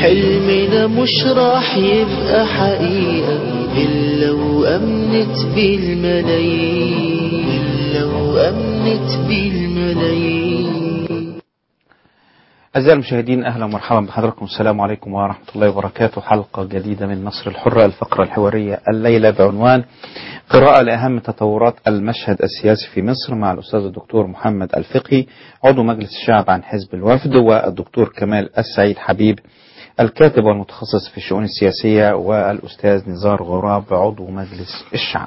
حلمنا مش راح يبقى حقيقة إلا وأمنت بالملايين إلا وأمنت بالملايين أعزائي المشاهدين أهلا ومرحبا بحضراتكم السلام عليكم ورحمة الله وبركاته حلقة جديدة من مصر الحرة الفقرة الحوارية الليلة بعنوان قراءة لأهم تطورات المشهد السياسي في مصر مع الأستاذ الدكتور محمد الفقي عضو مجلس الشعب عن حزب الوفد والدكتور كمال السعيد حبيب الكاتب والمتخصص في الشؤون السياسية والأستاذ نزار غراب عضو مجلس الشعب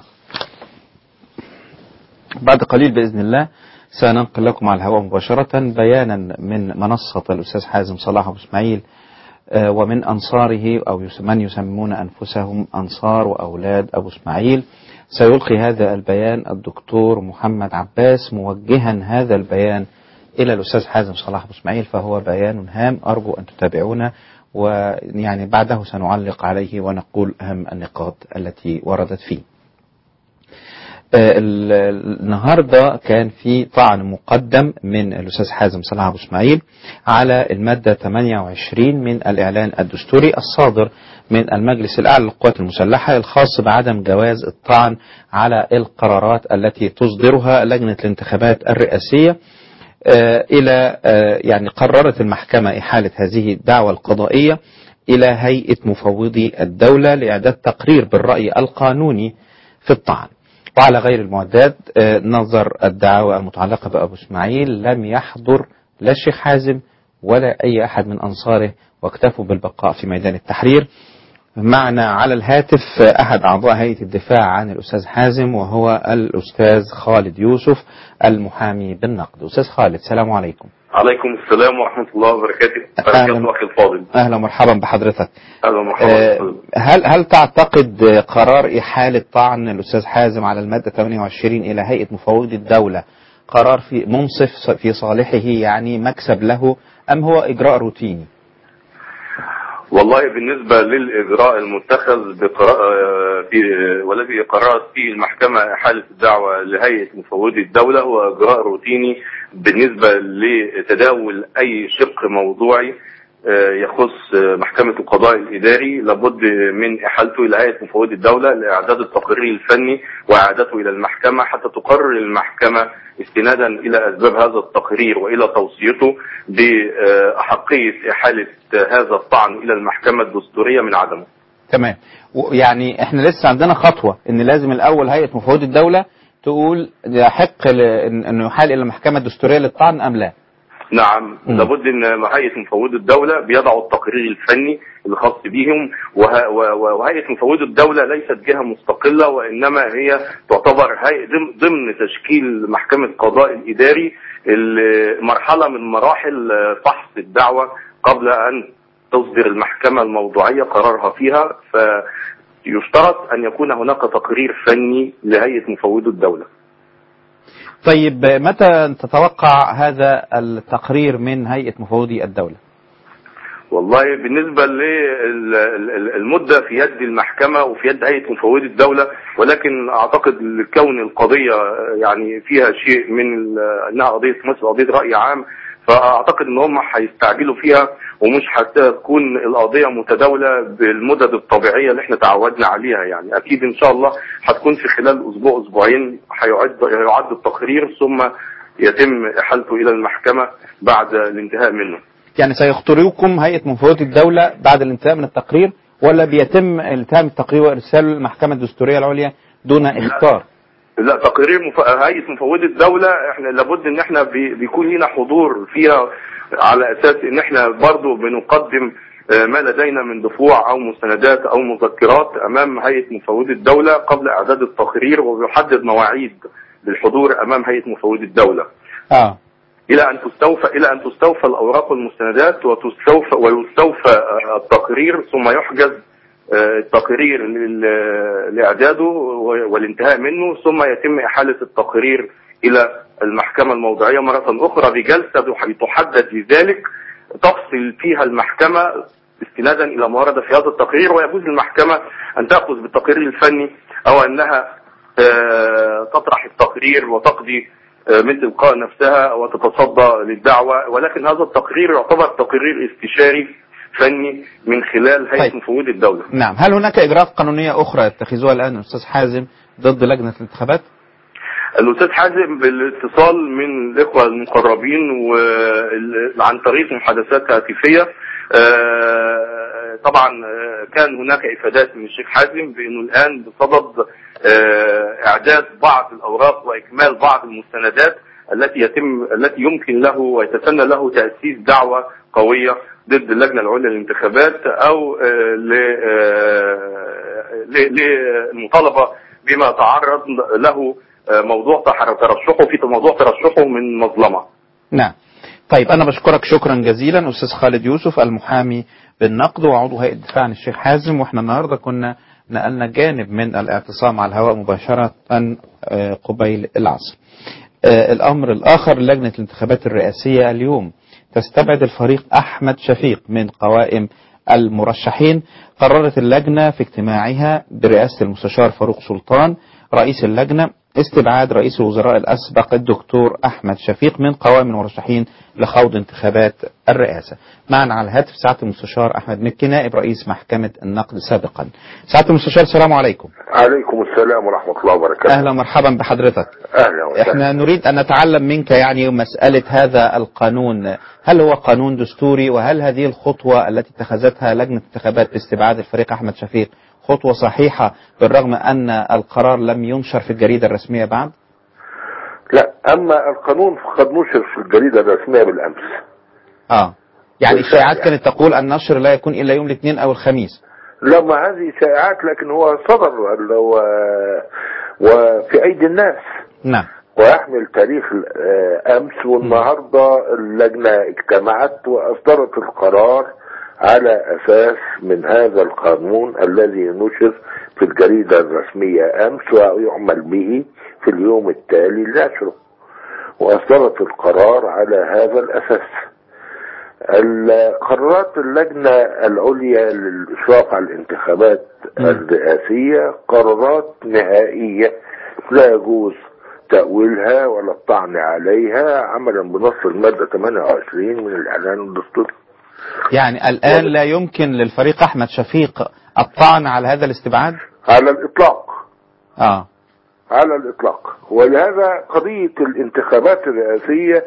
بعد قليل بإذن الله سننقل لكم على الهواء مباشرة بيانا من منصة الأستاذ حازم صلاح أبو إسماعيل آه، ومن أنصاره أو يس- من يسمون أنفسهم أنصار وأولاد أبو إسماعيل سيلقي هذا البيان الدكتور محمد عباس موجها هذا البيان إلى الأستاذ حازم صلاح أبو إسماعيل فهو بيان هام أرجو أن تتابعونا ويعني بعده سنعلق عليه ونقول أهم النقاط التي وردت فيه آه، ال- ال- النهارده كان في طعن مقدم من الاستاذ حازم صلاح ابو اسماعيل على الماده 28 من الاعلان الدستوري الصادر من المجلس الاعلى للقوات المسلحه الخاص بعدم جواز الطعن على القرارات التي تصدرها لجنه الانتخابات الرئاسيه آه، الى آه، يعني قررت المحكمه احاله هذه الدعوه القضائيه الى هيئه مفوضي الدوله لاعداد تقرير بالراي القانوني في الطعن. وعلى غير المعدات آه، نظر الدعاوى المتعلقة بأبو إسماعيل لم يحضر لا الشيخ حازم ولا أي أحد من أنصاره واكتفوا بالبقاء في ميدان التحرير معنا على الهاتف آه، أحد أعضاء هيئة الدفاع عن الأستاذ حازم وهو الأستاذ خالد يوسف المحامي بالنقد أستاذ خالد السلام عليكم عليكم السلام ورحمة الله وبركاته أهلا. بركاته أخي الفاضل أهلا ومرحبا بحضرتك أهلا آه، ومرحبا هل هل تعتقد آه، قرار إحالة طعن الأستاذ حازم على المادة 28 إلى هيئة مفوضي الدولة قرار في منصف في صالحه يعني مكسب له أم هو إجراء روتيني؟ والله بالنسبة للإجراء المتخذ بقراء في والذي قررت فيه المحكمة إحالة الدعوة لهيئة مفوضي الدولة هو إجراء روتيني بالنسبة لتداول أي شق موضوعي آه، يخص آه، محكمة القضاء الإداري لابد من إحالته إلى هيئة مفوضي الدولة لإعداد التقرير الفني وإعادته إلى المحكمة حتى تقرر المحكمة استنادا إلى أسباب هذا التقرير وإلى توصيته بأحقية إحالة هذا الطعن إلى المحكمة الدستورية من عدمه تمام يعني احنا لسه عندنا خطوة ان لازم الاول هيئة مفوضي الدولة تقول يحق ل- إن- انه يحال الى المحكمة الدستورية للطعن ام لا نعم مم. لابد ان هيئه مفوضي الدوله بيضعوا التقرير الفني الخاص بهم وه- و- و- وهيئه مفوضي الدوله ليست جهه مستقله وانما هي تعتبر هيئة ضمن- ضمن تشكيل محكمه القضاء الاداري ال- مرحله من مراحل فحص الدعوه قبل ان تصدر المحكمه الموضوعيه قرارها فيها فيشترط ان يكون هناك تقرير فني لهيئه مفوضي الدوله طيب متى تتوقع هذا التقرير من هيئة مفوضي الدولة والله بالنسبة للمدة في يد المحكمة وفي يد هيئة مفوضي الدولة ولكن أعتقد كون القضية يعني فيها شيء من ال- أنها قضية مثل قضية رأي عام فأعتقد أن هم هيستعجلوا فيها ومش هتكون القضية متداولة بالمدد الطبيعية اللي احنا تعودنا عليها يعني أكيد إن شاء الله هتكون في خلال أسبوع أسبوعين هيعد هيعد التقرير ثم يتم إحالته إلى المحكمة بعد الانتهاء منه يعني سيختاركم هيئة مفوضي الدولة بعد الانتهاء من التقرير ولا بيتم التهام التقرير وارساله للمحكمة الدستورية العليا دون اختار لا تقرير مف... هيئه مفوضي الدوله احنا لابد ان احنا بي... بيكون لنا حضور فيها على اساس ان احنا برضو بنقدم آه، ما لدينا من دفوع او مستندات او مذكرات امام هيئه مفوضي الدوله قبل اعداد التقرير وبيحدد مواعيد للحضور امام هيئه مفوضي الدوله اه الى ان تستوفى الى ان تستوفى الاوراق والمستندات وتستوفى ويستوفى آه، التقرير ثم يحجز آه، التقرير لل- لاعداده و- والانتهاء منه ثم يتم احاله التقرير الى المحكمه الموضوعيه مره اخرى بجلسه تحدد لذلك تفصل فيها المحكمه استنادا الى ما ورد في هذا التقرير ويجوز للمحكمه ان تاخذ بالتقرير الفني او انها آه، تطرح التقرير وتقضي آه، من تلقاء نفسها وتتصدى للدعوة ولكن هذا التقرير يعتبر تقرير استشاري فني من خلال هيئه طيب. مفوضي الدوله. نعم هل هناك إجراءات قانونية أخرى يتخذوها الآن أستاذ حازم ضد لجنة الانتخابات؟ الاستاذ حازم بالاتصال من الاخوه المقربين وعن طريق محادثات هاتفيه آه، طبعا آه، كان هناك افادات من الشيخ حازم بانه الان بصدد آه، اعداد بعض الاوراق واكمال بعض المستندات التي يتم التي يمكن له ويتسنى له تاسيس دعوه قويه ضد اللجنه العليا للانتخابات او آه، ل- آه، ل- للمطالبه بما تعرض له آه، موضوع تحر- ترشحه في موضوع ترشحه من مظلمه. نعم طيب أنا بشكرك شكرا جزيلا أستاذ خالد يوسف المحامي بالنقد وعضو هيئة الدفاع عن الشيخ حازم وإحنا النهاردة كنا نقلنا جانب من الاعتصام على الهواء مباشرة آه، قبيل العصر آه، الأمر الآخر لجنة الانتخابات الرئاسية اليوم تستبعد الفريق أحمد شفيق من قوائم المرشحين قررت اللجنة في اجتماعها برئاسة المستشار فاروق سلطان رئيس اللجنة استبعاد رئيس الوزراء الأسبق الدكتور أحمد شفيق من قوائم المرشحين لخوض انتخابات الرئاسة معنا على الهاتف سعادة المستشار أحمد مكي نائب رئيس محكمة النقد سابقا سعادة المستشار السلام عليكم عليكم السلام ورحمة الله وبركاته أهلا ومرحبا بحضرتك أهلا وسهلا احنا نريد ان نتعلم منك يعني مسألة هذا القانون هل هو قانون دستوري وهل هذه الخطوة التي اتخذتها لجنة الانتخابات باستبعاد الفريق احمد شفيق خطوة صحيحة بالرغم ان القرار لم ينشر في الجريدة الرسمية بعد لا أما القانون فقد نشر في الجريدة الرسمية بالأمس اه يعني بالفعل الشائعات يعني. كانت تقول النشر لا يكون الا يوم الاثنين او الخميس لما هذه شائعات لكن هو صدر ال- و... وفي أيدي الناس نعم ويحمل تاريخ آه، أمس والنهاردة اللجنة اجتمعت وأصدرت القرار على أساس من هذا القانون الذي نشر في الجريدة الرسمية أمس ويعمل به في اليوم التالي لنشره وأصدرت القرار على هذا الأساس قرارات اللجنة العليا للإشراف على الانتخابات مم. الرئاسية قرارات نهائية لا يجوز تأويلها ولا الطعن عليها عملا بنص المادة 28 من الإعلان الدستوري يعني الان لا يمكن للفريق احمد شفيق الطعن على هذا الاستبعاد على الإطلاق اه على الإطلاق ولهذا قضية الانتخابات الرئاسية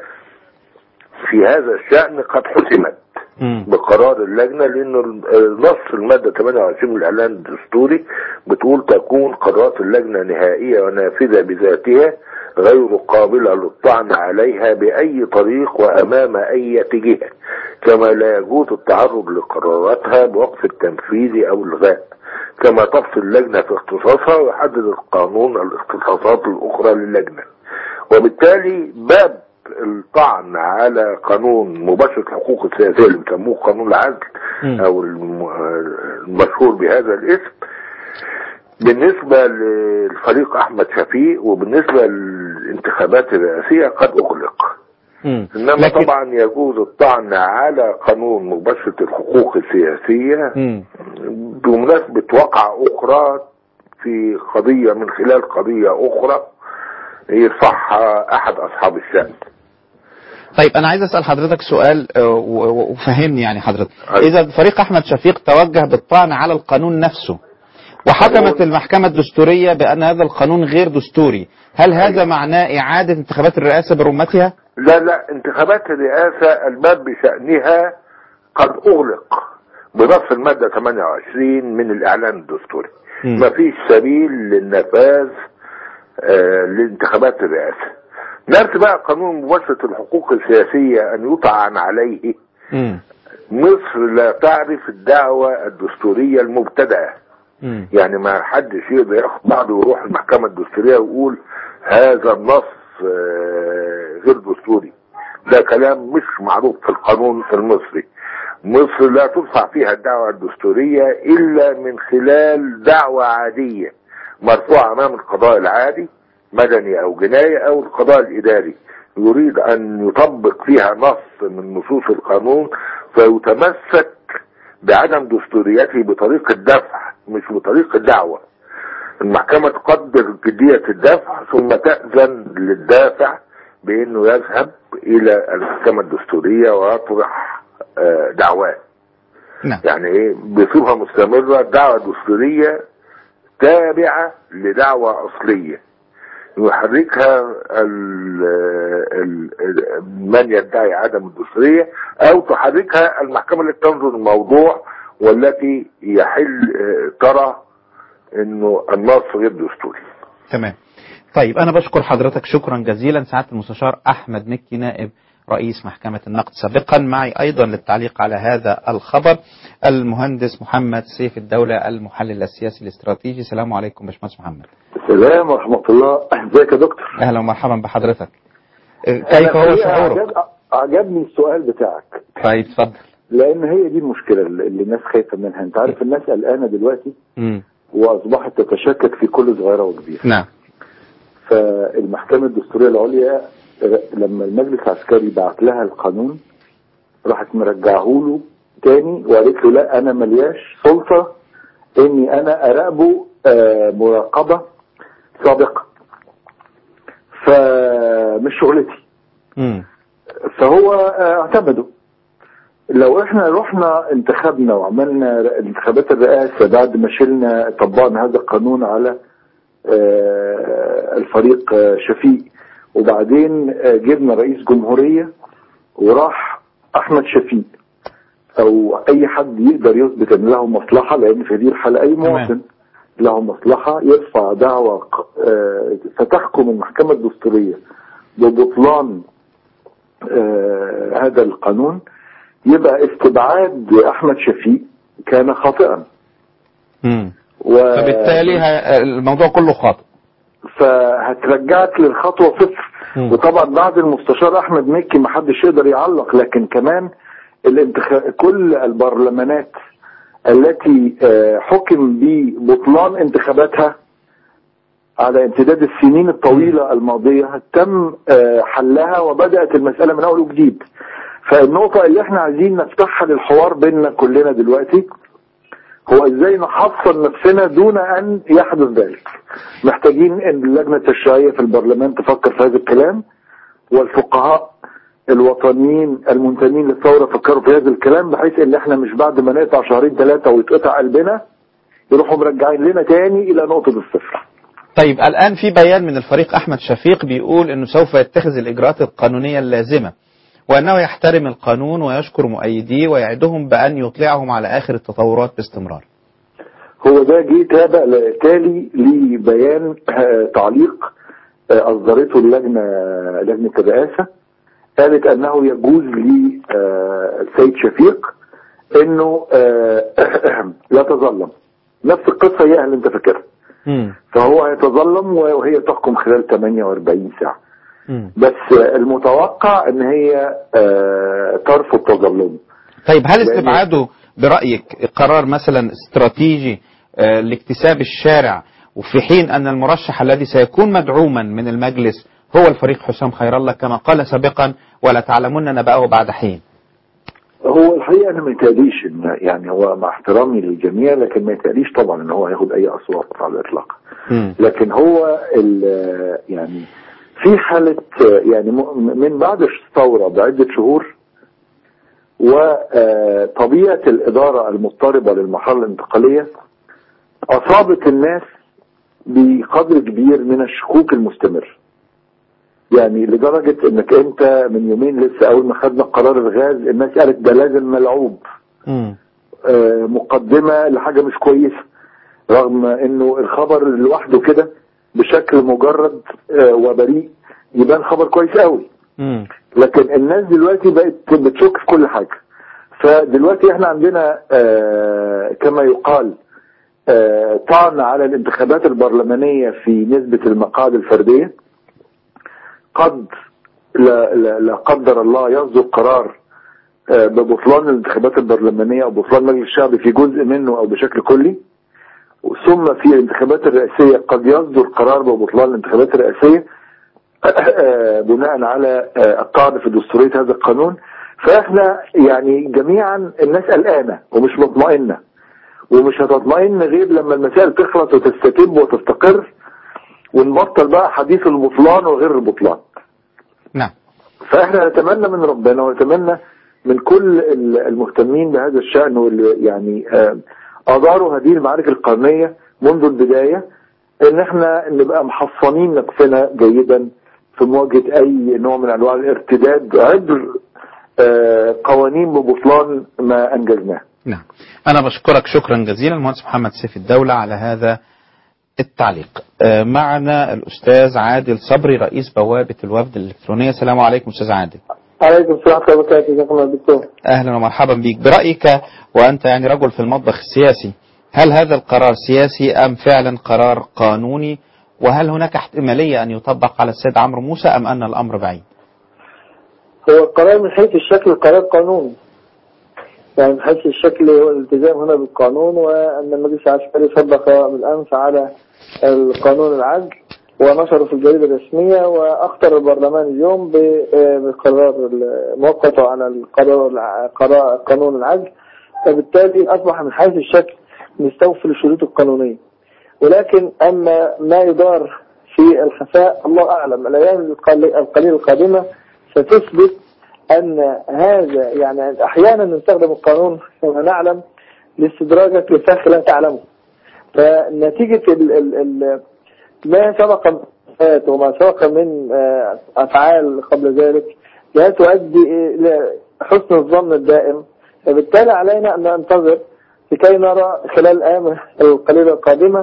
في هذا الشأن قد حسمت مم. بقرار اللجنة لأنه نص المادة 28 من الإعلان الدستوري بتقول تكون قرارات اللجنة نهائية ونافذة بذاتها غير قابلة للطعن عليها بأي طريق وأمام أي جهة كما لا يجوز التعرض لقراراتها بوقف التنفيذ أو الغاء كما تفصل اللجنة في اختصاصها ويحدد القانون الاختصاصات الأخرى للجنة وبالتالي باب الطعن على قانون مباشرة الحقوق السياسية اللي بيسموه قانون العدل مم. أو الم- المشهور بهذا الاسم بالنسبة للفريق أحمد شفيق وبالنسبة للانتخابات الرئاسية قد أغلق مم. إنما لكن- طبعا يجوز الطعن على قانون مباشرة الحقوق السياسية مم. بمناسبة وقعة أخرى في قضية من خلال قضية أخرى يرفعها أحد أصحاب الشأن طيب انا عايز اسال حضرتك سؤال آه، و- و- وفهمني يعني حضرتك أيوة. اذا فريق احمد شفيق توجه بالطعن على القانون نفسه وحكمت قانون- المحكمة الدستورية بأن هذا القانون غير دستوري هل هذا معناه إعادة انتخابات الرئاسة برمتها؟ لا لا انتخابات الرئاسة الباب بشأنها قد أغلق بنص المادة 28 من الإعلان الدستوري مم. مفيش سبيل للنفاذ آه لانتخابات الرئاسة نفس بقى قانون مباشرة الحقوق السياسية أن يطعن عليه مم. مصر لا تعرف الدعوة الدستورية المبتدأة مم. يعني ما حدش يقدر ياخد بعضه ويروح المحكمة الدستورية ويقول هذا النص آه، غير دستوري ده كلام مش معروف في القانون المصري مصر لا ترفع فيها الدعوة الدستورية إلا من خلال دعوة عادية مرفوعة أمام القضاء العادي مدني أو جناية أو القضاء الإداري يريد أن يطبق فيها نص من نصوص القانون فيتمسك بعدم دستوريته بطريق الدفع مش بطريق الدعوة المحكمة تقدر جدية الدفع ثم تأذن للدافع بأنه يذهب إلى المحكمة الدستورية ويطرح آه، دعواه نعم يعني ايه بصفه مستمره الدعوه الدستوريه تابعه لدعوه اصليه يحركها ال ال ال من يدعي عدم الدستوريه او تحركها المحكمه التي تنظر الموضوع والتي يحل آه، ترى انه النص غير دستوري تمام طيب أنا بشكر حضرتك شكرا جزيلا سعادة المستشار أحمد مكي نائب رئيس محكمة النقد سابقا معي أيضا للتعليق على هذا الخبر المهندس محمد سيف الدولة المحلل السياسي الاستراتيجي السلام عليكم باشمهندس محمد السلام ورحمة الله ازيك يا دكتور أهلا ومرحبا بحضرتك كيف هو أنا شعورك؟ عجب- عجبني السؤال بتاعك طيب اتفضل لان هي دي المشكلة اللي الناس خايفة منها انت عارف الناس قلقانة دلوقتي مم. واصبحت تتشكك في كل صغيرة وكبيرة نعم فالمحكمة الدستورية العليا آه، لما المجلس العسكري بعت لها القانون راحت مرجعه له تاني وقالت له لا انا ملياش سلطة اني انا اراقبه آه، مراقبة سابقة فمش شغلتي مم. فهو آه، اعتمده لو احنا رحنا انتخبنا وعملنا انتخابات الرئاسة بعد ما شلنا طبقنا هذا القانون على آه، الفريق آه، شفيق وبعدين آه، جبنا رئيس جمهورية وراح احمد شفيق او اي حد يقدر يثبت ان له مصلحة لان في هذه الحالة اي مواطن له مصلحة يرفع دعوة ق- آه، فتحكم المحكمة الدستورية ببطلان آه، هذا القانون يبقى استبعاد احمد شفيق كان خاطئا مم. و... فبالتالي ه- الموضوع كله خاطئ فهترجعك للخطوه صفر مم. وطبعا بعد المستشار احمد مكي ما حدش يقدر يعلق لكن كمان الانتخ... كل البرلمانات التي آه، حكم ببطلان انتخاباتها على امتداد السنين الطويلة الماضية تم آه، حلها وبدأت المسألة من أول وجديد فالنقطة اللي احنا عايزين نفتحها للحوار بيننا كلنا دلوقتي هو ازاي نحصن نفسنا دون ان يحدث ذلك محتاجين ان اللجنة التشريعية في البرلمان تفكر في هذا الكلام والفقهاء الوطنيين المنتمين للثورة فكروا في هذا الكلام بحيث ان احنا مش بعد ما نقطع شهرين ثلاثة ويتقطع قلبنا يروحوا مرجعين لنا تاني الى نقطة الصفر طيب الآن في بيان من الفريق أحمد شفيق بيقول أنه سوف يتخذ الإجراءات القانونية اللازمة وأنه يحترم القانون ويشكر مؤيديه ويعدهم بأن يطلعهم على آخر التطورات باستمرار هو ده جه تابع تالي لبيان آه، تعليق آه، اصدرته اللجنه لجنه الرئاسه قالت انه يجوز للسيد شفيق انه آه، لا تظلم نفس القصه هي اللي انت فاكرها مم. فهو هيتظلم وهي تحكم خلال 48 ساعه مم. بس آه، المتوقع ان هي آه، ترفض تظلمه طيب هل لأن- استبعاده برأيك قرار مثلا استراتيجي آه، لاكتساب الشارع وفي حين أن المرشح الذي سيكون مدعوما من المجلس هو الفريق حسام خير الله كما قال سابقا ولا تعلمون نبأه بعد حين هو الحقيقه انا ما يتهيأليش ان يعني هو مع احترامي للجميع لكن ما يتهيأليش طبعا ان هو هياخد اي اصوات على الاطلاق مم. لكن هو ال- يعني في حالة يعني م- من بعد الثورة بعدة شهور وطبيعة الإدارة المضطربة للمرحلة الانتقالية أصابت الناس بقدر كبير من الشكوك المستمر يعني لدرجة انك انت من يومين لسه اول ما خدنا قرار الغاز الناس قالت ده لازم ملعوب مم. آه، مقدمة لحاجة مش كويسة رغم انه الخبر لوحده كده بشكل مجرد آه، وبريء يبان خبر كويس قوي مم. لكن الناس دلوقتي بقت بتشك في كل حاجة فدلوقتي احنا عندنا آه، كما يقال آه، طعن على الانتخابات البرلمانية في نسبة المقاعد الفردية قد لا, لا, لا قدر الله يصدر قرار آه، ببطلان الانتخابات البرلمانية أو بطلان مجلس الشعب في جزء منه أو بشكل كلي ثم في الانتخابات الرئاسية قد يصدر قرار ببطلان الانتخابات الرئاسية آه، بناء على آه، الطعن في دستورية هذا القانون فاحنا يعني جميعا الناس قلقانة ومش مطمئنة ومش هتطمئن غير لما المسائل تخلص وتستتب وتستقر ونبطل بقى حديث البطلان وغير البطلان نعم فاحنا نتمنى من ربنا ونتمنى من كل ال- المهتمين بهذا الشأن واللي يعني آه، أداروا هذه المعارك القانونية منذ البداية إن احنا نبقى محصنين نفسنا جيدا في مواجهة أي نوع من أنواع الارتداد عبر آه، قوانين ببطلان ما أنجزناه نعم أنا بشكرك شكرا جزيلا المهندس محمد سيف الدولة على هذا التعليق آه، معنا الأستاذ عادل صبري رئيس بوابة الوفد الإلكترونية السلام عليكم أستاذ عادل عليكم السلام ورحمة الله وبركاته جزاكم الله دكتور أهلا ومرحبا بك برأيك وأنت يعني رجل في المطبخ السياسي هل هذا القرار سياسي أم فعلا قرار قانوني وهل هناك احتمالية أن يطبق على السيد عمرو موسى أم أن الأمر بعيد هو القرار من حيث الشكل قرار قانوني يعني من حيث الشكل هو الالتزام هنا بالقانون وأن المجلس العسكري صدق بالأمس على القانون العدل ونشره في الجريدة الرسمية وأخطر البرلمان اليوم ب- بقرار موقته على القرار الع- قرار- قانون العدل فبالتالي أصبح من حيث الشكل مستوفي للشروط القانونية ولكن أما ما يدار في الخفاء الله أعلم الأيام القلي- القليلة القادمة ستثبت أن هذا يعني أحيانا نستخدم القانون كما نعلم لاستدراجك لفخ لا تعلمه فنتيجة ال ال ال ما سبق من آفات وما سبق من آه، أفعال قبل ذلك لا تؤدي إلى حسن الظن الدائم فبالتالي علينا أن ننتظر لكي نرى خلال الأيام القليلة القادمة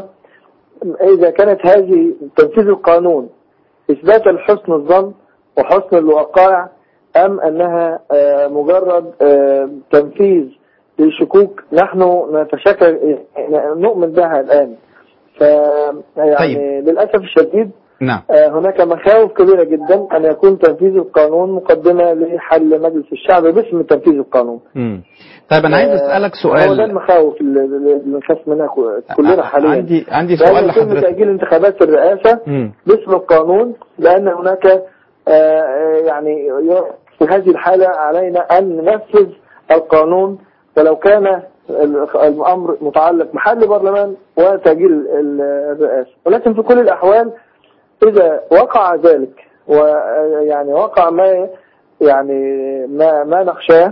إذا كانت هذه تنفيذ القانون إثباتا لحسن الظن وحسن الوقائع أم أنها آه، مجرد آه، تنفيذ لشكوك نحن نتشكل نؤمن بها الآن ف يعني طيب. للأسف الشديد نعم آه، هناك مخاوف كبيرة جدا أن يكون تنفيذ القانون مقدمة لحل مجلس الشعب باسم تنفيذ القانون مم. طيب أنا عايز أسألك هو ده سؤال المخاوف اللي اللي بنخاف منها كلنا حاليا عندي عندي لأن سؤال يتم لحضرتك تأجيل انتخابات الرئاسة مم. باسم القانون لأن هناك آه، آه، يعني في هذه الحالة علينا أن ننفذ القانون ولو كان ال- الأمر متعلق بحل برلمان وتأجيل ال- الرئاسة ولكن في كل الأحوال إذا وقع ذلك ويعني وقع ما يعني ما ما نخشاه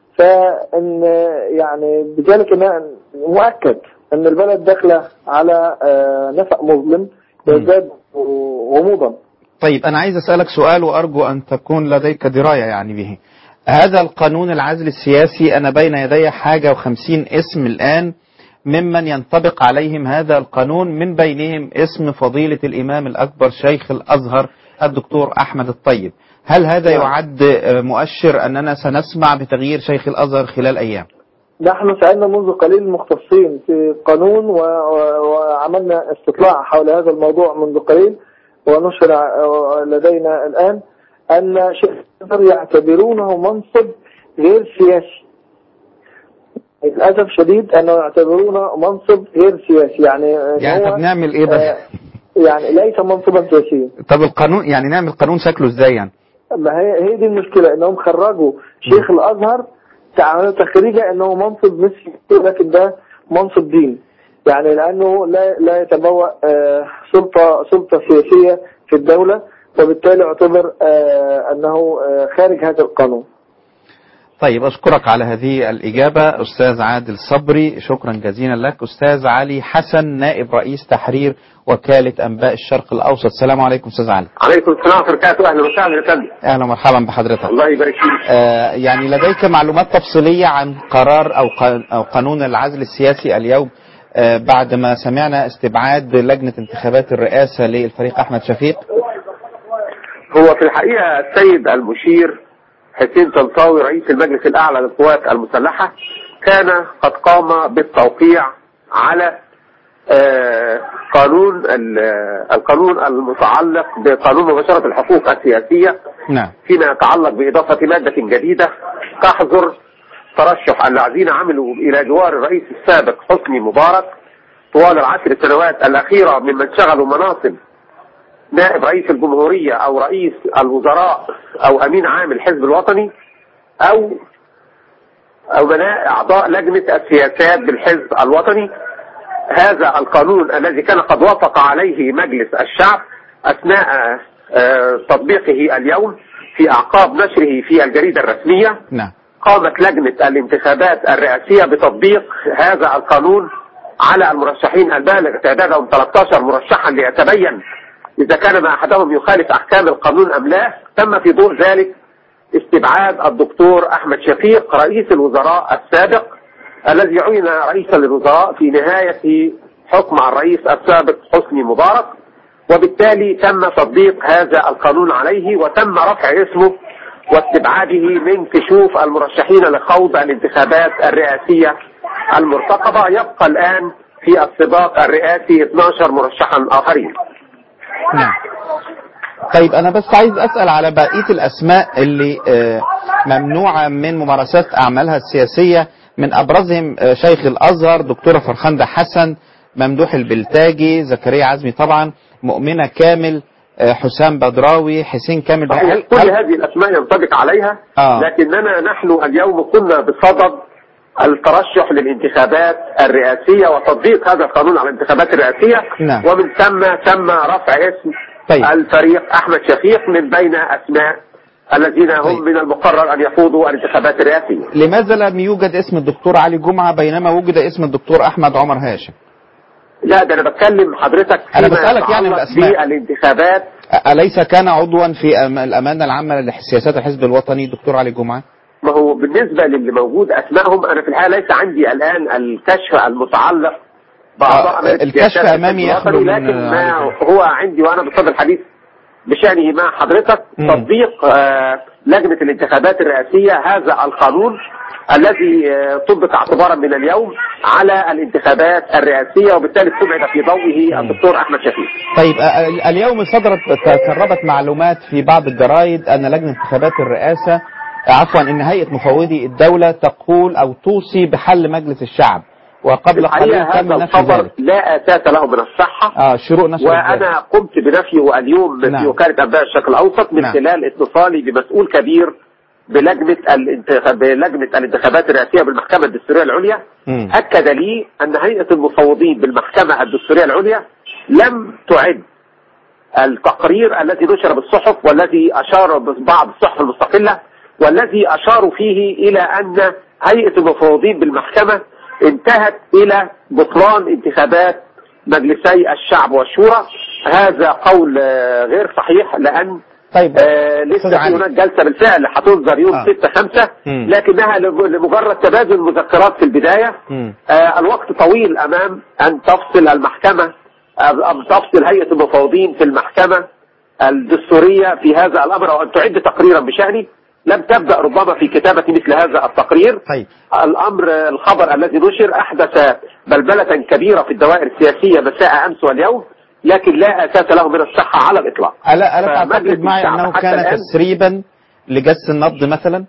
فإن يعني بذلك أنا مؤكد أن البلد داخلة على آه، نفق مظلم يزداد غموضا طيب أنا عايز أسألك سؤال وأرجو أن تكون لديك دراية يعني به هذا القانون العزل السياسي أنا بين يدي حاجة وخمسين اسم الآن ممن ينطبق عليهم هذا القانون من بينهم اسم فضيلة الإمام الأكبر شيخ الأزهر الدكتور أحمد الطيب هل هذا نعم. يعد آه، مؤشر أننا سنسمع بتغيير شيخ الأزهر خلال أيام نحن سألنا منذ قليل المختصين في القانون و- و- وعملنا استطلاع حول هذا الموضوع منذ قليل ونشر ع- لدينا الآن أن شيخ الأزهر يعتبرونه منصب غير سياسي للأسف الشديد أنه يعتبرونه منصب غير سياسي يعني إن يعني هو طب نعمل إيه بقى آه، يعني ليس منصبا سياسيا طب القانون يعني نعمل قانون شكله إزاي يعني ما هي هي دي المشكلة انهم خرجوا شيخ الازهر تعملوا تخريجه انه منصب مش سياسي، لكن ده منصب ديني يعني لانه لا لا يتبوأ آه، سلطة سلطة سياسية في الدولة وبالتالي يعتبر آه، انه آه، خارج هذا القانون طيب أشكرك على هذه الإجابة أستاذ عادل صبري شكرا جزيلا لك أستاذ علي حسن نائب رئيس تحرير وكالة أنباء الشرق الأوسط السلام عليكم أستاذ علي عليكم السلام ورحمه الله وبركاته اهلا وسهلا يا فندم أهلا ومرحبا بحضرتك الله يبارك فيك آه يعني لديك معلومات تفصيلية عن قرار أو قا- أو قانون العزل السياسي اليوم آه بعد ما سمعنا استبعاد لجنة انتخابات الرئاسة للفريق أحمد شفيق هو في الحقيقة السيد المشير حسين طنطاوي رئيس المجلس الأعلى للقوات المسلحة كان قد قام بالتوقيع على آه، قانون ال- القانون المتعلق بقانون مباشرة الحقوق السياسية نعم فيما يتعلق بإضافة مادة جديدة تحظر ترشح الذين عملوا إلى جوار الرئيس السابق حسني مبارك طوال العشر سنوات الأخيرة ممن شغلوا مناصب نائب رئيس الجمهورية أو رئيس الوزراء أو أمين عام الحزب الوطني أو أو بناء أعضاء لجنة السياسات بالحزب الوطني هذا القانون الذي كان قد وافق عليه مجلس الشعب أثناء آه، تطبيقه اليوم في أعقاب نشره في الجريدة الرسمية نعم قامت لجنة الانتخابات الرئاسية بتطبيق هذا القانون على المرشحين البالغ تعدادهم 13 مرشحا ليتبين إذا كان ما أحدهم يخالف أحكام القانون أم لا تم في ضوء ذلك استبعاد الدكتور أحمد شفيق رئيس الوزراء السابق الذي عين رئيسا للوزراء في نهاية حكم الرئيس السابق حسني مبارك وبالتالي تم تطبيق هذا القانون عليه وتم رفع اسمه واستبعاده من كشوف المرشحين لخوض الانتخابات الرئاسية المرتقبة يبقى الآن في السباق الرئاسي 12 مرشحا آخرين نعم طيب أنا بس عايز أسأل على بقية الأسماء اللي آه، ممنوعة من ممارسات أعمالها السياسية من أبرزهم آه، شيخ الأزهر دكتورة فرخندة حسن ممدوح البلتاجي زكريا عزمي طبعا مؤمنة كامل آه، حسام بدراوي حسين كامل صحيح هل- كل هل- هذه الأسماء ينطبق عليها آه. لكننا نحن اليوم كنا بصدد الترشح للانتخابات الرئاسية وتطبيق هذا القانون على الانتخابات الرئاسية نعم. ومن ثم تم رفع اسم طيب. الفريق أحمد شفيق من بين أسماء الذين هم طيب. من المقرر أن يخوضوا الانتخابات الرئاسية لماذا لم يوجد اسم الدكتور علي جمعة بينما وجد اسم الدكتور أحمد عمر هاشم لا ده أنا بتكلم حضرتك أنا فيما بسألك يعني يتعلق الأسماء. بالانتخابات أليس كان عضوا في أم- الأمانة العامة لسياسات الحزب الوطني دكتور علي جمعة ما هو بالنسبة للي موجود أسمائهم أنا في الحقيقة ليس عندي الآن الكشف المتعلق بأعضاء آه، مجلس الكشف سياسات أمامي الحزب يخلو الوطني، من- لكن ما هو عندي وأنا بصدد الحديث بشأنه مع حضرتك مم. تطبيق آه، لجنة الانتخابات الرئاسية هذا القانون الذي آه، طبق اعتبارا من اليوم على الانتخابات الرئاسية وبالتالي استبعد في ضوئه الدكتور أحمد شفيق طيب آه، ال- اليوم صدرت تسربت معلومات في بعض الجرائد أن لجنة انتخابات الرئاسة آه، عفوا أن هيئة مفوضي الدولة تقول أو توصي بحل مجلس الشعب وقبل قليل الحقيقة تم هذا نفي الخبر ذلك لا أساس له من الصحة اه شروق نشر الذات. وانا قمت بنفيه اليوم نعم. في وكاله انباء الشرق الاوسط من نعم. خلال اتصالي بمسؤول كبير بلجنه الانتخاب بلجنه الانتخابات الرئاسيه بالمحكمه الدستوريه العليا مم. اكد لي ان هيئه المفوضين بالمحكمه الدستوريه العليا لم تعد التقرير الذي نشر بالصحف والذي اشار بعض الصحف المستقله والذي اشاروا فيه الى ان هيئه المفوضين بالمحكمه انتهت الى بطلان انتخابات مجلسي الشعب والشورى هذا قول آه، غير صحيح لان طيب آه لسه أستاذ في علي. هناك جلسه بالفعل هتنظر يوم آه. 6 5 مم. لكنها لم- لمجرد تبادل مذكرات في البدايه مم. آه الوقت طويل امام ان تفصل المحكمه آه، أم تفصل هيئه المفوضين في المحكمه الدستوريه في هذا الامر او ان تعد تقريرا بشانه لم تبدا ربما في كتابه مثل هذا التقرير طيب الامر الخبر الذي نشر احدث بلبله كبيره في الدوائر السياسيه مساء امس واليوم لكن لا اساس له من الصحه على الاطلاق ألا ألا فمجلس تعتقد معي الشعب أنه حتى كان الآن- تسريبا لجس النبض مثلا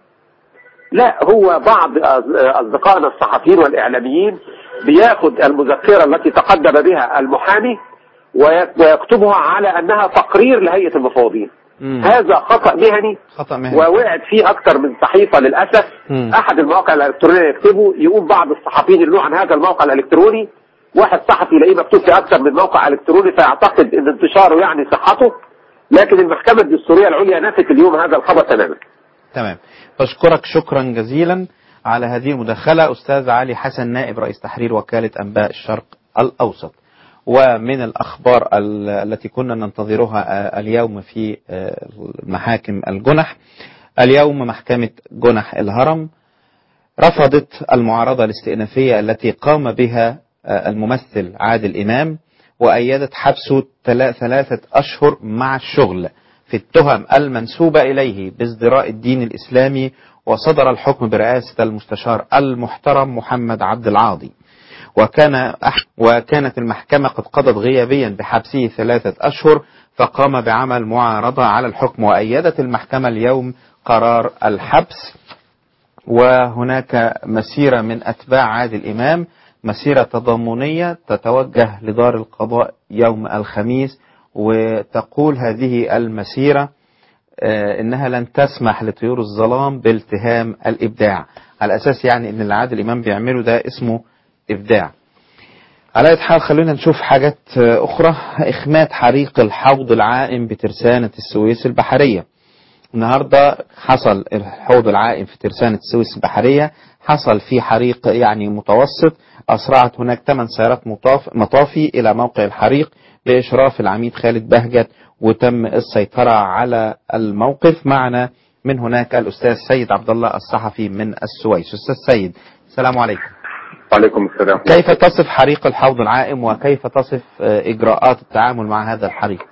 لا هو بعض أص- أصدقائنا الصحفيين والإعلاميين بياخد المذكرة التي تقدم بها المحامي وي- ويكتبها على أنها تقرير لهيئة المفوضين مم. هذا خطأ مهني خطأ مهني ووقعت فيه أكثر من صحيفة للأسف مم. أحد المواقع الإلكترونية يكتبه يقوم بعض الصحفيين يقولوا عن هذا الموقع الإلكتروني واحد صحفي يلاقيه مكتوب في أكثر من موقع إلكتروني فيعتقد أن انتشاره يعني صحته لكن المحكمة الدستورية العليا نفت اليوم هذا الخبر تماما تمام بشكرك شكرا جزيلا على هذه المداخلة أستاذ علي حسن نائب رئيس تحرير وكالة أنباء الشرق الأوسط ومن الأخبار ال- التي كنا ننتظرها آه، اليوم في آه، محاكم الجنح اليوم محكمة جنح الهرم رفضت المعارضة الاستئنافية التي قام بها آه، الممثل عادل إمام وأيدت حبسه تلا- ثلاثة أشهر مع الشغل في التهم المنسوبة إليه بازدراء الدين الإسلامي وصدر الحكم برئاسة المستشار المحترم محمد عبد العاضي وكان أح- وكانت المحكمة قد قضت غيابيا بحبسه ثلاثة أشهر فقام بعمل معارضة على الحكم وأيدت المحكمة اليوم قرار الحبس وهناك مسيرة من أتباع عادل إمام مسيرة تضامنية تتوجه لدار القضاء يوم الخميس وتقول هذه المسيرة آه، إنها لن تسمح لطيور الظلام بالتهام الإبداع على أساس يعني إن اللي عادل إمام بيعمله ده اسمه إبداع على أي حال خلونا نشوف حاجات آه، أخرى إخماد حريق الحوض العائم بترسانة السويس البحرية النهارده حصل الحوض العائم في ترسانة السويس البحرية حصل في حريق يعني متوسط أسرعت هناك ثمان سيارات مطاف مطافي إلى موقع الحريق بإشراف العميد خالد بهجت وتم السيطرة على الموقف معنا من هناك الأستاذ سيد عبد الله الصحفي من السويس أستاذ سيد السلام عليكم وعليكم السلام كيف تصف حريق الحوض العائم وكيف تصف آه، إجراءات التعامل مع هذا الحريق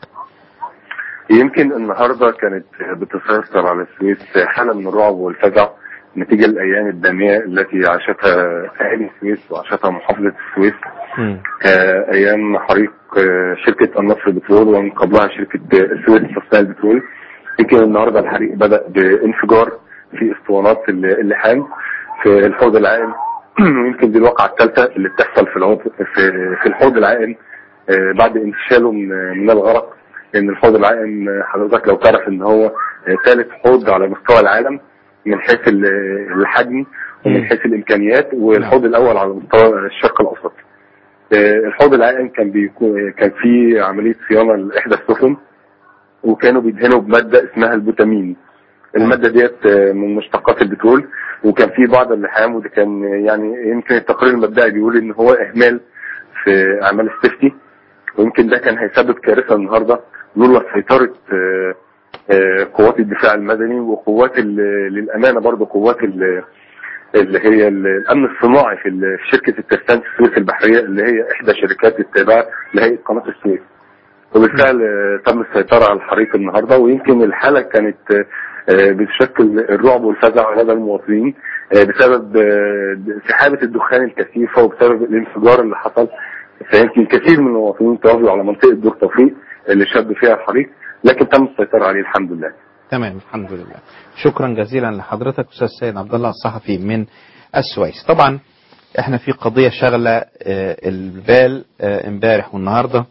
يمكن النهارده كانت بتسيطر على السويس حاله من الرعب والفزع نتيجه الايام الداميه التي عاشتها اهالي السويس وعاشتها محافظه السويس آه، ايام حريق آه، شركه النصر البترول ومن قبلها شركه السويس تصنيع البترول يمكن النهارده الحريق بدا بانفجار في اسطوانات اللحام في الحوض العائم ويمكن دي الواقعه الثالثه اللي بتحصل في العوض في في الحوض العائم آه، بعد انتشاله من من الغرق لان الحوض العائم آه، حضرتك لو تعرف ان هو ثالث حوض على مستوى العالم من حيث ال- الحجم ومن حيث الامكانيات والحوض الاول على مستوى الشرق الاوسط. آه، الحوض العائم كان بيكون كان فيه عمليه صيانه لاحدى السفن وكانوا بيدهنوا بماده اسمها البوتامين. الماده ديت آه، من مشتقات البترول وكان في بعض اللحام وده كان يعني يمكن التقرير المبدئي بيقول ان هو اهمال في اعمال السيفتي ويمكن ده كان هيسبب كارثه النهارده لولا سيطره آه، آه، قوات الدفاع المدني وقوات ال- للامانه برضه قوات ال- اللي هي ال- الامن الصناعي في ال- في شركه الترسانة السويس البحريه اللي هي احدى شركات التابعه لهيئه قناه السويس. وبالفعل آه، تم السيطره على الحريق النهارده ويمكن الحاله كانت آه، آه، بتشكل الرعب والفزع لدى المواطنين آه، بسبب آه، سحابه الدخان الكثيفه وبسبب الانفجار اللي حصل فيمكن كثير من المواطنين تواجدوا على منطقه دور توفيق اللي شد فيها الحريق لكن تم السيطره عليه الحمد لله. تمام الحمد لله شكرا جزيلا لحضرتك استاذ سيد عبد الله الصحفي من السويس طبعا احنا في قضيه شغله آه، البال آه، امبارح والنهارده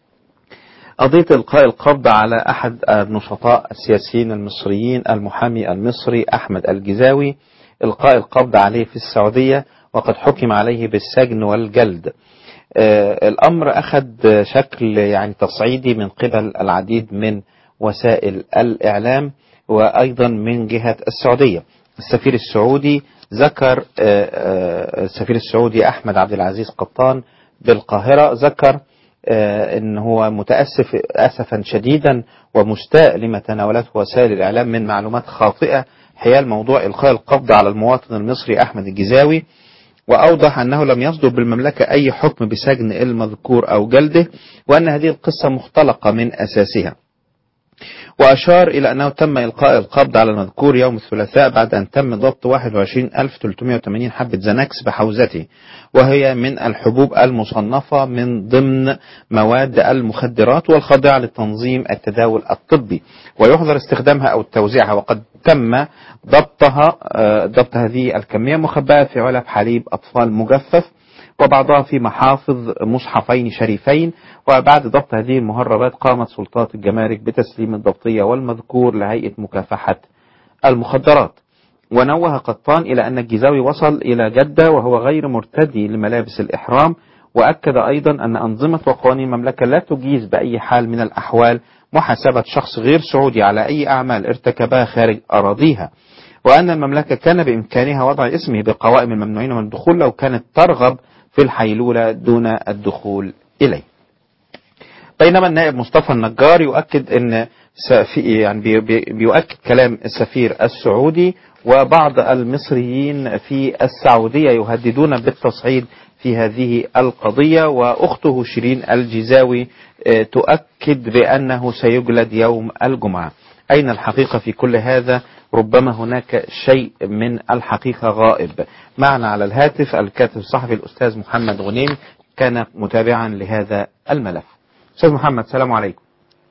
قضيه القاء القبض على احد النشطاء السياسيين المصريين المحامي المصري احمد الجزاوي القاء القبض عليه في السعوديه وقد حكم عليه بالسجن والجلد آه، الأمر أخذ شكل يعني تصعيدي من قبل العديد من وسائل الإعلام وأيضا من جهة السعودية السفير السعودي ذكر آه، آه، السفير السعودي أحمد عبد العزيز قطان بالقاهرة ذكر آه، ان هو متاسف اسفا شديدا ومستاء لما تناولته وسائل الاعلام من معلومات خاطئه حيال موضوع القاء القبض على المواطن المصري احمد الجزاوي وأوضح أنه لم يصدر بالمملكة أي حكم بسجن المذكور أو جلده وأن هذه القصة مختلقة من أساسها وأشار إلى أنه تم إلقاء القبض على المذكور يوم الثلاثاء بعد أن تم ضبط 21380 حبة زناكس بحوزته وهي من الحبوب المصنفة من ضمن مواد المخدرات والخاضعة لتنظيم التداول الطبي ويحظر استخدامها أو توزيعها وقد تم ضبطها آه، ضبط هذه الكمية مخبأة في علب حليب أطفال مجفف وبعضها في محافظ مصحفين شريفين وبعد ضبط هذه المهربات قامت سلطات الجمارك بتسليم الضبطية والمذكور لهيئة مكافحة المخدرات ونوه قطان إلى أن الجزاوي وصل إلى جدة وهو غير مرتدي لملابس الإحرام وأكد أيضا أن أنظمة وقوانين المملكة لا تجيز بأي حال من الأحوال محاسبة شخص غير سعودي على أي أعمال ارتكبها خارج أراضيها وأن المملكة كان بإمكانها وضع اسمه بقوائم الممنوعين من الدخول لو كانت ترغب في الحيلولة دون الدخول إليه بينما النائب مصطفى النجار يؤكد ان في يعني بي- بي- بيؤكد كلام السفير السعودي وبعض المصريين في السعودية يهددون بالتصعيد في هذه القضية وأخته شيرين الجزاوي آه، تؤكد بأنه سيجلد يوم الجمعة أين الحقيقة في كل هذا ربما هناك شيء من الحقيقة غائب معنا على الهاتف الكاتب الصحفي الأستاذ محمد غنيم كان متابعا لهذا الملف أستاذ محمد السلام عليكم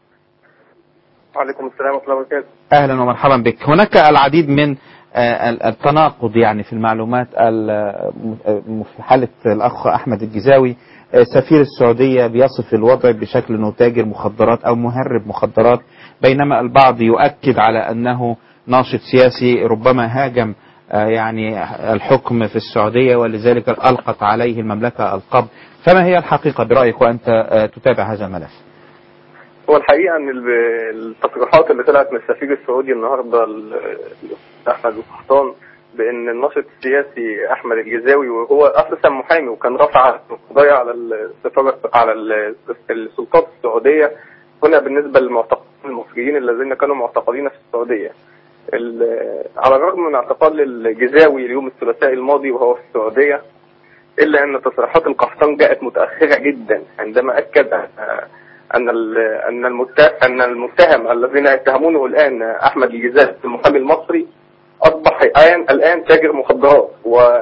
وعليكم السلام ورحمة الله وبركاته أهلا ومرحبا بك هناك العديد من آه، ال- التناقض يعني في المعلومات ال- آه، في حالة الأخ أحمد الجزاوي آه، سفير السعودية بيصف الوضع بشكل أنه تاجر مخدرات أو مهرب مخدرات بينما البعض يؤكد على أنه ناشط سياسي ربما هاجم آه، يعني الحكم في السعودية ولذلك ألقت عليه المملكة القبض فما هي الحقيقة برأيك وأنت آه، تتابع هذا الملف هو الحقيقة ان ال- التصريحات اللي طلعت من السفير السعودي النهارده ال- الأستاذ احمد القحطان بان الناشط السياسي احمد الجزاوي وهو اساسا محامي وكان رفع قضايا على السفارة على ال- السلطات السعودية هنا بالنسبة للمعتقلين المصريين الذين كانوا معتقلين في السعودية ال- على الرغم من اعتقال الجزاوي اليوم الثلاثاء الماضي وهو في السعودية إلا أن تصريحات القحطان جاءت متأخرة جدا عندما أكد أن- أن ال- أن المت- أن المتهم الذين يتهمونه الآن أحمد الجزاوي المحامي المصري أصبح الآن الآن تاجر مخدرات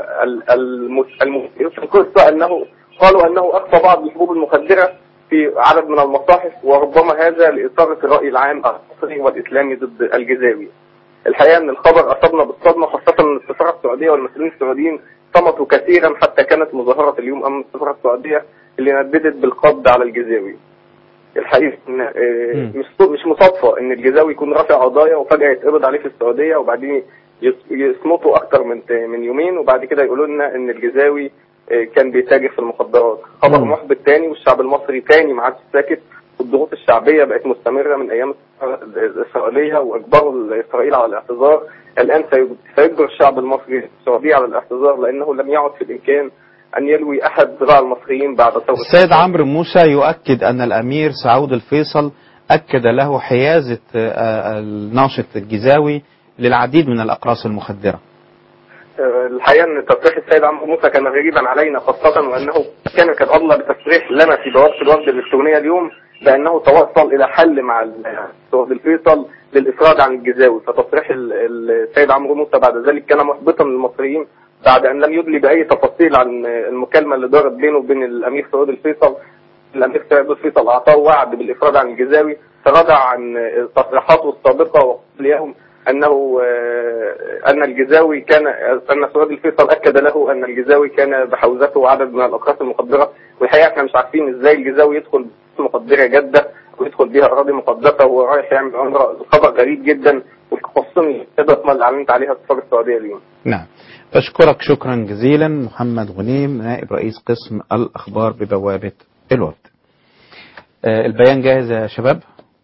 والمثير في القصة أنه قالوا أنه أخفى بعض الحبوب المخدرة في عدد من المصاحف وربما هذا لإثارة الرأي العام المصري والإسلامي ضد الجزاوي الحقيقة أن الخبر أصابنا بالصدمة خاصة أن السفارة السعودية والمسؤولين السعوديين صمتوا كثيرا حتى كانت مظاهرة اليوم أمام السفارة السعودية اللي نددت بالقبض على الجزاوي الحقيقة إن آه، مم. مش مش مصادفة إن الجزاوي يكون رافع قضايا وفجأة يتقبض عليه في السعودية وبعدين يص- يصمتوا أكتر من من يومين وبعد كده يقولوا لنا إن الجزاوي آه، كان بيتاجر في المخدرات خبر مم. محبط تاني والشعب المصري تاني ما عادش ساكت والضغوط الشعبية بقت مستمرة من أيام الإسرائيلية وإجبار إسرائيل على الاعتذار الآن سيج- سيجبر الشعب المصري السعودي على الاعتذار لأنه لم يعد في الإمكان أن يلوي أحد ذراع المصريين بعد ثورة السيد عمرو موسى يؤكد أن الأمير سعود الفيصل أكد له حيازة آه، الناشط الجزاوي للعديد من الأقراص المخدرة الحقيقة أن تصريح السيد عمرو موسى كان غريبا علينا خاصة وأنه كان قد أضلى بتصريح لنا في بوابة الوفد الإلكترونية اليوم بأنه توصل إلى حل مع السعود الفيصل للإفراد عن الجزاوي فتصريح ال- السيد عمرو موسى بعد ذلك كان محبطا للمصريين بعد أن لم يدلي بأي تفاصيل عن المكالمة اللي دارت بينه وبين الأمير سعود الفيصل الأمير سعود الفيصل أعطاه وعد بالإفراد عن الجزاوي تراجع عن تصريحاته السابقة وقال اليوم أنه آه، أن الجزاوي كان أن سعود الفيصل أكد له أن الجزاوي كان بحوزته عدد من الأقراص المخدرة والحقيقة احنا مش عارفين ازاي الجزاوي يدخل مخدرة جدة ويدخل بيها أراضي مقدسة وهو رايح يعمل عمرة الخبر غريب جدا ويخصني الخدمة اللي أعلنت عليها السفارة السعودية اليوم نعم بشكرك شكرا جزيلا محمد غنيم نائب رئيس قسم الأخبار ببوابة الوفد آه، البيان جاهز يا شباب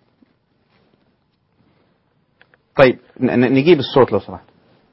طيب ن- ن- نجيب الصوت لو سمحت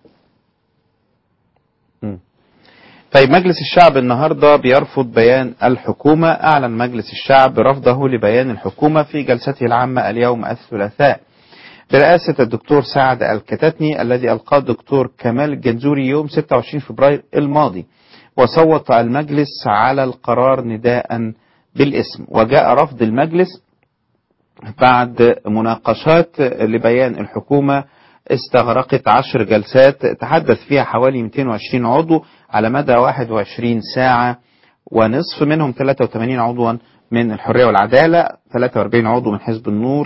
مم. طيب مجلس الشعب النهارده بيرفض بيان الحكومة أعلن مجلس الشعب رفضه لبيان الحكومة في جلسته العامة اليوم الثلاثاء برئاسة الدكتور سعد الكتاتني الذي ألقاه الدكتور كمال الجنزوري يوم 26 فبراير الماضي وصوت المجلس على القرار نداء بالاسم وجاء رفض المجلس بعد مناقشات لبيان الحكومة استغرقت عشر جلسات تحدث فيها حوالي 220 عضو على مدى 21 ساعة ونصف منهم 83 عضوا من الحرية والعدالة 43 عضو من حزب النور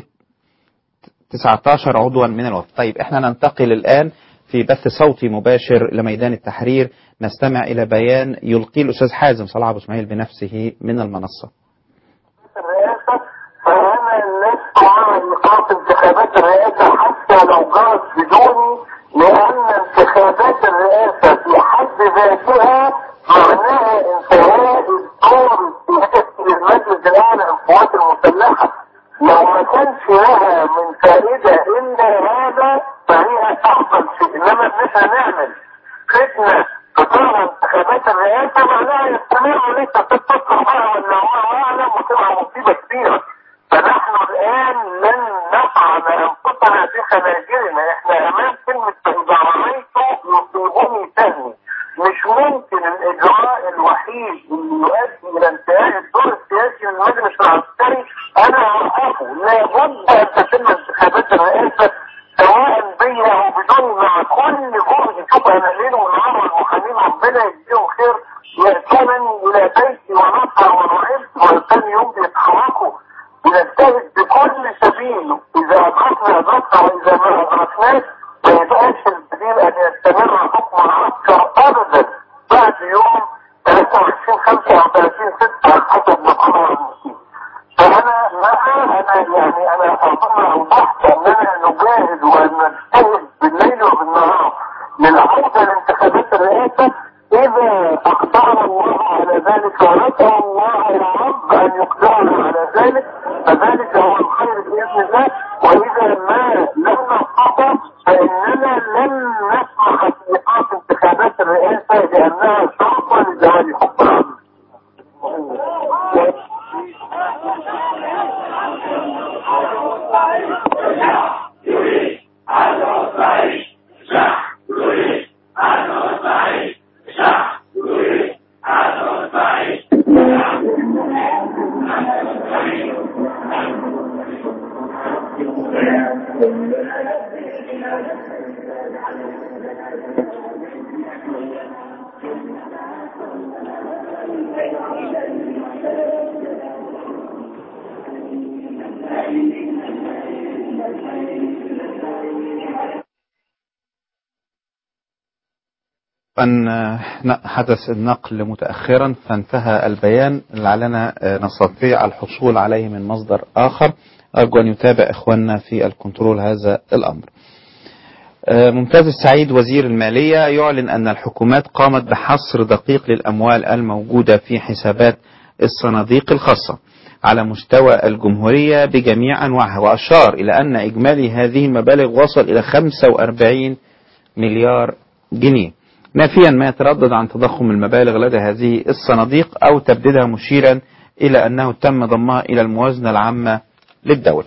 19 عضوا من الوفد طيب احنا ننتقل الآن في بث صوتي مباشر لميدان التحرير نستمع إلى بيان يلقيه الأستاذ حازم صلاح أبو إسماعيل بنفسه من المنصة الرئاسة فأنا لست مع إيقاف انتخابات الرئاسة حتى لو جرت بدوني لأن انتخابات الرئاسة في حد ذاتها معناها انتهاء الدور السياسي للمجلس الأعلى للقوات المسلحة لو ما كانش لها من فائدة إلا هذا فهي أفضل شيء إنما إن إحنا نعمل فتنة قطار انتخابات الرئاسة معناها يستمر ليس تتصل بها ولا الله أعلم وتبقى مصيبة كبيرة فنحن الآن لن نفعل أنفسنا في خناجرنا إحنا أمام كلمة فإذا رأيت يصيبني سهمي مش ممكن الإجراء الوحيد اللي يؤدي إلى انتهاء الدور السياسي للمجلس العسكري أنا أوقفه لابد أن تتم انتخابات الرئاسة سواء بيا أو بدوني مع كل جهد شوف أنا ليل ونهار والمحامين ربنا يجزيهم خير يأتونني إلى بيتي ونصر ونعد وثاني يوم بيتحركوا بنجتهد بكل سبيل إذا أدركنا أدركنا وإذا ما أدركناش ما يبقاش البديل أن يستمر حكم العسكر أبدا بعد يوم 23 35 6 حسب ما قرر المسلمين فأنا لا أنا يعني أنا أظن أوضحت أننا نجاهد ونجتهد بالليل وبالنهار للعودة لانتخابات الرئاسة إذا أقدرنا الله على ذلك ونسأل الله يا رب أن يقدرنا على ذلك فذلك هو الخير الرئاسة وإذا ما لم نستطع فإننا لن نسمح بإيقاف انتخابات الرئاسة لأنها شرطة لزوال حكم العمل. أن حدث النقل متأخرا فانتهى البيان لعلنا نستطيع الحصول عليه من مصدر آخر أرجو أن يتابع إخواننا في الكنترول هذا الأمر ممتاز السعيد وزير المالية يعلن أن الحكومات قامت بحصر دقيق للأموال الموجودة في حسابات الصناديق الخاصة على مستوى الجمهورية بجميع أنواعها وأشار إلى أن إجمالي هذه المبالغ وصل إلى 45 مليار جنيه نافيا ما يتردد عن تضخم المبالغ لدى هذه الصناديق أو تبديدها مشيرا إلى أنه تم ضمها إلى الموازنة العامة للدولة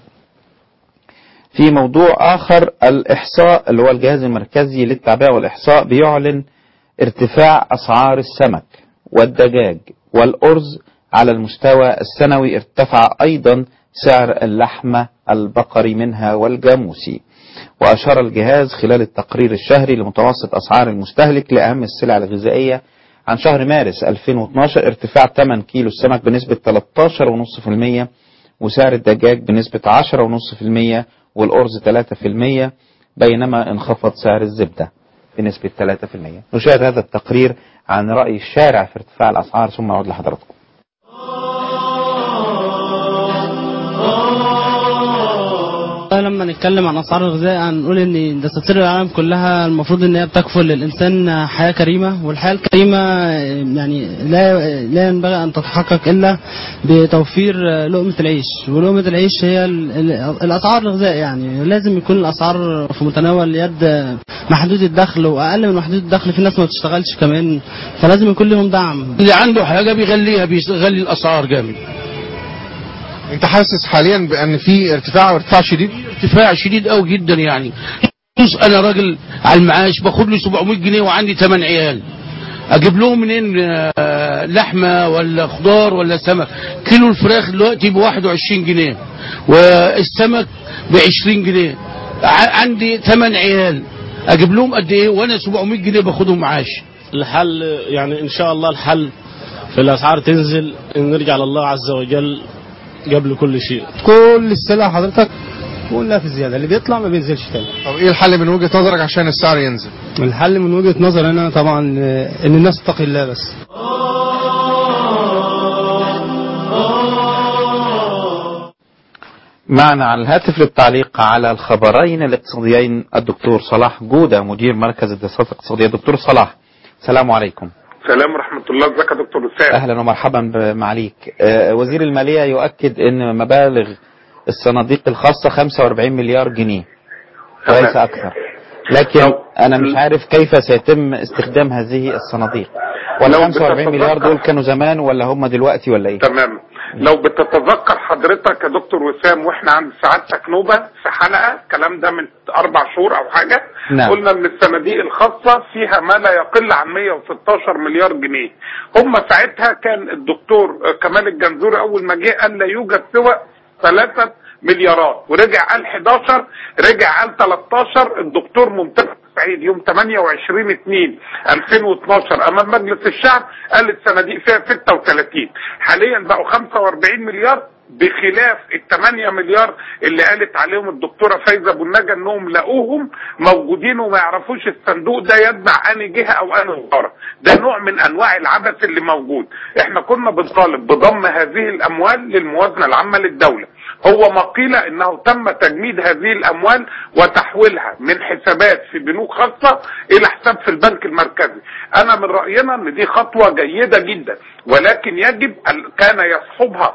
في موضوع آخر الإحصاء اللي هو الجهاز المركزي للتعبئة والإحصاء بيعلن ارتفاع أسعار السمك والدجاج والأرز على المستوى السنوي ارتفع أيضا سعر اللحمة البقري منها والجاموسي وأشار الجهاز خلال التقرير الشهري لمتوسط أسعار المستهلك لأهم السلع الغذائية عن شهر مارس 2012 ارتفاع 8 كيلو السمك بنسبة 13.5% وسعر الدجاج بنسبة 10.5% والأرز 3% بينما انخفض سعر الزبدة بنسبة 3% نشاهد هذا التقرير عن رأي الشارع في ارتفاع الأسعار ثم نعود لحضراتكم لما نتكلم عن اسعار الغذاء هنقول ان دساتير العالم كلها المفروض ان هي بتكفل للانسان حياه كريمه والحياه الكريمه يعني لا لا ينبغي ان تتحقق الا بتوفير لقمه العيش ولقمه العيش هي ال- ال- الاسعار الغذاء يعني لازم يكون الاسعار في متناول يد محدود الدخل واقل من محدود الدخل في ناس ما بتشتغلش كمان فلازم يكون لهم دعم اللي عنده حاجه بيغليها بيغلي الاسعار جامد انت حاسس حاليا بان في ارتفاع وارتفاع شديد ارتفاع شديد قوي جدا يعني بص انا راجل على المعاش باخد لي 700 جنيه وعندي 8 عيال اجيب لهم منين آه، لحمه ولا خضار ولا سمك كيلو الفراخ دلوقتي ب 21 جنيه والسمك ب 20 جنيه ع- عندي 8 عيال اجيب لهم قد ايه وانا 700 جنيه باخدهم معاش الحل يعني ان شاء الله الحل في الاسعار تنزل ان نرجع لله عز وجل قبل كل شيء كل السلع حضرتك كلها في زياده اللي بيطلع ما بينزلش تاني طب ايه الحل من وجهة نظرك عشان السعر ينزل الحل من وجهه نظري انا طبعا آه، ان الناس تتقي الله بس معنا على الهاتف للتعليق على الخبرين الاقتصاديين الدكتور صلاح جودة مدير مركز الدراسات الاقتصادية دكتور صلاح السلام عليكم سلام ورحمة الله ازيك يا دكتور وسام أهلا ومرحبا بمعاليك آه، وزير المالية يؤكد أن مبالغ الصناديق الخاصة 45 مليار جنيه وليس أكثر لكن أنا مش عارف كيف سيتم استخدام هذه الصناديق ولا لو 45 مليار بتتذكر- دول كانوا زمان ولا هم دلوقتي ولا إيه تمام لو بتتذكر حضرتك يا دكتور وسام واحنا عند سعادتك نوبة في حلقة الكلام ده من اربع شهور او حاجة نعم. قلنا ان الصناديق الخاصة فيها ما لا يقل عن 116 مليار جنيه هم ساعتها كان الدكتور كمال الجنزوري اول ما جه قال لا يوجد سوى ثلاثة مليارات ورجع قال 11 رجع قال 13 الدكتور ممتاز سعيد يوم 28 2 2012 امام مجلس الشعب قال الصناديق فيها 36 حاليا بقوا 45 مليار بخلاف ال 8 مليار اللي قالت عليهم الدكتوره فايزه ابو النجا انهم لقوهم موجودين وما يعرفوش الصندوق ده يتبع اني جهه او اني وزاره ده نوع من انواع العبث اللي موجود احنا كنا بنطالب بضم هذه الاموال للموازنه العامه للدوله هو ما قيل انه تم تجميد هذه الاموال وتحويلها من حسابات في بنوك خاصه الى حساب في البنك المركزي انا من راينا ان دي خطوه جيده جدا ولكن يجب أن كان يصحبها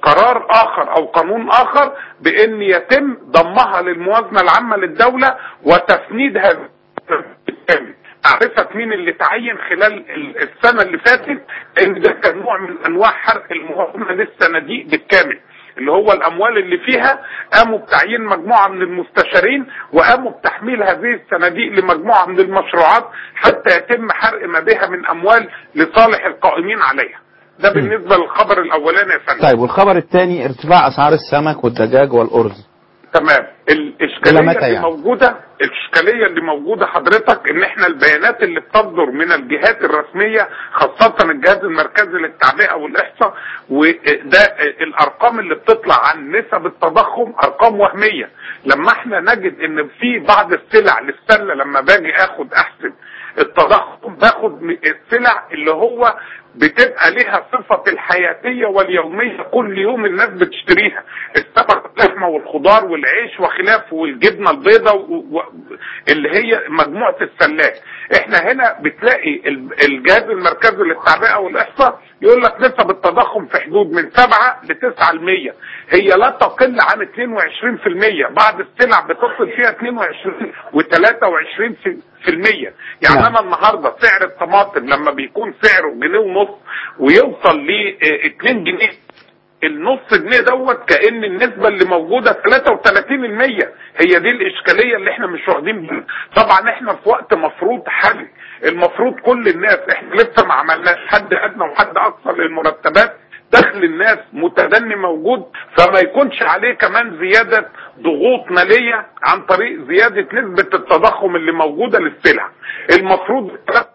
قرار اخر او قانون اخر بان يتم ضمها للموازنه العامه للدوله وتفنيدها بالكامل معرفة مين اللي تعين خلال ال- السنة اللي فاتت ان ده كان نوع من انواع حرق الموازنة للصناديق بالكامل اللي هو الاموال اللي فيها قاموا بتعيين مجموعة من المستشارين وقاموا بتحميل هذه الصناديق لمجموعة من المشروعات حتى يتم حرق ما بها من اموال لصالح القائمين عليها ده بالنسبة للخبر الاولاني يا فندم طيب والخبر الثاني ارتفاع اسعار السمك والدجاج والارز تمام إلى الاشكاليه متى اللي يعني؟ موجوده الاشكاليه اللي موجوده حضرتك ان احنا البيانات اللي بتصدر من الجهات الرسميه خاصه الجهاز المركزي للتعبئه والاحصاء وده الارقام اللي بتطلع عن نسب التضخم ارقام وهميه لما احنا نجد ان في بعض السلع للسله لما باجي اخد احسب التضخم باخد من السلع اللي هو بتبقى لها صفة الحياتية واليومية كل يوم الناس بتشتريها السمك اللحمة والخضار والعيش وخلافه والجبنة البيضاء و... و... اللي هي مجموعة السلات احنا هنا بتلاقي ال- الجهاز المركزي للتعبئة والإحصاء يقول لك نسب التضخم في حدود من 7 ل 9 المية هي لا تقل عن 22% بعض السلع بتصل فيها 22 و 23 في في المية يعني نعم. انا النهاردة سعر الطماطم لما بيكون سعره جنيه ونص ويوصل ل 2 جنيه النص جنيه دوت كأن النسبة اللي موجودة 33 المية هي دي الإشكالية اللي احنا مش واخدين بالنا طبعا احنا في وقت مفروض حل المفروض كل الناس احنا لسه ما عملناش حد أدنى وحد أقصى للمرتبات دخل الناس متدني موجود فما يكونش عليه كمان زيادة ضغوط مالية عن طريق زيادة نسبة التضخم اللي موجودة للسلع المفروض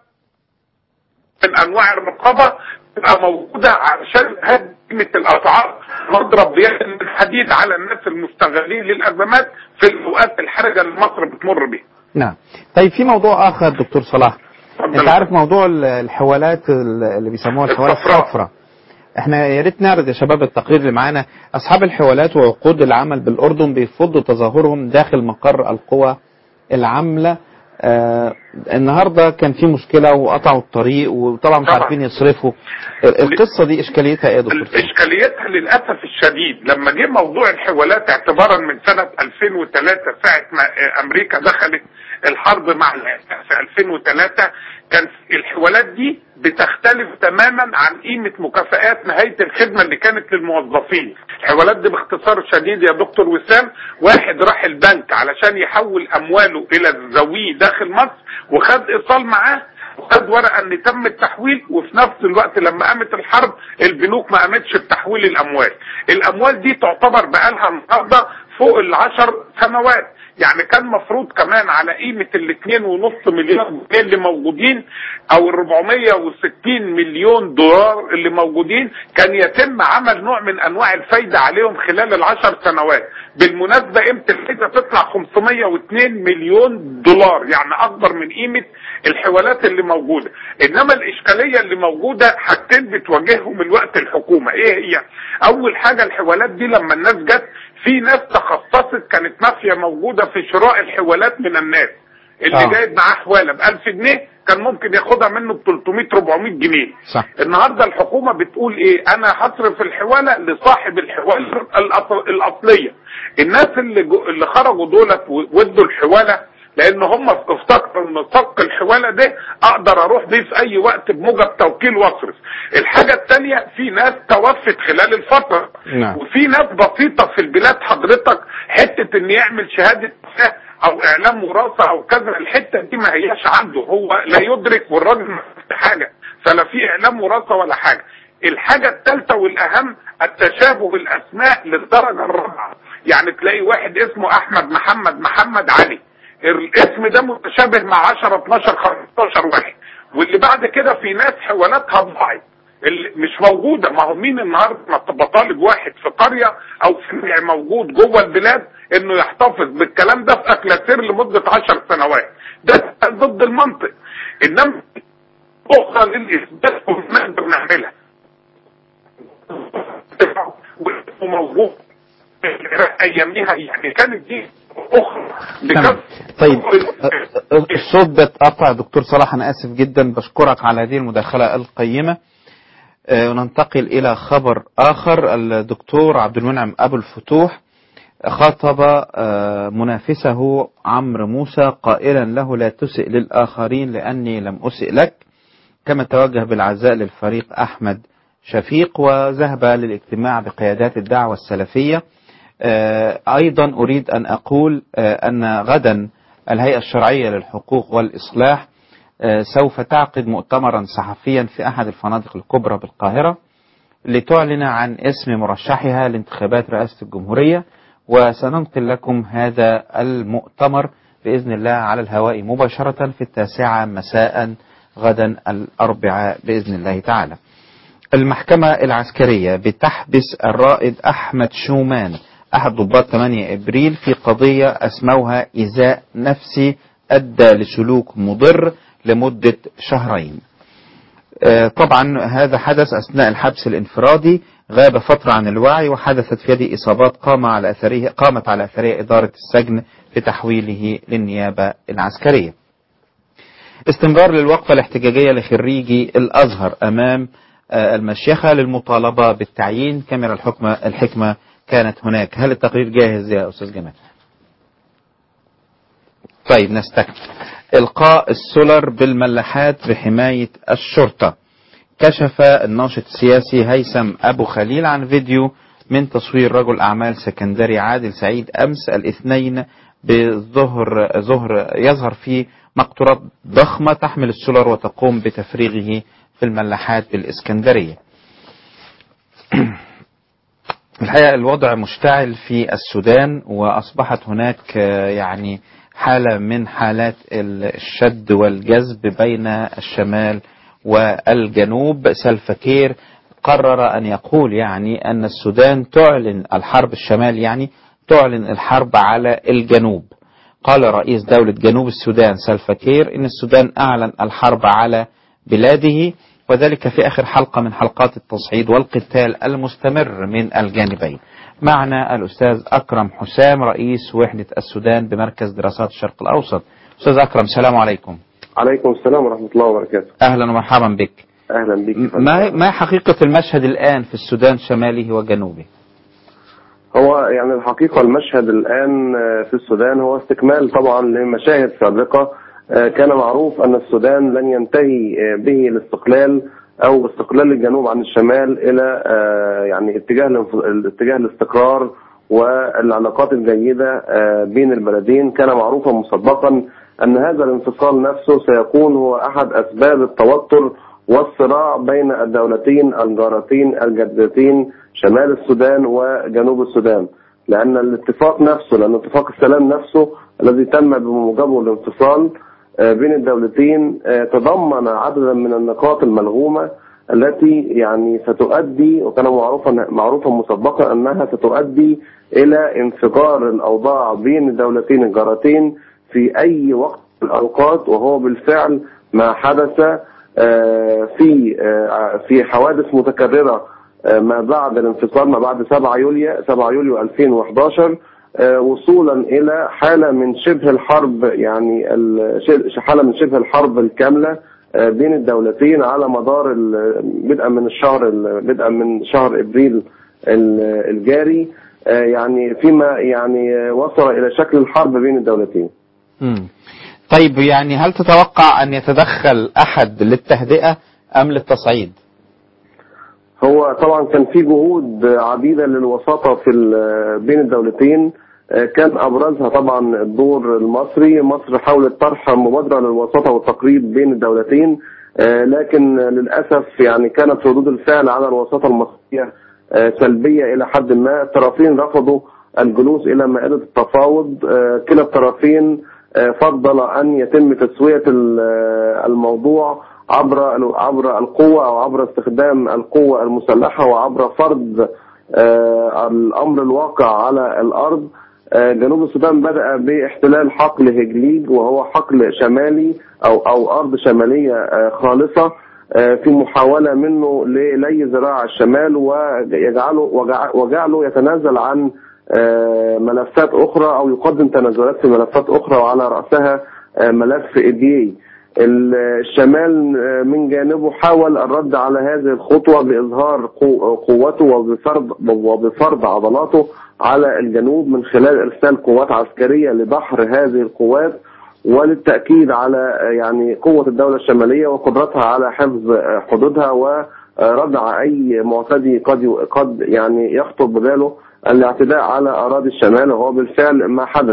من انواع الرقابه تبقى موجوده علشان هدمه الاسعار نضرب بيد من حديد على الناس المستغلين للازمات في الاوقات الحرجه اللي مصر بتمر بيها. نعم طيب في موضوع اخر دكتور صلاح انت عارف موضوع ال- الحوالات ال- اللي بيسموها الحوالات الصفراء احنا يا ريت نعرض يا شباب التقرير اللي معانا اصحاب الحوالات وعقود العمل بالاردن بيفضوا تظاهرهم داخل مقر القوى العامله آه النهارده كان في مشكله وقطعوا الطريق وطبعا مش طبعا. عارفين يصرفوا ال- القصه دي اشكاليتها ايه يا دكتور اشكاليتها للاسف الشديد لما جه موضوع الحوالات اعتبارا من سنه 2003 ساعه ما اه، امريكا دخلت الحرب مع العراق في 2003 كان الحوالات دي بتختلف تماما عن قيمه مكافآت نهايه الخدمه اللي كانت للموظفين. الحوالات دي باختصار شديد يا دكتور وسام واحد راح البنك علشان يحول امواله الى ذويه داخل مصر وخد ايصال معاه وخد ورقه ان تم التحويل وفي نفس الوقت لما قامت الحرب البنوك ما قامتش بتحويل الاموال الاموال دي تعتبر بقالها النهارده فوق العشر سنوات يعني كان مفروض كمان على قيمة الاثنين ونص مليون جنيه اللي موجودين او ال 460 مليون دولار اللي موجودين كان يتم عمل نوع من انواع الفايدة عليهم خلال العشر سنوات بالمناسبة قيمة الفايدة تطلع 502 مليون دولار يعني اكبر من قيمة الحوالات اللي موجودة انما الاشكالية اللي موجودة حاجتين بتواجههم الوقت الحكومة ايه هي اول حاجة الحوالات دي لما الناس جت في ناس تخصصت كانت مافيا موجودة في شراء الحوالات من الناس اللي آه. آه. جايب معاه حوالة ب 1000 جنيه كان ممكن ياخدها منه ب 300 400 جنيه صح النهارده الحكومه بتقول ايه انا هصرف الحواله لصاحب الحواله الأص- الاصليه الناس اللي جو اللي خرجوا دولت وادوا الحواله لان هم افتكروا ان صك الحواله ده اقدر اروح بيه في اي وقت بموجب توكيل واصرف الحاجه الثانيه في ناس توفت خلال الفتره نعم وفي ناس بسيطة في البلاد حضرتك حتة ان يعمل شهادة وفاة او اعلام وراثة او كذا الحتة دي ما هياش عنده هو لا يدرك والراجل ما في حاجة فلا في اعلام وراثة ولا حاجة الحاجة الثالثة والاهم التشابه الاسماء للدرجة الرابعة يعني تلاقي واحد اسمه احمد محمد محمد علي الاسم ده متشابه مع 10 12 15 واحد واللي بعد كده في ناس حوالاتها ضاعت اللي مش موجودة ما هو مين النهاردة ما تبقى طالب واحد في قرية او في موجود جوه البلاد انه يحتفظ بالكلام ده في اكلاسير لمدة عشر سنوات ده ضد المنطق انما اخرى للاثبات ونقدر نعملها وموجود اياميها يعني كانت دي اخرى تمام طيب أ- أ- الصوت بيتقطع يا دكتور صلاح انا اسف جدا بشكرك على هذه المداخله القيمه آه، وننتقل إلى خبر آخر الدكتور عبد المنعم أبو الفتوح خاطب آه، منافسه عمرو موسى قائلا له لا تسئ للآخرين لأني لم أسئ لك كما توجه بالعزاء للفريق أحمد شفيق وذهب للاجتماع بقيادات الدعوة السلفية آه، أيضا أريد أن أقول آه، أن غدا الهيئة الشرعية للحقوق والإصلاح آه، سوف تعقد مؤتمرا صحفيا في أحد الفنادق الكبرى بالقاهرة لتعلن عن اسم مرشحها لانتخابات رئاسة الجمهورية وسننقل لكم هذا المؤتمر بإذن الله على الهواء مباشرة في التاسعة مساء غدا الأربعاء بإذن الله تعالى المحكمة العسكرية بتحبس الرائد أحمد شومان أحد ضباط 8 إبريل في قضية أسموها إيذاء نفسي أدى لسلوك مضر لمدة شهرين آه، طبعا هذا حدث أثناء الحبس الانفرادي غاب فترة عن الوعي وحدثت في يده إصابات قام على أثره قامت على أثرها إدارة السجن بتحويله للنيابة العسكرية استمرار للوقفة الاحتجاجية لخريجي الأزهر أمام آه، المشيخة للمطالبة بالتعيين كاميرا الحكمة الحكمة كانت هناك هل التقرير جاهز يا أستاذ جمال طيب نستكمل إلقاء السولر بالملاحات بحماية الشرطة كشف الناشط السياسي هيثم أبو خليل عن فيديو من تصوير رجل أعمال سكندري عادل سعيد أمس الاثنين بظهر ظهر يظهر فيه مقطورات ضخمة تحمل السولر وتقوم بتفريغه في الملاحات بالإسكندرية الحقيقة الوضع مشتعل في السودان وأصبحت هناك آه، يعني حالة من حالات الشد والجذب بين الشمال والجنوب سلفكير قرر أن يقول يعني أن السودان تعلن الحرب الشمال يعني تعلن الحرب على الجنوب قال رئيس دولة جنوب السودان سلفكير إن السودان أعلن الحرب على بلاده وذلك في آخر حلقة من حلقات التصعيد والقتال المستمر من الجانبين معنا الأستاذ أكرم حسام رئيس وحدة السودان بمركز دراسات الشرق الأوسط أستاذ أكرم السلام عليكم عليكم السلام ورحمة الله وبركاته أهلا ومرحبا بك أهلا بك ما ما حقيقة المشهد الآن في السودان شماله وجنوبه هو يعني الحقيقة المشهد الآن آه، في السودان هو استكمال طبعا لمشاهد سابقة آه، كان معروف أن السودان لن ينتهي آه، به الاستقلال أو استقلال الجنوب عن الشمال إلى آه، يعني اتجاه الانف- الاتجاه الاستقرار والعلاقات الجيدة آه، بين البلدين كان معروفا مسبقا أن هذا الانفصال نفسه سيكون هو أحد أسباب التوتر والصراع بين الدولتين الجارتين الجدتين شمال السودان وجنوب السودان لأن الاتفاق نفسه لأن اتفاق السلام نفسه الذي تم بموجبه الانفصال آه، بين الدولتين آه، تضمن عددا من النقاط الملغومة التي يعني ستؤدي وكان معروفا معروفا مسبقا انها ستؤدي الى انفجار الاوضاع بين الدولتين الجارتين في اي وقت من الاوقات وهو بالفعل ما حدث آه، في آه، في حوادث متكرره آه، ما بعد الانفصال ما بعد 7 يوليو 7 يوليو 2011 آه، وصولا الى حاله من شبه الحرب يعني ال- ش- حاله من شبه الحرب الكامله آه، بين الدولتين على مدار ال- بدءا من الشهر ال- بدءا من شهر ابريل ال- الجاري آه، يعني فيما يعني آه، وصل الى شكل الحرب بين الدولتين مم. طيب يعني هل تتوقع أن يتدخل أحد للتهدئة أم للتصعيد هو طبعا كان في جهود عديدة للوساطة في ال- بين الدولتين آه، كان أبرزها طبعا الدور المصري مصر حاولت طرح مبادرة للوساطة والتقريب بين الدولتين آه، لكن للأسف يعني كانت ردود الفعل على الوساطة المصرية آه، سلبية إلى حد ما الطرفين رفضوا الجلوس إلى مائدة التفاوض آه، كلا الطرفين آه، فضل أن يتم تسوية ال- آه، الموضوع عبر عبر القوة أو عبر استخدام القوة المسلحة وعبر فرض آه، الأمر الواقع على الأرض آه، جنوب السودان بدأ باحتلال حقل هجليج وهو حقل شمالي أو أو أرض شمالية آه، خالصة آه، في محاولة منه للي ذراع الشمال ويجعله وجع- وجعله يتنازل عن آه، ملفات أخرى أو يقدم تنازلات في ملفات أخرى وعلى رأسها آه، ملف إديي ال- الشمال آه، من جانبه حاول الرد على هذه الخطوة بإظهار قو- قوته وبفرض وبفرض عضلاته على الجنوب من خلال إرسال قوات عسكرية لبحر هذه القوات وللتأكيد على آه، يعني قوة الدولة الشمالية وقدرتها على حفظ آه، حدودها وردع أي معتدي قد قد يعني يخطر بباله الاعتداء على أراضي الشمال وهو بالفعل ما حدث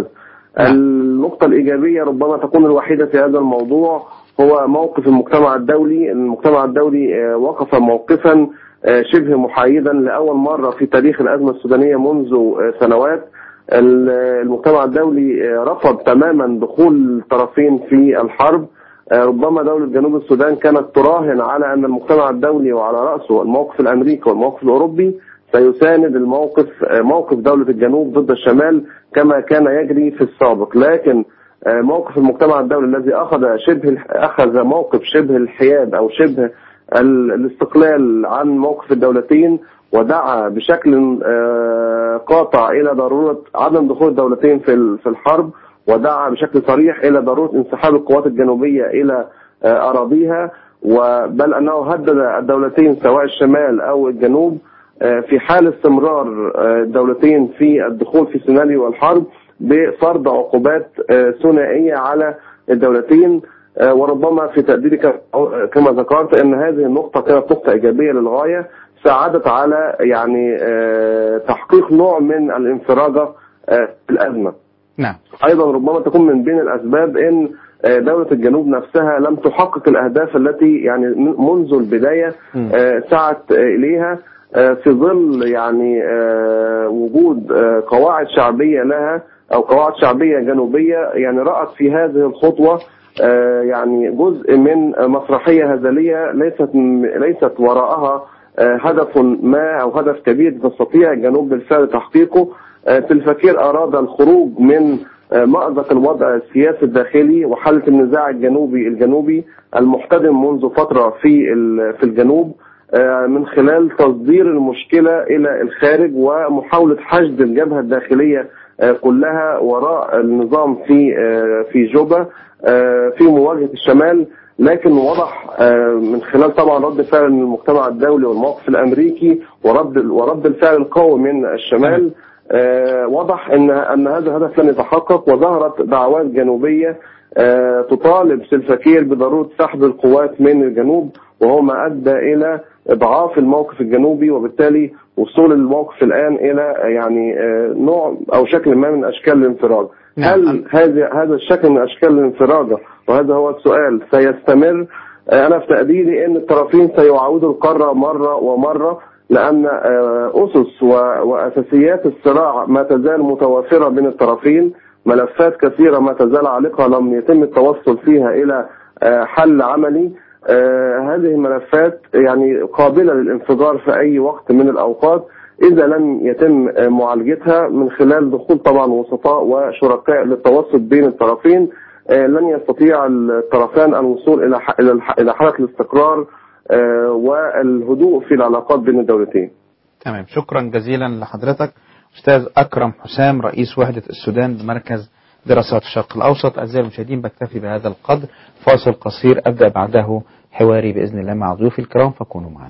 النقطة الإيجابية ربما تكون الوحيدة في هذا الموضوع هو موقف المجتمع الدولي المجتمع الدولي آه، وقف موقفا آه، شبه محايدا لأول مرة في تاريخ الأزمة السودانية منذ آه، سنوات ال- المجتمع الدولي آه، رفض تماما دخول الطرفين في الحرب آه، ربما دولة جنوب السودان كانت تراهن على أن المجتمع الدولي وعلى رأسه الموقف الأمريكي والموقف الأوروبي سيساند الموقف آه، موقف دولة الجنوب ضد الشمال كما كان يجري في السابق لكن آه، موقف المجتمع الدولي الذي أخذ شبه أخذ موقف شبه الحياد أو شبه ال- الاستقلال عن موقف الدولتين ودعا بشكل آه، قاطع إلى ضرورة عدم دخول الدولتين في ال- في الحرب ودعا بشكل صريح إلى ضرورة انسحاب القوات الجنوبية إلى آه، أراضيها وبل أنه هدد الدولتين سواء الشمال أو الجنوب آه، في حال استمرار آه، الدولتين في الدخول في سيناريو الحرب بفرض عقوبات آه، ثنائية على الدولتين آه، وربما في تقديري ك- كما ذكرت ان هذه النقطة كانت نقطة ايجابية للغاية ساعدت على يعني آه، تحقيق نوع من الانفراجة آه، في الازمة. نعم ايضا ربما تكون من بين الاسباب ان آه، دولة الجنوب نفسها لم تحقق الاهداف التي يعني من- منذ البداية آه، سعت آه، اليها آه، في ظل يعني آه، وجود آه، قواعد شعبية لها او قواعد شعبية جنوبية يعني رأت في هذه الخطوة آه، يعني جزء من مسرحية هزلية ليست ليست وراءها آه، هدف ما او هدف كبير تستطيع الجنوب بالفعل تحقيقه آه، تلفكير اراد الخروج من آه، مأزق الوضع السياسي الداخلي وحالة النزاع الجنوبي الجنوبي المحتدم منذ فترة في ال- في الجنوب آه، من خلال تصدير المشكلة إلى الخارج ومحاولة حشد الجبهة الداخلية آه، كلها وراء النظام في آه، في جوبا آه، في مواجهة الشمال لكن وضح آه، من خلال طبعا رد فعل من المجتمع الدولي والموقف الامريكي ورد ورد الفعل القوي من الشمال آه، وضح ان ان هذا الهدف لن يتحقق وظهرت دعوات جنوبيه آه، تطالب سلفاكير بضروره سحب القوات من الجنوب وهو ما ادى الى اضعاف الموقف الجنوبي وبالتالي وصول الموقف الان الى آه، يعني آه، نوع او شكل ما من اشكال الانفراج. هل هذا هذا الشكل من اشكال الانفراجه وهذا هو السؤال سيستمر آه، انا في تقديري ان الطرفين سيعاودوا القاره مره ومره لان آه، اسس و- واساسيات الصراع ما تزال متوافره بين الطرفين ملفات كثيره ما تزال عالقه لم يتم التوصل فيها الى آه، حل عملي آه، هذه الملفات يعني قابله للانفجار في اي وقت من الاوقات اذا لم يتم آه، معالجتها من خلال دخول طبعا وسطاء وشركاء للتوسط بين الطرفين آه، لن يستطيع الطرفان الوصول الى ح- الى الح- الى حاله الاستقرار آه، والهدوء في العلاقات بين الدولتين. تمام شكرا جزيلا لحضرتك أستاذ أكرم حسام رئيس وحدة السودان بمركز دراسات الشرق الأوسط أعزائي المشاهدين بكتفي بهذا القدر فاصل قصير أبدأ بعده حواري بإذن الله مع ضيوفي الكرام فكونوا معنا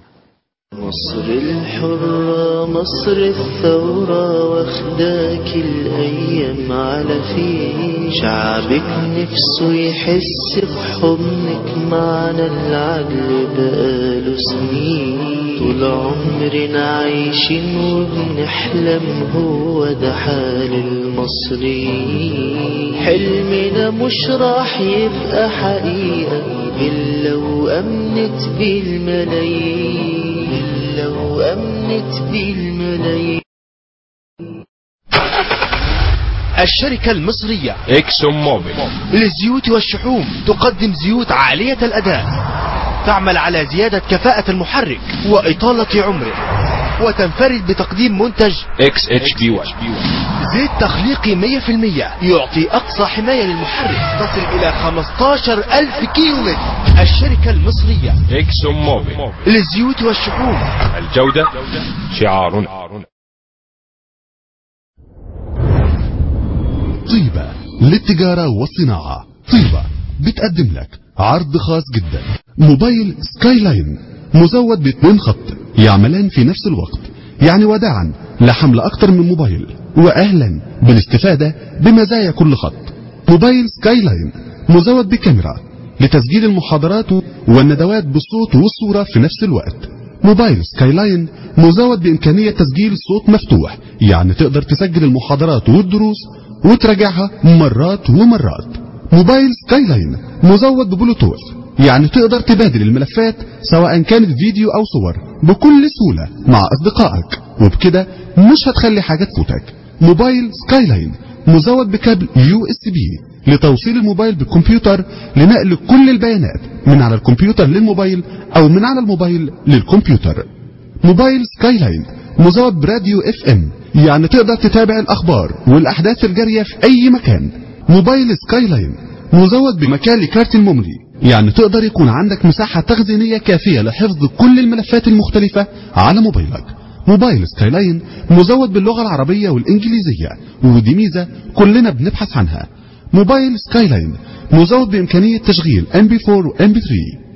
مصر الحرة مصر الثورة واخداك الأيام على فيه شعبك نفسه يحس بحضنك معنا العدل بقاله سنين طول عمرنا عايشين وبنحلم هو ده حال المصريين حلمنا مش راح يبقى حقيقة إلا وأمنت بالملايين إلا وأمنت بالملايين الشركة المصرية اكسون موبيل للزيوت والشحوم تقدم زيوت عالية الأداء تعمل على زيادة كفاءة المحرك وإطالة عمره وتنفرد بتقديم منتج اكس اتش بي 1 زيت تخليقي 100% يعطي أقصى حماية للمحرك تصل إلى 15 ألف كيلومتر الشركة المصرية اكسون موبيل للزيوت والشحوم الجودة شعارنا طيبة للتجارة والصناعة طيبة بتقدم لك عرض خاص جدا موبايل سكاي لاين مزود باثنين خط يعملان في نفس الوقت يعني وداعا لحمل أكتر من موبايل وأهلا بالاستفادة بمزايا كل خط موبايل سكاي لاين مزود بكاميرا لتسجيل المحاضرات والندوات بالصوت والصورة في نفس الوقت موبايل سكاي لاين مزود بإمكانية تسجيل صوت مفتوح يعني تقدر تسجل المحاضرات والدروس وتراجعها مرات ومرات موبايل سكاي لاين مزود ببلوتوث يعني تقدر تبادل الملفات سواء كانت فيديو أو صور بكل سهولة مع أصدقائك وبكده مش هتخلي حاجة تفوتك موبايل سكاي لاين مزود بكابل يو اس بي لتوصيل الموبايل بالكمبيوتر لنقل كل البيانات من على الكمبيوتر للموبايل او من على الموبايل للكمبيوتر موبايل سكاي لاين مزود براديو اف ام يعني تقدر تتابع الاخبار والاحداث الجارية في اي مكان موبايل سكاي لاين مزود بمكان لكارت الميموري يعني تقدر يكون عندك مساحة تخزينية كافية لحفظ كل الملفات المختلفة على موبايلك موبايل سكاي لاين مزود باللغة العربية والإنجليزية ودي ميزة كلنا بنبحث عنها موبايل سكاي لاين مزود بإمكانية تشغيل MP4 و MP3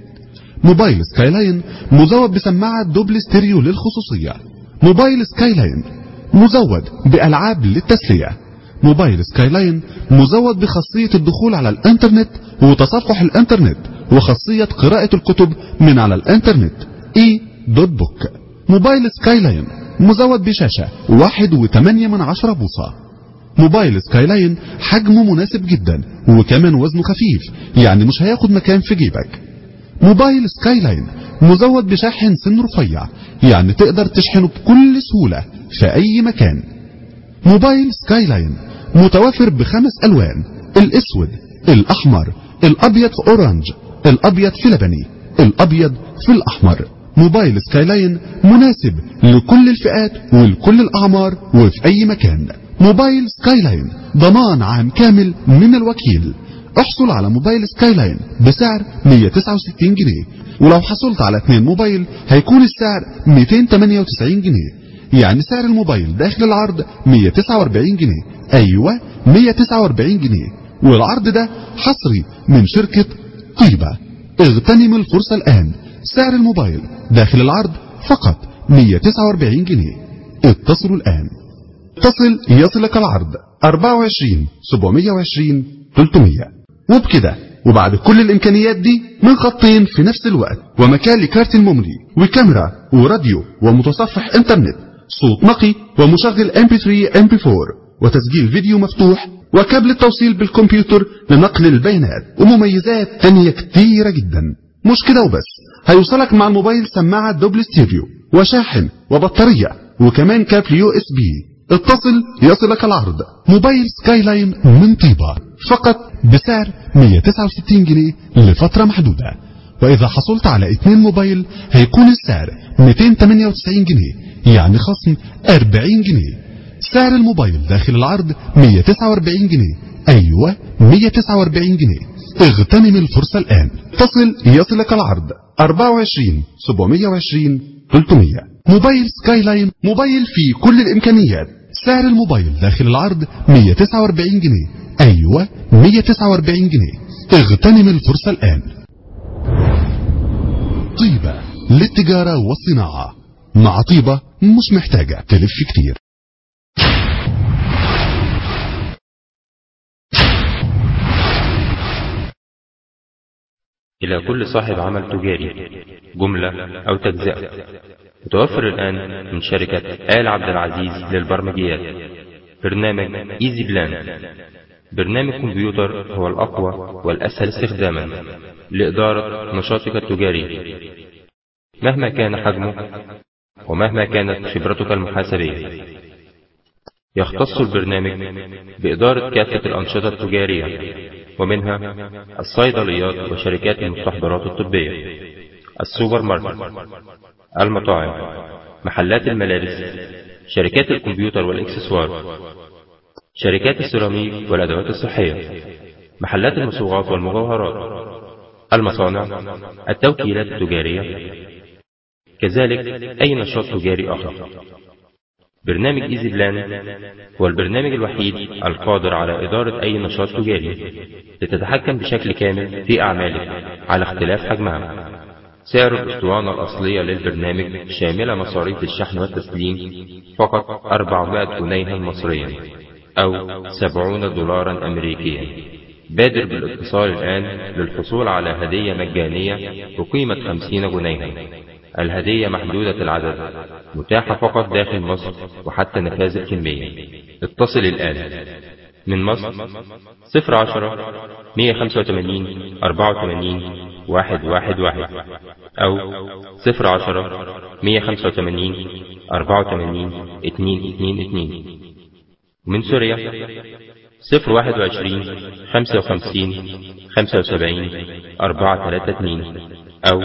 موبايل سكاي لاين مزود بسماعة دوبل ستيريو للخصوصية موبايل سكاي لاين مزود بألعاب للتسلية موبايل سكاي لاين مزود بخاصية الدخول على الانترنت وتصفح الانترنت وخاصية قراءة الكتب من على الانترنت اي دوت بوك موبايل سكاي لاين مزود بشاشة واحد وثمانية من عشرة بوصة موبايل سكاي لاين حجمه مناسب جدا وكمان وزنه خفيف يعني مش هياخد مكان في جيبك موبايل سكاي لاين مزود بشاحن سن رفيع يعني تقدر تشحنه بكل سهولة في اي مكان موبايل سكاي لاين متوافر بخمس الوان الاسود الاحمر الابيض في اورانج الابيض في لبني الابيض في الاحمر موبايل سكاي لاين مناسب لكل الفئات ولكل الاعمار وفي اي مكان موبايل سكاي لاين ضمان عام كامل من الوكيل احصل على موبايل سكاي لاين بسعر 169 جنيه ولو حصلت على اثنين موبايل هيكون السعر 298 جنيه يعني سعر الموبايل داخل العرض 149 جنيه ايوه 149 جنيه والعرض ده حصري من شركة طيبة اغتنم الفرصة الان سعر الموبايل داخل العرض فقط 149 جنيه اتصلوا الان اتصل يصلك العرض 24 720 300 وبكده وبعد كل الامكانيات دي من خطين في نفس الوقت ومكان لكارت الميموري وكاميرا وراديو ومتصفح انترنت صوت نقي ومشغل MP3 MP4 وتسجيل فيديو مفتوح وكابل التوصيل بالكمبيوتر لنقل البيانات ومميزات تانية كتيرة جدا مش كده وبس هيوصلك مع الموبايل سماعة دوبل ستيريو وشاحن وبطارية وكمان كابل يو اس بي اتصل يصلك العرض موبايل سكاي لاين من طيبة فقط بسعر 169 جنيه لفترة محدودة وإذا حصلت على اثنين موبايل هيكون السعر 298 جنيه يعني خصم 40 جنيه سعر الموبايل داخل العرض 149 جنيه أيوة 149 جنيه اغتنم الفرصة الآن اتصل يصلك العرض 24 720 300 موبايل سكاي لاين موبايل فيه كل الإمكانيات سعر الموبايل داخل العرض 149 جنيه أيوة 149 جنيه اغتنم الفرصة الآن طيبة للتجارة والصناعة مع طيبة مش محتاجة تلف كتير إلى كل صاحب عمل تجاري جملة أو تجزئة متوفر الآن من شركة آل عبد العزيز للبرمجيات برنامج إيزي بلان برنامج كمبيوتر هو الأقوى والأسهل استخداما لإدارة نشاطك التجاري مهما كان حجمه ومهما كانت خبرتك المحاسبية يختص البرنامج بإدارة كافة الأنشطة التجارية ومنها الصيدليات وشركات المستحضرات الطبية السوبر ماركت المطاعم محلات الملابس شركات الكمبيوتر والإكسسوار شركات السيراميك والأدوات الصحية محلات المصوغات والمجوهرات المصانع التوكيلات التجارية كذلك أي نشاط تجاري آخر برنامج ايزي بلان هو البرنامج الوحيد القادر على إدارة أي نشاط تجاري لتتحكم بشكل كامل في أعمالك على اختلاف حجمها سعر الأسطوانة الأصلية للبرنامج شاملة مصاريف الشحن والتسليم فقط 400 جنيها مصريا أو 70 دولارا أمريكيا بادر بالاتصال الآن للحصول على هدية مجانية بقيمة 50 جنيها الهدية محدودة العدد متاحة فقط داخل مصر وحتى نفاذ الكمية اتصل الآن من مصر 010 185 84 111 أو 010 185 84 222 ومن سوريا 021 55 75 432 أو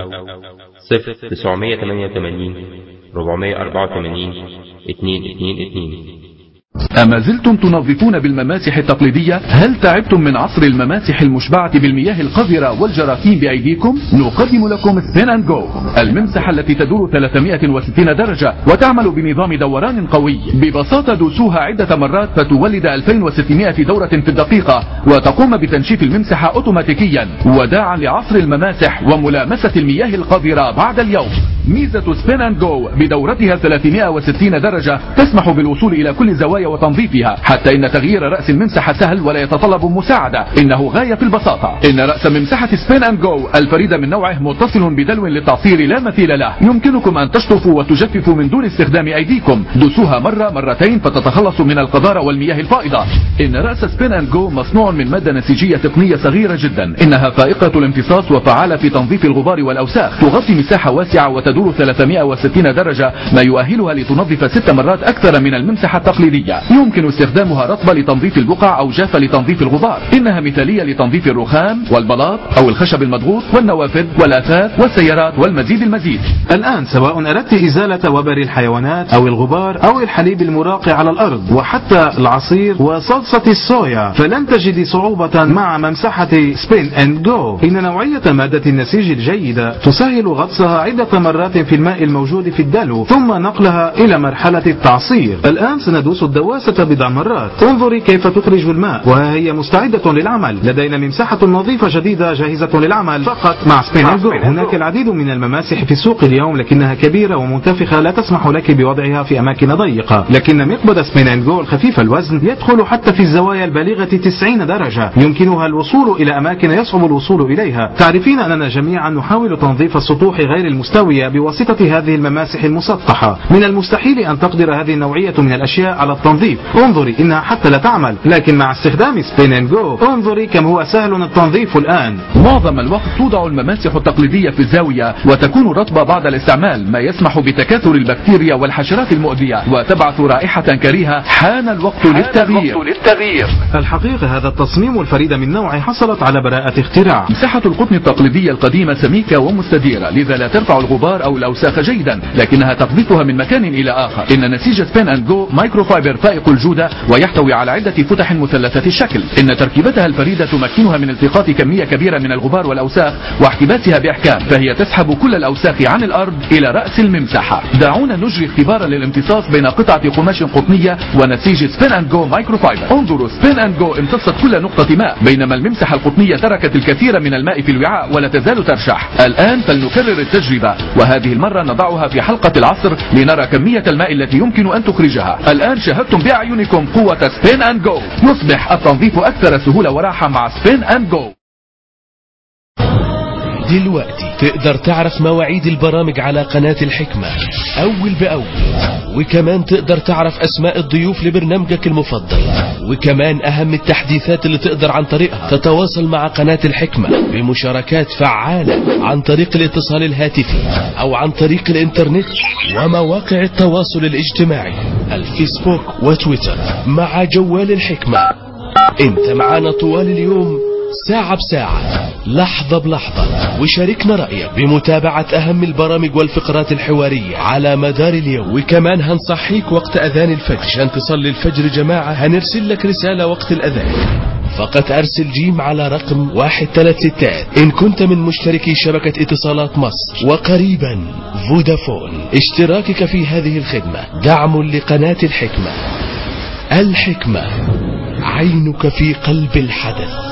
0988 484 222 أما زلتم تنظفون بالمماسح التقليدية؟ هل تعبتم من عصر المماسح المشبعة بالمياه القذرة والجراثيم بأيديكم؟ نقدم لكم سبين أند جو الممسحة التي تدور 360 درجة وتعمل بنظام دوران قوي ببساطة دوسوها عدة مرات فتولد 2600 دورة في الدقيقة وتقوم بتنشيف الممسحة أوتوماتيكيا وداعا لعصر المماسح وملامسة المياه القذرة بعد اليوم ميزة سبين أند جو بدورتها 360 درجة تسمح بالوصول إلى كل زوايا وتنظيفها حتى إن تغيير رأس الممسحة سهل ولا يتطلب مساعدة إنه غاية في البساطة إن رأس ممسحة سبين أند جو الفريدة من نوعه متصل بدلو للتعصير لا مثيل له يمكنكم أن تشطفوا وتجففوا من دون استخدام أيديكم دوسوها مرة مرتين فتتخلصوا من القذارة والمياه الفائضة إن رأس سبين أند جو مصنوع من مادة نسيجية تقنية صغيرة جدا إنها فائقة الامتصاص وفعالة في تنظيف الغبار والأوساخ تغطي مساحة واسعة وتدور 360 درجة ما يؤهلها لتنظف ست مرات أكثر من الممسحة التقليدية يمكن استخدامها رطبة لتنظيف البقع أو جافة لتنظيف الغبار إنها مثالية لتنظيف الرخام والبلاط أو الخشب المضغوط والنوافذ والآثاث والسيارات والمزيد المزيد الآن سواء أردت إزالة وبر الحيوانات أو الغبار أو الحليب المراق على الأرض وحتى العصير وصلصة الصويا فلن تجد صعوبة مع ممسحة سبين اند جو إن نوعية مادة النسيج الجيدة تسهل غطسها عدة مرات في الماء الموجود في الدلو ثم نقلها إلى مرحلة التعصير الآن سندوس الدواسة بضع مرات انظري كيف تخرج الماء وها هي مستعدة للعمل لدينا ممسحة نظيفة جديدة جاهزة للعمل فقط مع سبين اند جو هناك العديد من المماسح في السوق اليوم لكنها كبيرة ومنتفخة لا تسمح لك بوضعها في أماكن ضيقة لكن مقبض سبين اند جو الخفيف الوزن يدخل حتى في الزوايا البالغة 90 درجة يمكنها الوصول إلى أماكن يصعب الوصول إليها تعرفين أننا جميعا نحاول تنظيف السطوح غير المستوية بواسطة هذه المماسح المسطحة من المستحيل أن تقدر هذه النوعية من الأشياء على التنظيف انظري إنها حتى لا تعمل لكن مع استخدام سبين اند جو انظري كم هو سهل التنظيف الآن معظم الوقت توضع المماسح التقليدية في الزاوية وتكون رطبة بعد الاستعمال ما يسمح بتكاثر البكتيريا والحشرات المؤذية وتبعث رائحة كريهة حان الوقت للتغيير للتغيير الحقيقة هذا التصميم الفريد من نوعه حصلت على براءة اختراع مساحة القطن التقليدية القديمة سميكة ومستديرة لذا لا ترفع الغبار أو الأوساخ جيدا لكنها تقذفها من مكان إلى آخر إن نسيج سبين أند جو مايكرو فايبر فائق الجودة ويحتوي على عدة فتح مثلثة الشكل إن تركيبتها الفريدة تمكنها من التقاط كمية كبيرة من الغبار والأوساخ واحتباسها بإحكام فهي تسحب كل الأوساخ عن الأرض إلى رأس الممسحة دعونا نجري اختبارا للامتصاص بين قطعة قماش قطنية ونسيج سبين أند جو مايكرو فايبر انظروا سبين أند جو امتصت كل نقطة ماء بينما الممسحة القطنية تركت الكثير من الماء في الوعاء ولا تزال ترشح الآن فلنكرر التجربة وهذه المرة نضعها في حلقة العصر لنرى كمية الماء التي يمكن أن تخرجها الآن شاهدتم بأعينكم قوة سبين أند جو يصبح التنظيف أكثر سهولة وراحة مع سبين أند جو دلوقتي تقدر تعرف مواعيد البرامج على قناة الحكمة أول بأول وكمان تقدر تعرف أسماء الضيوف لبرنامجك المفضل وكمان أهم التحديثات اللي تقدر عن طريقها تتواصل مع قناة الحكمة بمشاركات فعالة عن طريق الاتصال الهاتفي أو عن طريق الإنترنت ومواقع التواصل الاجتماعي الفيسبوك وتويتر مع جوال الحكمة انت معانا طوال اليوم ساعة بساعة لحظة بلحظة وشاركنا رأيك بمتابعة أهم البرامج والفقرات الحوارية على مدار اليوم وكمان هنصحيك وقت أذان الفجر عشان تصلي الفجر جماعة هنرسل لك رسالة وقت الأذان فقط أرسل جيم على رقم واحد ثلاث ستات إن كنت من مشتركي شبكة اتصالات مصر وقريبا فودافون اشتراكك في هذه الخدمة دعم لقناة الحكمة الحكمة عينك في قلب الحدث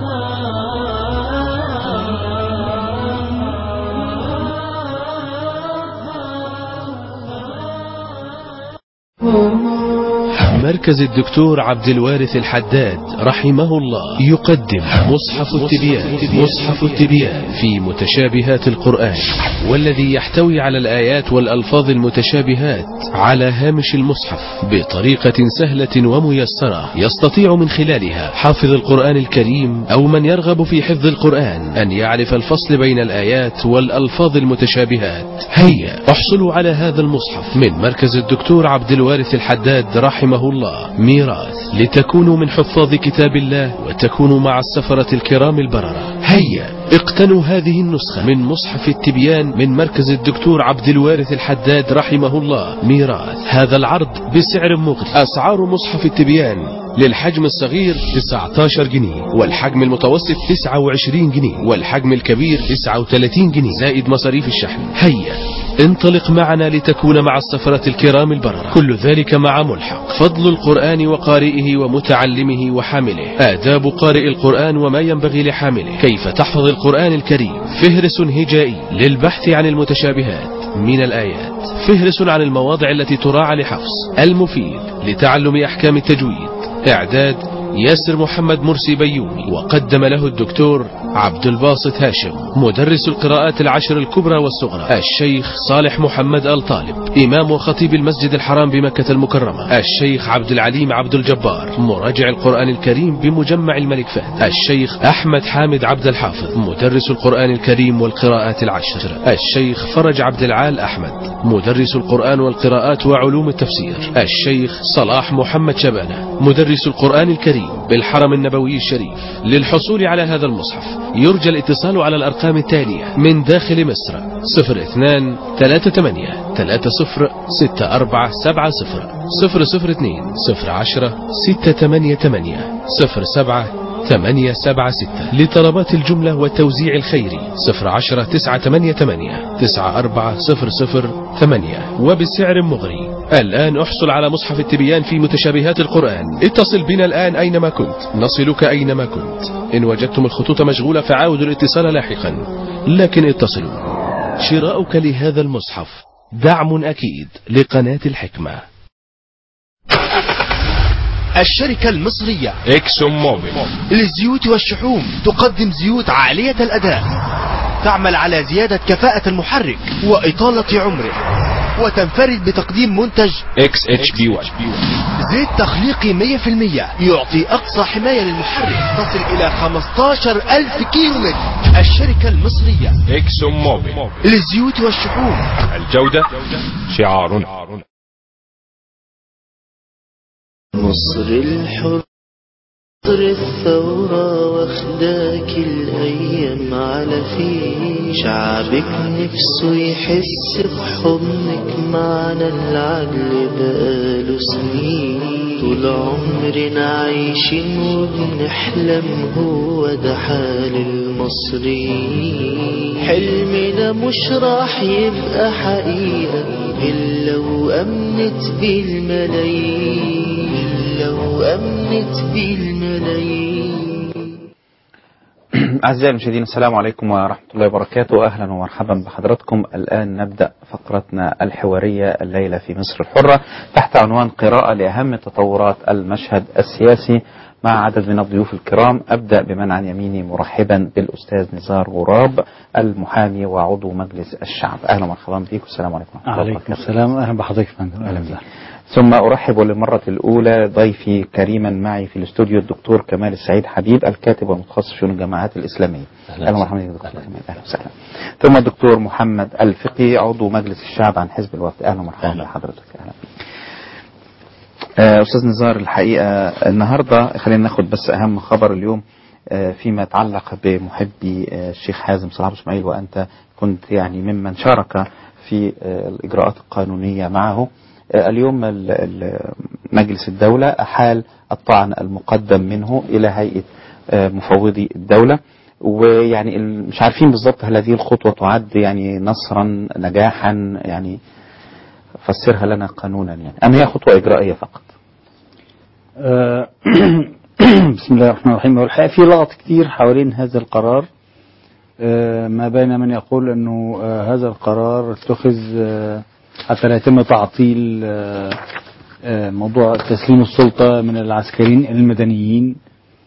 مركز الدكتور عبد الوارث الحداد رحمه الله يقدم مصحف التبيان مصحف التبيان في متشابهات القرآن والذي يحتوي على الآيات والألفاظ المتشابهات على هامش المصحف بطريقة سهلة وميسرة يستطيع من خلالها حافظ القرآن الكريم أو من يرغب في حفظ القرآن أن يعرف الفصل بين الآيات والألفاظ المتشابهات هيا احصلوا على هذا المصحف من مركز الدكتور عبد الوارث الحداد رحمه الله ميراث لتكونوا من حفاظ كتاب الله وتكونوا مع السفرة الكرام البررة هيا اقتنوا هذه النسخة من مصحف التبيان من مركز الدكتور عبد الوارث الحداد رحمه الله ميراث هذا العرض بسعر مغري أسعار مصحف التبيان للحجم الصغير 19 جنيه والحجم المتوسط 29 جنيه والحجم الكبير 39 جنيه زائد مصاريف الشحن هيا انطلق معنا لتكون مع السفرة الكرام البررة كل ذلك مع ملحق فضل القرآن وقارئه ومتعلمه وحامله آداب قارئ القرآن وما ينبغي لحامله كيف تحفظ القرآن الكريم فهرس هجائي للبحث عن المتشابهات من الآيات فهرس عن المواضع التي تراعى لحفظ المفيد لتعلم أحكام التجويد إعداد ياسر محمد مرسي بيومي وقدم له الدكتور عبد الباسط هاشم مدرس القراءات العشر الكبرى والصغرى الشيخ صالح محمد آل طالب إمام وخطيب المسجد الحرام بمكة المكرمة الشيخ عبد العليم عبد الجبار مراجع القرآن الكريم بمجمع الملك فهد الشيخ أحمد حامد عبد الحافظ مدرس القرآن الكريم والقراءات العشر الشيخ فرج عبد العال أحمد مدرس القرآن والقراءات وعلوم التفسير الشيخ صلاح محمد شبانة مدرس القرآن الكريم بالحرم النبوي الشريف للحصول على هذا المصحف يرجى الاتصال على الأرقام التالية من داخل مصر 02 38 30 64 70 002 010 688 07 ثمانية سبعة ستة لطلبات الجملة والتوزيع الخيري صفر عشرة تسعة ثمانية ثمانية تسعة أربعة صفر صفر ثمانية وبسعر مغري الآن احصل على مصحف التبيان في متشابهات القرآن اتصل بنا الآن أينما كنت نصلك أينما كنت إن وجدتم الخطوط مشغولة فعاودوا الاتصال لاحقا لكن اتصلوا شراؤك لهذا المصحف دعم أكيد لقناة الحكمة الشركة المصرية اكسون موبيل للزيوت والشحوم تقدم زيوت عالية الأداء تعمل على زيادة كفاءة المحرك وإطالة عمره وتنفرد بتقديم منتج اكس اتش بي 1 زيت تخليقي 100% يعطي أقصى حماية للمحرك تصل إلى 15 ألف كيلو متر الشركة المصرية اكسون موبيل للزيوت والشحوم الجودة شعارنا مصر الحر مصر الثورة واخداك الأيام على فيه شعبك نفسه يحس بحضنك معنا العدل بقاله سنين طول عمرنا عايشين وبنحلم هو ده حال المصريين حلمنا مش راح يبقى حقيقة إلا وأمنت بيه الملايين إلا وأمنت بيه الملايين أعزائي المشاهدين السلام عليكم ورحمة الله وبركاته أهلا ومرحبا بحضراتكم الآن نبدأ فقرتنا الحوارية الليلة في مصر الحرة تحت عنوان قراءة لأهم تطورات المشهد السياسي مع عدد من الضيوف الكرام أبدأ بمن عن يميني مرحبا بالأستاذ نزار غراب المحامي وعضو مجلس الشعب أهلا ومرحبا بكم السلام عليكم ورحمة الله عليكم وبركاته. السلام اهلا بحضرتك يا فندم اهلا وسهلا ثم أرحب للمرة الأولى ضيفي كريما معي في الاستوديو الدكتور كمال السعيد حبيب الكاتب والمتخصص في شؤون الجماعات الإسلامية أهلا أهلا ومرحبا بك دكتور كمال أهلا وسهلا ثم الدكتور محمد الفقي عضو مجلس الشعب عن حزب الوفد أهلا ومرحبا بحضرتك أهلا آه، أستاذ نزار الحقيقة النهاردة خلينا ناخد بس أهم خبر اليوم آه، فيما يتعلق بمحبي آه، الشيخ حازم صلاح أبو إسماعيل وأنت كنت يعني ممن شارك في آه، الإجراءات القانونية معه آه، اليوم ال- ال- مجلس الدولة أحال الطعن المقدم منه إلى هيئة آه، مفوضي الدولة ويعني ال- مش عارفين بالظبط هل هذه الخطوة تعد يعني نصرا نجاحا يعني فسرها لنا قانونا يعني أم هي خطوة إجرائية فقط آه، بسم الله الرحمن الرحيم هو الحقيقة في لغط كتير حوالين هذا القرار آه، ما بين من يقول أنه آه، هذا القرار اتخذ آه، حتى لا يتم تعطيل آه، آه، موضوع تسليم السلطة من العسكريين المدنيين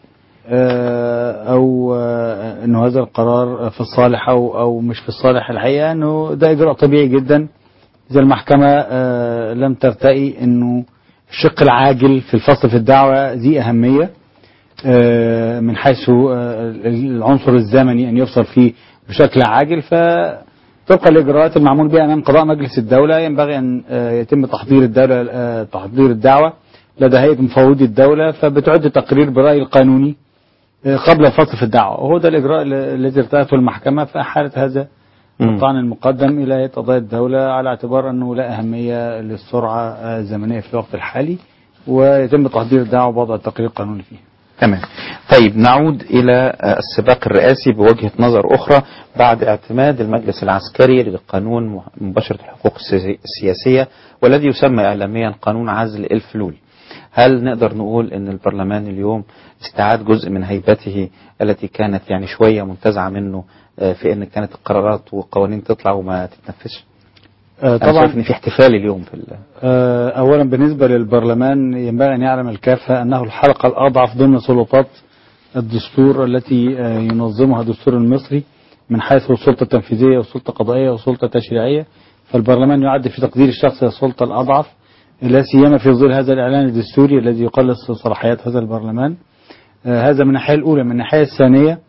آه، أو آه، أنه هذا القرار في الصالح أو أو مش في الصالح الحقيقة أنه ده إجراء طبيعي جدا إذا المحكمة آه، لم ترتئي أنه الشق العاجل في الفصل في الدعوة ذي أهمية آه، من حيث آه، العنصر الزمني أن يفصل فيه بشكل عاجل فطبقا الإجراءات المعمول بها أمام قضاء مجلس الدولة ينبغي أن آه، يتم تحضير الدولة آه، تحضير الدعوة لدى هيئة مفوضي الدولة فبتعد تقرير برأي القانوني آه، قبل الفصل في الدعوة وهو ده الإجراء ال- الذي ارتأته المحكمة فأحالت هذا الطعن المقدم إلى هيئة قضاء الدولة على اعتبار أنه لا أهمية للسرعة آه، الزمنية في الوقت الحالي ويتم تحضير الدعوة ووضع التقرير القانوني فيه تمام طيب نعود إلى آه، السباق الرئاسي بوجهة نظر أخرى بعد اعتماد المجلس العسكري لقانون مباشرة الحقوق السياسي- السياسية والذي يسمى إعلاميا قانون عزل الفلول هل نقدر نقول أن البرلمان اليوم استعاد جزء من هيبته التي كانت يعني شوية منتزعة منه آه، في أن كانت القرارات والقوانين تطلع وما تتنفذش آه، أنا طبعا شايف أن في احتفال اليوم في ال- آه، أولا بالنسبة للبرلمان ينبغي أن يعلم الكافة أنه الحلقة الأضعف ضمن سلطات الدستور التي آه، ينظمها الدستور المصري من حيث السلطة التنفيذية والسلطة القضائية والسلطة التشريعية فالبرلمان يعد في تقدير الشخص السلطة الأضعف لا سيما في ظل هذا الإعلان الدستوري الذي يقلص صلاحيات هذا البرلمان آه، هذا من الناحية الأولى من الناحية الثانية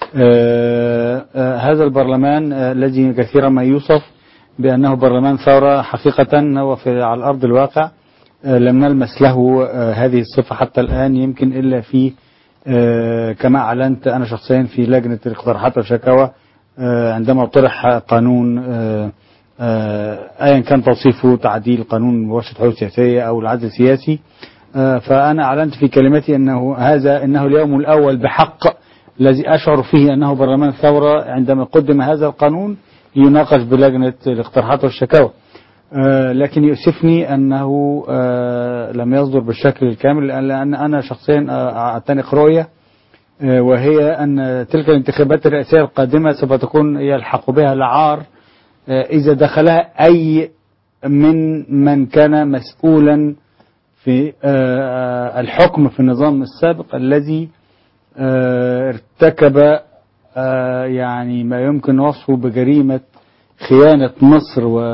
آه، آه، هذا البرلمان آه، الذي كثيرا ما يوصف بأنه برلمان ثورة حقيقة هو في على أرض الواقع آه، لم نلمس له آه، هذه الصفة حتى الآن يمكن إلا في آه، كما أعلنت أنا شخصيا في لجنة الاقتراحات والشكاوى آه، عندما طرح قانون آه، آه، أيا كان توصيفه تعديل قانون مباشرة الحقوق السياسية أو العدل السياسي آه، فأنا أعلنت في كلمتي أنه هذا إنه اليوم الأول بحق الذي أشعر فيه أنه برلمان ثورة عندما قدم هذا القانون يناقش بلجنة الاقتراحات والشكاوى آه، لكن يؤسفني أنه آه، لم يصدر بالشكل الكامل لأن- لأن أنا شخصيا آه، أعتنق رؤية آه، وهي أن تلك الانتخابات الرئاسية القادمة سوف تكون يلحق بها العار آه، إذا دخلها أي من من كان مسؤولا في آه، الحكم في النظام السابق الذي آه، ارتكب آه، يعني ما يمكن وصفه بجريمة خيانة مصر و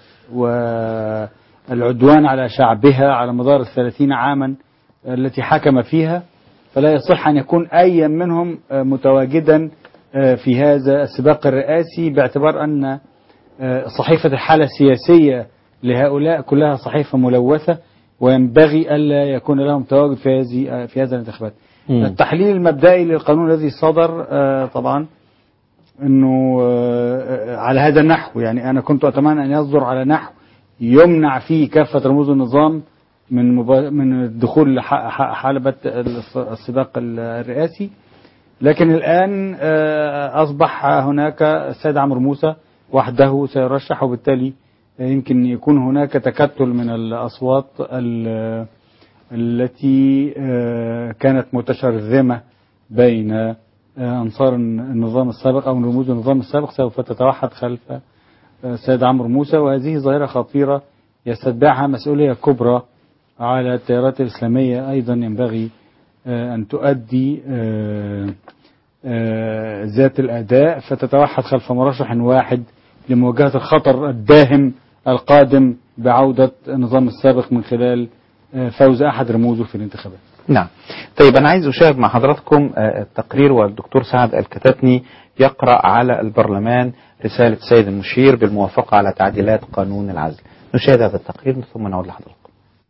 والعدوان على شعبها على مدار الثلاثين عاما التي حكم فيها فلا يصح أن يكون أي منهم آه، متواجدا آه، في هذا السباق الرئاسي باعتبار أن آه، صحيفة الحالة السياسية لهؤلاء كلها صحيفة ملوثة وينبغي ألا يكون لهم تواجد في هذه آه، في هذه الانتخابات. مم. التحليل المبدئي للقانون الذي صدر آه، طبعا انه آه، على هذا النحو يعني انا كنت اتمنى ان يصدر على نحو يمنع فيه كافه رموز النظام من مبا... من الدخول لح- ح- حلبة الس- السباق الرئاسي لكن الآن آه، أصبح هناك السيد عمرو موسى وحده سيرشح وبالتالي يمكن يكون هناك تكتل من الأصوات ال- التي آه، كانت متشرذمة بين آه، أنصار النظام السابق أو رموز النظام السابق سوف تتوحد خلف آه، السيد عمرو موسى وهذه ظاهرة خطيرة يستتبعها مسؤولية كبرى على التيارات الإسلامية أيضا ينبغي آه، أن تؤدي آه، آه، ذات الأداء فتتوحد خلف مرشح واحد لمواجهة الخطر الداهم القادم بعودة النظام السابق من خلال آه، فوز أحد رموزه في الانتخابات نعم طيب أنا عايز أشاهد مع حضراتكم آه، التقرير والدكتور سعد الكتاتني يقرأ على البرلمان رسالة سيد المشير بالموافقة على تعديلات قانون العزل نشاهد هذا التقرير ثم نعود لحضراتكم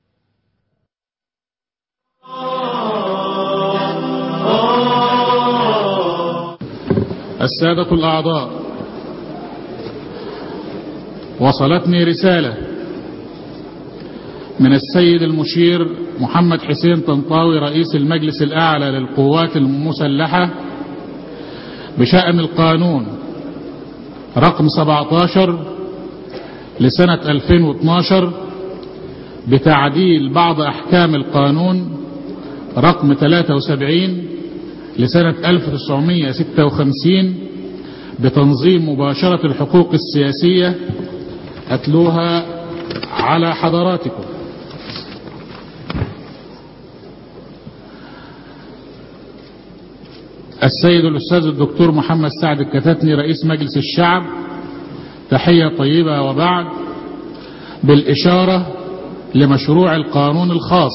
السادة الأعضاء وصلتني رسالة من السيد المشير محمد حسين طنطاوي رئيس المجلس الأعلى للقوات المسلحة بشأن القانون رقم 17 لسنة 2012 بتعديل بعض أحكام القانون رقم 73 لسنة 1956 بتنظيم مباشرة الحقوق السياسية أتلوها على حضراتكم السيد الأستاذ الدكتور محمد سعد الكتاتني رئيس مجلس الشعب تحية طيبة وبعد بالإشارة لمشروع القانون الخاص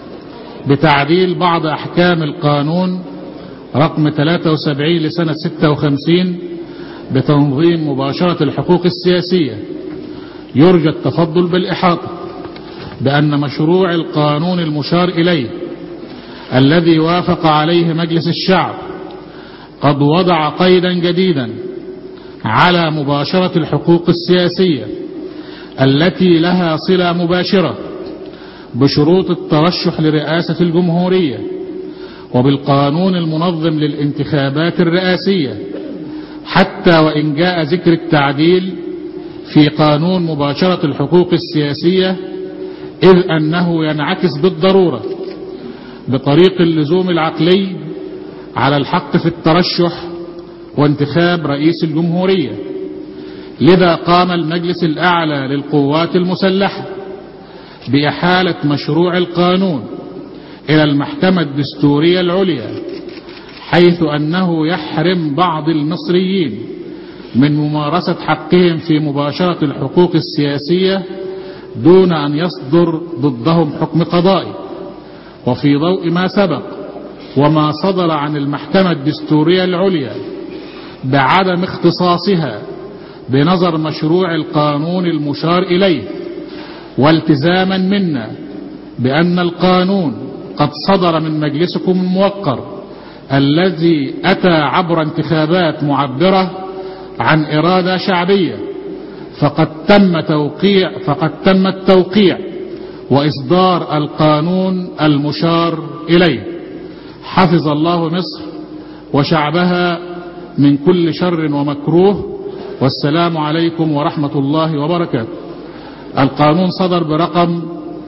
بتعديل بعض أحكام القانون رقم 73 لسنة 56 بتنظيم مباشرة الحقوق السياسية يرجى التفضل بالإحاطة بأن مشروع القانون المشار إليه الذي وافق عليه مجلس الشعب قد وضع قيدا جديدا على مباشرة الحقوق السياسية التي لها صلة مباشرة بشروط الترشح لرئاسة الجمهورية وبالقانون المنظم للانتخابات الرئاسية حتى وإن جاء ذكر التعديل في قانون مباشرة الحقوق السياسية إذ أنه ينعكس بالضرورة بطريق اللزوم العقلي على الحق في الترشح وانتخاب رئيس الجمهورية لذا قام المجلس الأعلى للقوات المسلحة بإحالة مشروع القانون إلى المحكمة الدستورية العليا حيث أنه يحرم بعض المصريين من ممارسة حقهم في مباشرة الحقوق السياسية دون أن يصدر ضدهم حكم قضائي وفي ضوء ما سبق وما صدر عن المحكمة الدستورية العليا بعدم اختصاصها بنظر مشروع القانون المشار إليه والتزاما منا بأن القانون قد صدر من مجلسكم الموقر الذي أتى عبر انتخابات معبرة عن إرادة شعبية فقد تم توقيع فقد تم التوقيع وإصدار القانون المشار إليه حفظ الله مصر وشعبها من كل شر ومكروه والسلام عليكم ورحمة الله وبركاته القانون صدر برقم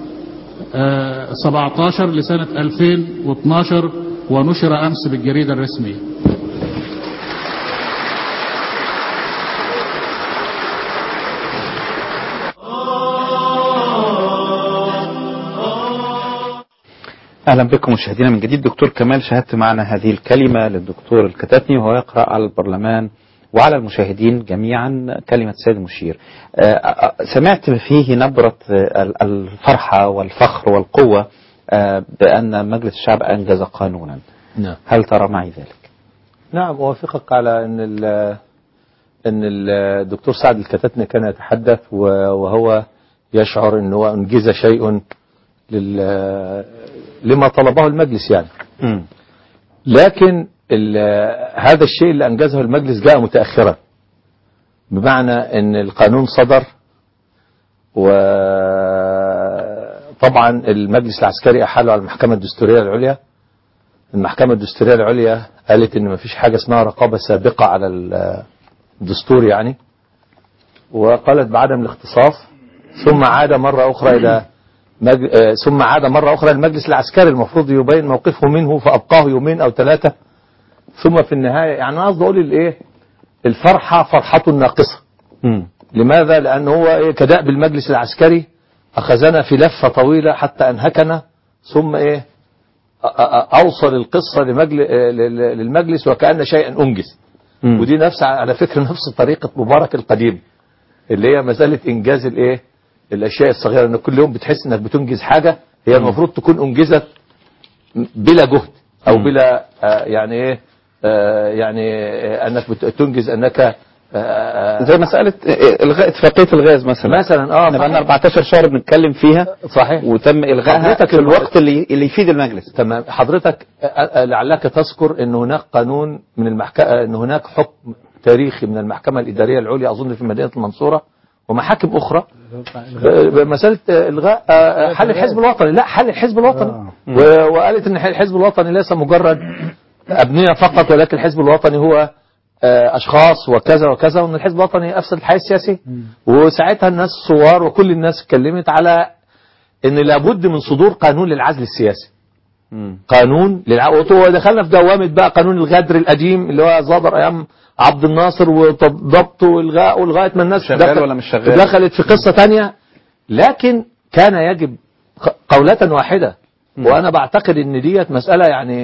17 لسنة 2012 ونشر أمس بالجريدة الرسمية أهلا بكم مشاهدينا من جديد دكتور كمال شاهدت معنا هذه الكلمة للدكتور الكتاتني وهو يقرأ على البرلمان وعلى المشاهدين جميعا كلمة سيد المشير سمعت فيه نبرة الفرحة والفخر والقوة بأن مجلس الشعب أنجز قانونا نعم هل ترى معي ذلك نعم أوافقك على أن ال أن الدكتور سعد الكتاتني كان يتحدث وهو يشعر أنه أنجز شيء لل لما طلبه المجلس يعني م. لكن هذا الشيء اللي أنجزه المجلس جاء متأخرا بمعنى أن القانون صدر وطبعا المجلس العسكري أحاله على المحكمة الدستورية العليا المحكمة الدستورية العليا قالت أن ما فيش حاجة اسمها رقابة سابقة على الدستور يعني وقالت بعدم الاختصاص ثم عاد مرة أخرى إلى مج... ثم عاد مرة أخرى المجلس العسكري المفروض يبين موقفه منه فأبقاه يومين أو ثلاثة ثم في النهاية يعني أنا قصدي أقول الإيه الفرحة فرحة ناقصة م. لماذا لأن هو إيه كدأب المجلس العسكري أخذنا في لفة طويلة حتى أنهكنا ثم إيه أوصل القصة لمجل... للمجلس وكأن شيئا أنجز م. ودي نفس على فكرة نفس طريقة مبارك القديم اللي هي مسألة إنجاز الإيه الأشياء الصغيرة إن كل يوم بتحس إنك بتنجز حاجة هي المفروض تكون أنجزت بلا جهد أو م. بلا آه يعني إيه آه يعني آه أنك بتنجز أنك زي مسألة إلغاء اتفاقية الغاز مثلا مثلا اه احنا بقالنا 14 شهر بنتكلم فيها صحيح وتم إلغائها حضرتك في الوقت اللي اللي يفيد المجلس تمام حضرتك لعلك تذكر ان هناك قانون من المحكمة ان هناك حكم تاريخي من المحكمة الإدارية العليا أظن في مدينة المنصورة ومحاكم اخرى ب- مساله الغاء آه، حل الحزب الوطني لا حل الحزب الوطني و- وقالت ان الحزب الوطني ليس مجرد ابنيه فقط ولكن الحزب الوطني هو آه، اشخاص وكذا وكذا وان الحزب الوطني افسد الحياه السياسيه وساعتها الناس ثوار وكل الناس اتكلمت على ان لابد من صدور قانون للعزل السياسي قانون للعقد ودخلنا في دوامه بقى قانون الغدر القديم اللي هو صدر ايام عبد الناصر وضبطه والغاء ولغايه ما الناس شغال دخل- ولا مش شغال؟ دخلت في قصه تانية لكن كان يجب ق- قولة واحدة وانا بعتقد ان ديت مساله يعني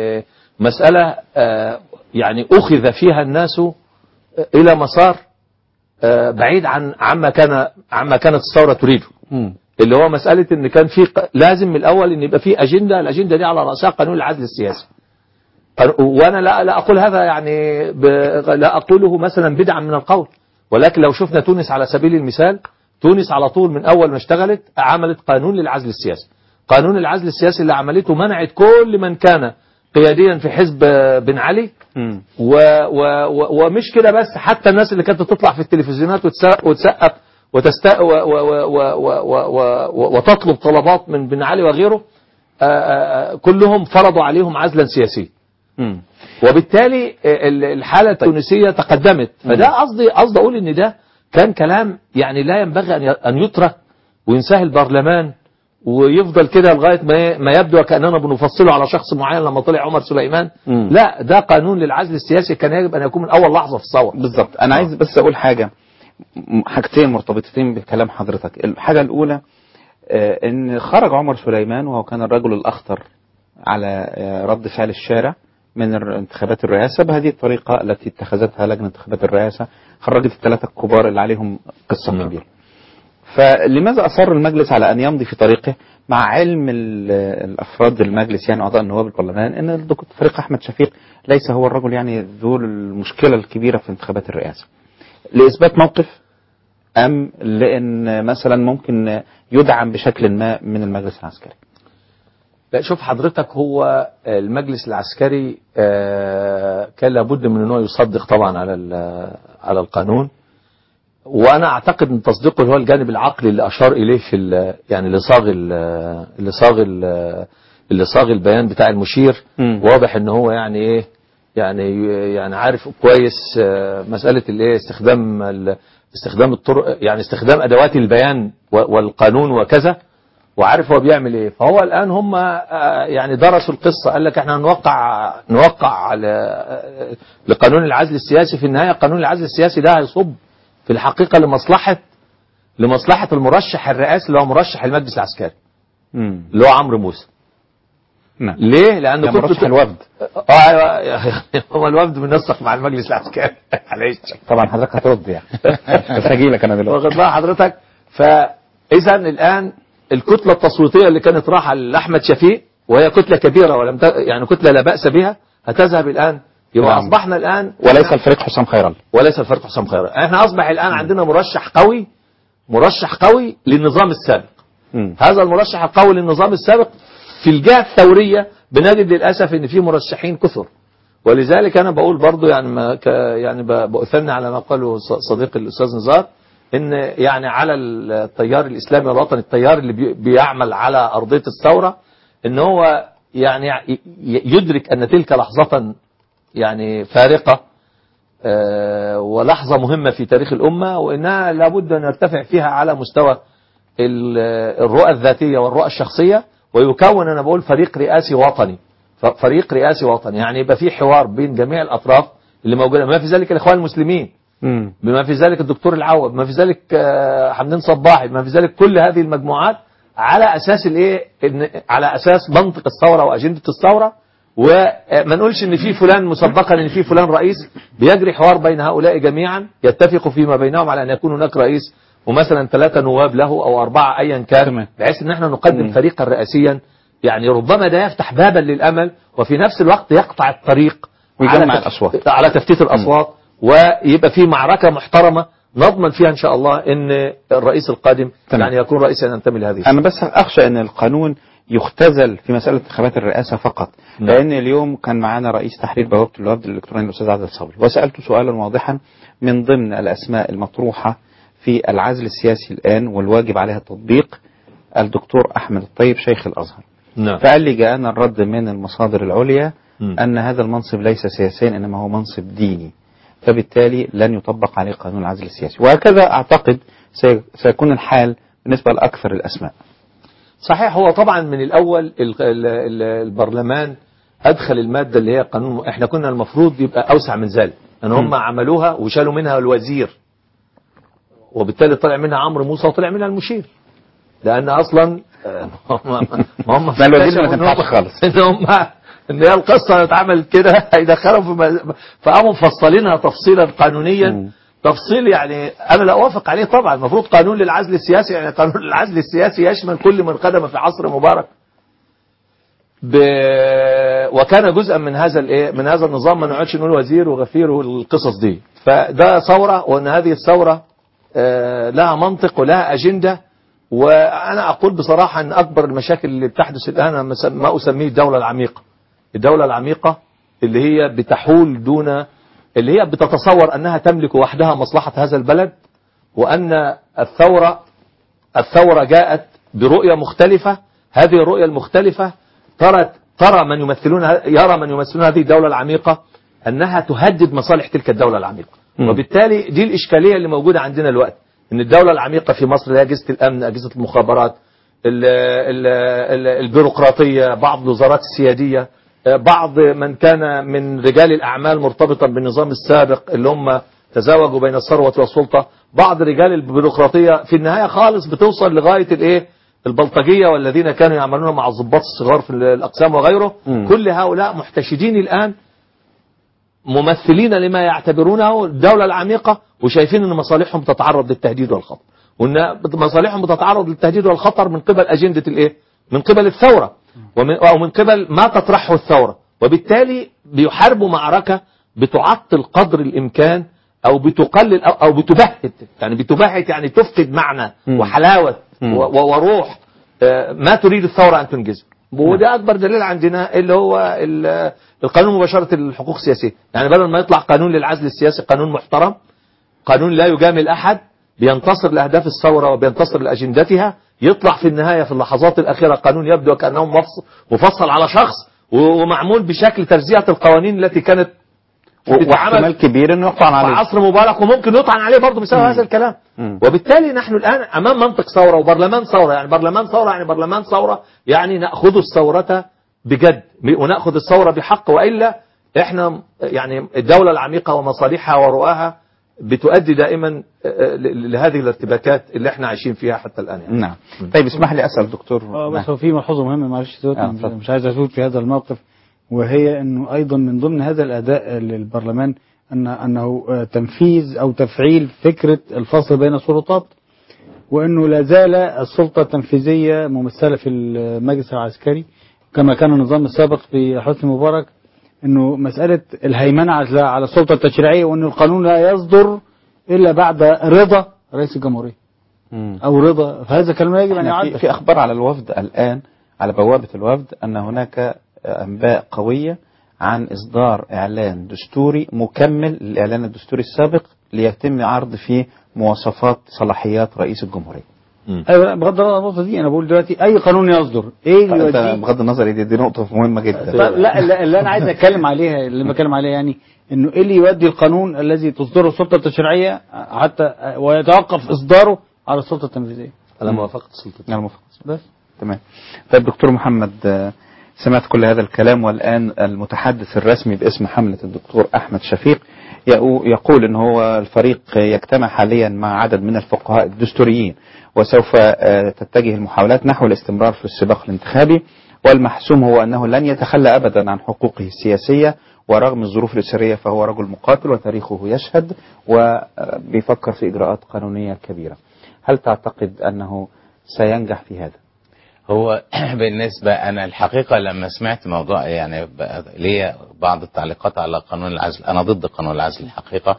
مساله آه، يعني اخذ فيها الناس الى مسار آه، بعيد عن عما كان عما كانت الثوره تريده اللي هو مسألة ان كان في ق- لازم من الاول ان يبقى في اجندة الاجندة دي على رأسها قانون العدل السياسي قانون- وانا لا لا اقول هذا يعني ب... لا اقوله مثلا بدعا من القول ولكن لو شفنا تونس على سبيل المثال تونس على طول من اول ما اشتغلت عملت قانون للعزل السياسي قانون العزل السياسي اللي عملته منعت كل من كان قياديا في حزب بن علي و و و ومش كده بس حتى الناس اللي كانت تطلع في التلفزيونات وتسقف وتسقف وتست و و و و و و و وتطلب طلبات من بن علي وغيره آه، آه، آه، كلهم فرضوا عليهم عزلا سياسيا وبالتالي آه، ال- الحالة التونسية تقدمت فده قصدي قصدي أقول إن ده كان كلام يعني لا ينبغي أن ي- أن يترك وينساه البرلمان ويفضل كده لغاية ما ما يبدو كأننا بنفصله على شخص معين لما طلع عمر سليمان لا ده قانون للعزل السياسي كان يجب أن يكون من أول لحظة في الثورة بالظبط انا عايز بس اقول حاجه م- حاجتين مرتبطتين بكلام حضرتك الحاجه الاولى آه، ان خرج عمر سليمان وهو كان الرجل الاخطر على آه، رد فعل الشارع من الر- انتخابات الرئاسه بهذه الطريقه التي اتخذتها لجنه انتخابات الرئاسه خرجت الثلاثه الكبار اللي عليهم قصه كبيره فلماذا أصر المجلس على أن يمضي في طريقه مع علم ال- الأفراد المجلس يعني أعضاء النواب البرلمان أن الدكتور فريق أحمد شفيق ليس هو الرجل يعني ذو المشكلة الكبيرة في انتخابات الرئاسة لإثبات موقف أم لأن مثلا ممكن يدعم بشكل ما من المجلس العسكري لا شوف حضرتك هو المجلس العسكري آه، كان لابد من انه يصدق طبعا على ال- على القانون وانا اعتقد ان تصديقه هو الجانب العقلي اللي اشار اليه في ال- يعني اللي صاغ ال- اللي صاغ ال- اللي صاغ البيان بتاع المشير واضح ان هو يعني ايه يعني يعني عارف كويس آه، مساله الايه استخدام ال- استخدام الطرق يعني استخدام ادوات البيان و- والقانون وكذا وعارف هو بيعمل ايه فهو الان هم آه، يعني درسوا القصه قال لك احنا هنوقع نوقع على آه، لقانون العزل السياسي في النهايه قانون العزل السياسي ده هيصب في الحقيقه لمصلحه لمصلحه المرشح الرئاسي اللي هو مرشح المجلس العسكري اللي هو عمرو موسى نعم. ليه؟ لأن ده كنت مرشح الوفد. اه ايوه هو الوفد منسق مع المجلس العسكري معلش طبعا حضرتك هترد يعني بس هجي لك أنا دلوقتي واخد بال حضرتك فاذا الان الكتله التصويتيه اللي كانت رايحه لاحمد شفيق وهي كتله كبيره ولم ت... يعني كتله لا باس بها هتذهب الان يبقى نعم. اصبحنا الان وليس الفريق حسام خير الله وليس الفريق حسام خير الله. احنا اصبح الان عندنا مرشح قوي مرشح قوي للنظام السابق هذا المرشح القوي للنظام السابق في الجهه الثوريه بنجد للاسف ان في مرشحين كثر ولذلك انا بقول برضو يعني ما ك يعني ب- باثني على ما قاله ص- صديقي الاستاذ نزار ان يعني على التيار الاسلامي الوطني التيار اللي بي- بيعمل على ارضيه الثوره ان هو يعني ي- ي- يدرك ان تلك لحظه يعني فارقه آه، ولحظه مهمه في تاريخ الامه وانها لابد ان نرتفع فيها على مستوى ال- الرؤى الذاتيه والرؤى الشخصيه ويكون انا بقول فريق رئاسي وطني ف- فريق رئاسي وطني يعني يبقى في حوار بين جميع الاطراف اللي موجوده ما في ذلك الاخوان المسلمين بما في ذلك الدكتور العوض بما في ذلك آه، حمدين صباحي بما في ذلك كل هذه المجموعات على اساس الايه إن على اساس منطق الثوره واجنده الثوره وما نقولش ان في فلان مسبقا ان في فلان رئيس بيجري حوار بين هؤلاء جميعا يتفقوا فيما بينهم على ان يكون هناك رئيس ومثلا ثلاثه نواب له او اربعه ايا كان بحيث ان احنا نقدم فريقا رئاسيا يعني ربما ده يفتح بابا للامل وفي نفس الوقت يقطع الطريق ويجمع على تف- الأصوات. على تفتيت الاصوات ويبقى في معركه محترمه نضمن فيها ان شاء الله ان الرئيس القادم تمام. يعني يكون رئيسا ينتمي لهذه أنا بس أخشى أن القانون يختزل في مسألة انتخابات الرئاسة فقط لأن اليوم كان معنا رئيس تحرير بوابة الوفد الإلكتروني الأستاذ عادل صبري وسألته سؤالا واضحا من ضمن الأسماء المطروحة في العزل السياسي الآن والواجب عليها التطبيق الدكتور أحمد الطيب شيخ الأزهر نعم فقال لي جاءنا الرد من المصادر العليا مم. أن هذا المنصب ليس سياسيا إنما هو منصب ديني فبالتالي لن يطبق عليه قانون العزل السياسي وهكذا أعتقد سي- سيكون الحال بالنسبة لأكثر الأسماء صحيح هو طبعا من الاول ال- ال- ال- البرلمان ادخل الماده اللي هي قانون احنا كنا المفروض يبقى اوسع من ذلك ان هم مم. عملوها وشالوا منها الوزير وبالتالي طلع منها عمرو موسى وطلع منها المشير لان اصلا آه، هم ما هم لا، الوزير ما اكتشفوا إن تنفعش هم- خالص. ان هم ان هي القصه اتعملت كده هيدخلوا في م- فقاموا مفصلينها تفصيلا قانونيا تفصيل يعني انا لا اوافق عليه طبعا المفروض قانون للعزل السياسي يعني قانون العزل السياسي يشمل كل من خدم في عصر مبارك ب... وكان جزءا من هذا الايه من هذا النظام ما نقعدش نقول وزير وغفير والقصص دي فده ثوره وان هذه الثوره آه، لها منطق ولها اجنده وانا اقول بصراحه ان اكبر المشاكل اللي بتحدث الان أنا مس- ما اسميه الدوله العميقه الدوله العميقه اللي هي بتحول دون اللي هي بتتصور انها تملك وحدها مصلحه هذا البلد وان الثوره الثوره جاءت برؤيه مختلفه هذه الرؤيه المختلفه ترى ترى من يمثلون يرى من يمثلون هذه الدوله العميقه انها تهدد مصالح تلك الدوله العميقه وبالتالي دي الاشكاليه اللي موجوده عندنا الوقت ان الدوله العميقه في مصر اللي هي اجهزه الامن اجهزه المخابرات ال ال ال البيروقراطيه بعض الوزارات السياديه آه، بعض من كان من رجال الاعمال مرتبطا بالنظام السابق اللي هم تزاوجوا بين الثروه والسلطه بعض رجال البيروقراطيه في النهايه خالص بتوصل لغايه الايه البلطجيه والذين كانوا يعملون مع الضباط الصغار في الاقسام وغيره كل هؤلاء محتشدين الان ممثلين لما يعتبرونه الدولة العميقة وشايفين أن مصالحهم تتعرض للتهديد والخطر وأن مصالحهم بتتعرض للتهديد والخطر من قبل أجندة الإيه؟ من قبل الثورة ومن أو من قبل ما تطرحه الثورة وبالتالي بيحاربوا معركة بتعطل قدر الإمكان أو بتقلل أو, أو بتبهت يعني بتبهت يعني تفقد معنى وحلاوة و- و- وروح آه، ما تريد الثورة أن تنجزه وده أكبر دليل عندنا اللي هو ال- القانون مباشرة الحقوق السياسية يعني بدل ما يطلع قانون للعزل السياسي قانون محترم قانون لا يجامل أحد بينتصر لأهداف الثورة وبينتصر لأجندتها يطلع في النهاية في اللحظات الأخيرة قانون يبدو كأنه مفص- مفصل على شخص و- ومعمول بشكل ترزية القوانين التي كانت واحتمال كبير انه يطعن في عليه عصر مبارك وممكن يطعن عليه برضه بسبب هذا الكلام وبالتالي نحن الآن أمام منطق ثورة وبرلمان ثورة يعني برلمان ثورة يعني برلمان ثورة يعني نأخذ الثورة بجد ونأخذ الثورة بحق وإلا إحنا يعني الدولة العميقة ومصالحها ورؤاها بتؤدي دائما آه، ل- لهذه الارتباكات اللي احنا عايشين فيها حتى الآن يعني. نعم طيب اسمح لي أسأل دكتور اه بس هو في ملحوظه مهمه معلش سيدي، آه، مش- اتفضل. مش عايز افوت في هذا الموقف وهي انه ايضا من ضمن هذا الاداء للبرلمان ان انه آه، تنفيذ او تفعيل فكره الفصل بين السلطات وانه لا زال السلطه التنفيذيه ممثله في المجلس العسكري كما كان النظام السابق في حسني مبارك انه مساله الهيمنه على على السلطه التشريعيه وانه القانون لا يصدر الا بعد رضا رئيس الجمهوريه او رضا فهذا كلام لا يجب ان احنا في, يعد في أخبار على الوفد الآن على بوابة الوفد أن هناك أنباء قوية عن إصدار إعلان دستوري مكمل للإعلان الدستوري السابق ليتم عرض فيه مواصفات صلاحيات رئيس الجمهورية ايوه بغض النظر عن النقطه دي انا بقول دلوقتي اي قانون يصدر ايه اللي أنت يوديه بغض النظر دي, دي نقطة مهمة جدا طيب لا لا اللي انا عايز اتكلم عليها اللي بتكلم عليها يعني انه ايه اللي يودي القانون الذي تصدره السلطه التشريعيه حتى ويتوقف اصداره على السلطه التنفيذيه على موافقة السلطة على موافقة بس تمام طيب دكتور محمد آه، سمعت كل هذا الكلام والآن المتحدث الرسمي باسم حملة الدكتور أحمد شفيق يقو- يقول أن هو الفريق يجتمع حاليا مع عدد من الفقهاء الدستوريين وسوف آه، تتجه المحاولات نحو الاستمرار في السباق الانتخابي والمحسوم هو أنه لن يتخلى أبدا عن حقوقه السياسية ورغم الظروف الأسرية فهو رجل مقاتل وتاريخه يشهد وبيفكر في إجراءات قانونية كبيرة هل تعتقد أنه سينجح في هذا؟ هو بالنسبة أنا الحقيقة لما سمعت موضوع يعني ب- ليا بعض التعليقات على قانون العزل أنا ضد قانون العزل الحقيقة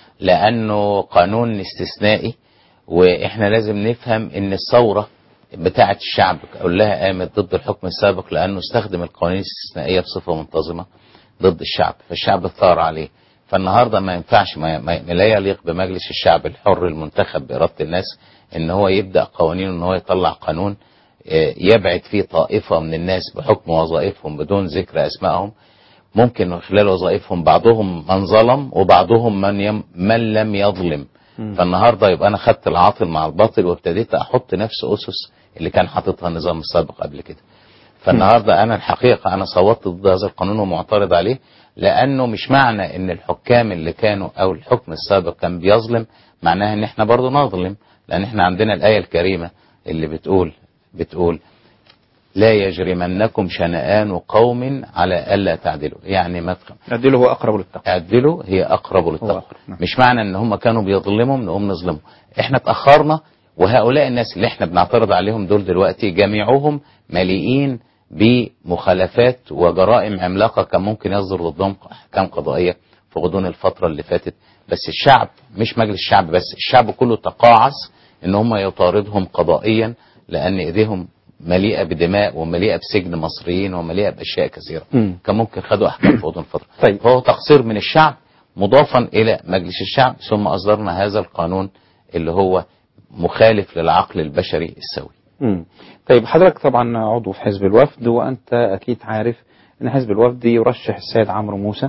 لأنه قانون استثنائي وإحنا لازم نفهم إن الثورة بتاعة الشعب كلها قامت ضد الحكم السابق لأنه استخدم القوانين الاستثنائية بصفة منتظمة ضد الشعب فالشعب ثار عليه فالنهارده ما ينفعش ما ما- لا يليق بمجلس الشعب الحر المنتخب بإرادة الناس ان هو يبدأ قوانين ان هو يطلع قانون آه، يبعد فيه طائفة من الناس بحكم وظائفهم بدون ذكر أسمائهم ممكن من خلال وظائفهم بعضهم من ظلم وبعضهم من يم من لم يظلم فالنهارده يبقى انا خدت العاطل مع الباطل وابتديت احط نفس اسس اللي كان حاططها النظام السابق قبل كده فالنهارده انا الحقيقه انا صوتت ضد هذا القانون ومعترض عليه لانه مش معنى ان الحكام اللي كانوا او الحكم السابق كان بيظلم معناها ان احنا برضه نظلم لان احنا عندنا الايه الكريمه اللي بتقول بتقول لا يجرمنكم شنآن قوم على ألا تعدلوا يعني ما تخ... اعدلوا هو اقرب للتقوى اعدلوا هي اقرب للتقوى مش معنى ان هم كانوا بيظلموا نقوم نظلمهم احنا اتاخرنا وهؤلاء الناس اللي احنا بنعترض عليهم دول دلوقتي جميعهم مليئين بمخالفات وجرائم عملاقه كان ممكن يصدر ضدهم احكام قضائيه في غضون الفتره اللي فاتت بس الشعب مش مجلس الشعب بس الشعب كله تقاعس ان هم يطاردهم قضائيا لان ايديهم مليئه بدماء ومليئه بسجن مصريين ومليئه باشياء كثيره مم. كان ممكن خدوا احكام في غضون فتره طيب فهو تقصير من الشعب مضافا الى مجلس الشعب ثم اصدرنا هذا القانون اللي هو مخالف للعقل البشري السوي مم. طيب حضرتك طبعا عضو في حزب الوفد وانت اكيد عارف ان حزب الوفد يرشح السيد عمرو موسى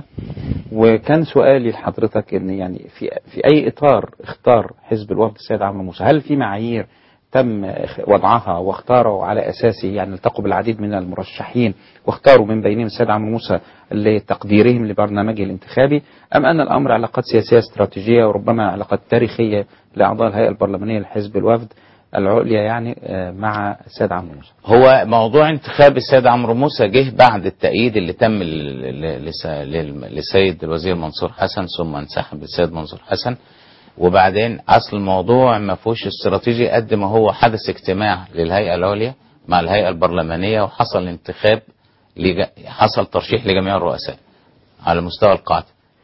وكان سؤالي لحضرتك ان يعني في في اي اطار اختار حزب الوفد السيد عمرو موسى هل في معايير تم اخ- وضعها واختاروا على اساسه يعني التقوا بالعديد من المرشحين واختاروا من بينهم السيد عمرو موسى لتقديرهم لبرنامجه الانتخابي ام ان الامر علاقات سياسيه استراتيجيه وربما علاقات تاريخيه لاعضاء الهيئه البرلمانيه لحزب الوفد العليا يعني آه، مع السيد عمرو موسى هو موضوع انتخاب السيد عمرو موسى جه بعد التأييد اللي تم ل- ل- لس- لل- للسيد الوزير منصور حسن ثم انسحب السيد منصور حسن وبعدين اصل الموضوع ما فيهوش استراتيجي قد ما هو حدث اجتماع للهيئه العليا مع الهيئه البرلمانيه وحصل انتخاب لج... حصل ترشيح لجميع الرؤساء على مستوى القاعده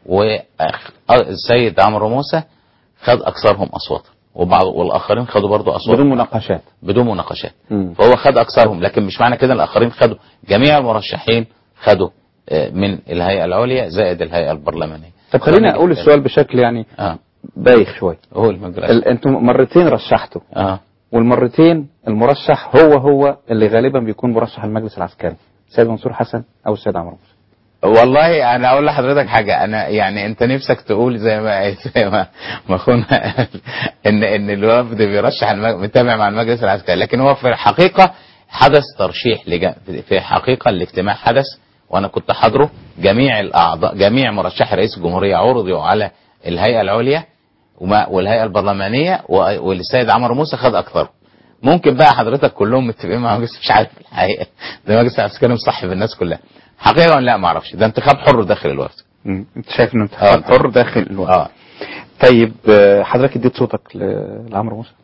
والسيد عمرو موسى خد اكثرهم اصواتا وبعض والاخرين خدوا برضه اصوات بدون مناقشات بدون مناقشات مم. فهو خد اكثرهم لكن مش معنى كده الاخرين خدوا جميع المرشحين خدوا آه، من الهيئه العليا زائد الهيئه البرلمانيه طب خليني اقول السؤال بشكل يعني اه بايخ شويه هو المجرى ال- انتم مرتين رشحتوا اه والمرتين المرشح هو هو اللي غالبا بيكون مرشح المجلس العسكري السيد منصور حسن او السيد عمرو موسى والله انا اقول لحضرتك حاجه انا يعني انت نفسك تقول زي ما زي ما ما اخونا قال ان ان الوفد بيرشح المج... متابع مع المجلس العسكري لكن هو في الحقيقه حدث ترشيح لج... في الحقيقه الاجتماع حدث وانا كنت حاضره جميع الاعضاء جميع مرشحي رئيس الجمهوريه عرضوا على الهيئه العليا وما والهيئه البرلمانيه و- والسيد عمرو موسى خد اكثر ممكن بقى حضرتك كلهم متفقين مع مجلس مش عارف الحقيقه ده مجلس العسكري مصحب الناس كلها حقيقه لا ما اعرفش ده انتخاب حر داخل الوفد مم. انت شايف انه انتخاب آه. حر داخل الوفد اه طيب آه، حضرتك اديت صوتك ل- لعمرو موسى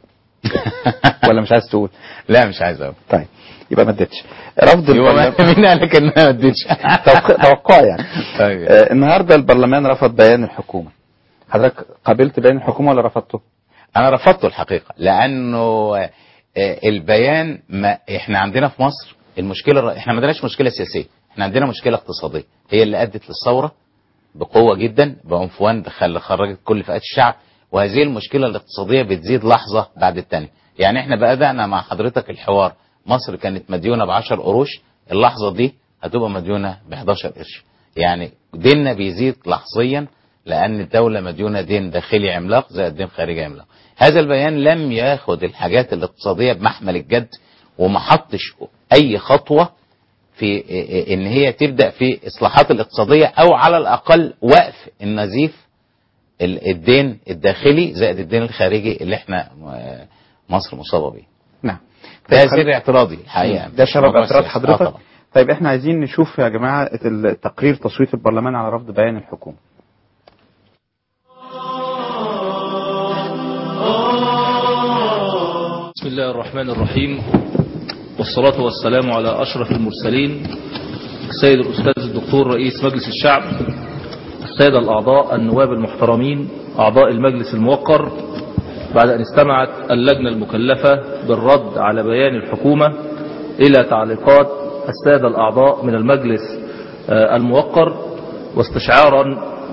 ولا مش عايز تقول لا مش عايز اقول طيب يبقى ما اديتش رفض يبقى ما- البرلمان مين قال لك ان انا ما اديتش توق- توقع يعني طيب آه، النهارده البرلمان رفض بيان الحكومه حضرتك قبلت بيان الحكومه ولا رفضته؟ انا رفضته الحقيقه لانه آه، البيان ما احنا عندنا في مصر المشكله الر- احنا ما عندناش مشكله سياسيه احنا عندنا مشكله اقتصاديه هي اللي ادت للثوره بقوه جدا بعنفوان دخل خرجت كل فئات الشعب وهذه المشكله الاقتصاديه بتزيد لحظه بعد الثانيه يعني احنا بدانا مع حضرتك الحوار مصر كانت مديونه ب 10 قروش اللحظه دي هتبقى مديونه ب 11 قرش يعني ديننا بيزيد لحظيا لان الدوله مديونه دين داخلي عملاق زائد دين خارجي عملاق هذا البيان لم ياخد الحاجات الاقتصاديه بمحمل الجد وما حطش اي خطوه في ان هي تبدا في اصلاحات الاقتصاديه او على الاقل وقف النزيف ال- الدين الداخلي زائد الدين الخارجي اللي احنا آه، مصر مصابه بيه نعم ده طيب سر اعتراضي الحقيقه ده مش سبب موضوع اعتراض سياسي. آه حضرتك طبعا. طيب احنا عايزين نشوف يا جماعه التقرير تصويت البرلمان على رفض بيان الحكومه بسم الله الرحمن الرحيم والصلاة والسلام على أشرف المرسلين السيد الأستاذ الدكتور رئيس مجلس الشعب السادة الأعضاء النواب المحترمين أعضاء المجلس الموقر بعد أن استمعت اللجنة المكلفة بالرد على بيان الحكومة إلى تعليقات السادة الأعضاء من المجلس آه، الموقر واستشعارا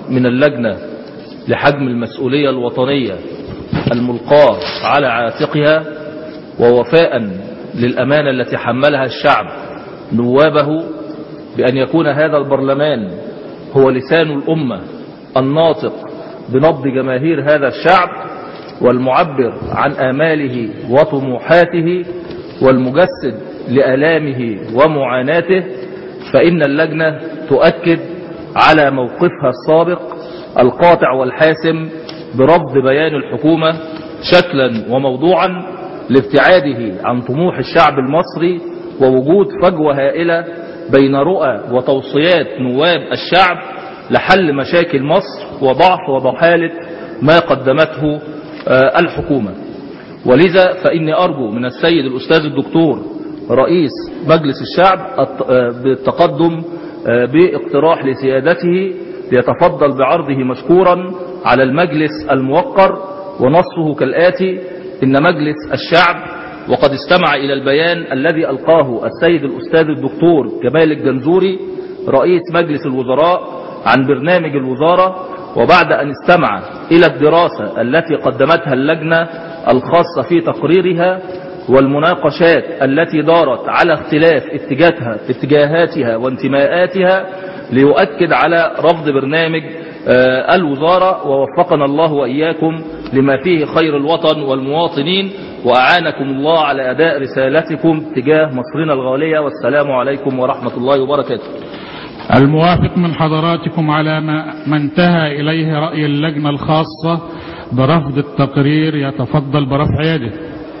من اللجنة لحجم المسؤولية الوطنية الملقاة على عاتقها ووفاء للأمانة التي حملها الشعب نوابه بأن يكون هذا البرلمان هو لسان الأمة الناطق بنبض جماهير هذا الشعب والمعبر عن آماله وطموحاته والمجسد لآلامه ومعاناته فإن اللجنة تؤكد على موقفها السابق القاطع والحاسم برفض بيان الحكومة شكلا وموضوعا لابتعاده عن طموح الشعب المصري ووجود فجوة هائلة بين رؤى وتوصيات نواب الشعب لحل مشاكل مصر وضعف وضحالة ما قدمته الحكومة ولذا فإني أرجو من السيد الأستاذ الدكتور رئيس مجلس الشعب بالتقدم باقتراح لسيادته ليتفضل بعرضه مشكورا على المجلس الموقر ونصه كالآتي إن مجلس الشعب وقد استمع إلى البيان الذي ألقاه السيد الأستاذ الدكتور جمال الجنزوري رئيس مجلس الوزراء عن برنامج الوزارة وبعد أن استمع إلى الدراسة التي قدمتها اللجنة الخاصة في تقريرها والمناقشات التي دارت على اختلاف اتجاهاتها, اتجاهاتها وانتماءاتها ليؤكد على رفض برنامج الوزارة ووفقنا الله وإياكم لما فيه خير الوطن والمواطنين وأعانكم الله على أداء رسالتكم تجاه مصرنا الغالية والسلام عليكم ورحمة الله وبركاته الموافق من حضراتكم على ما, ما انتهى إليه رأي اللجنة الخاصة برفض التقرير يتفضل برفع يده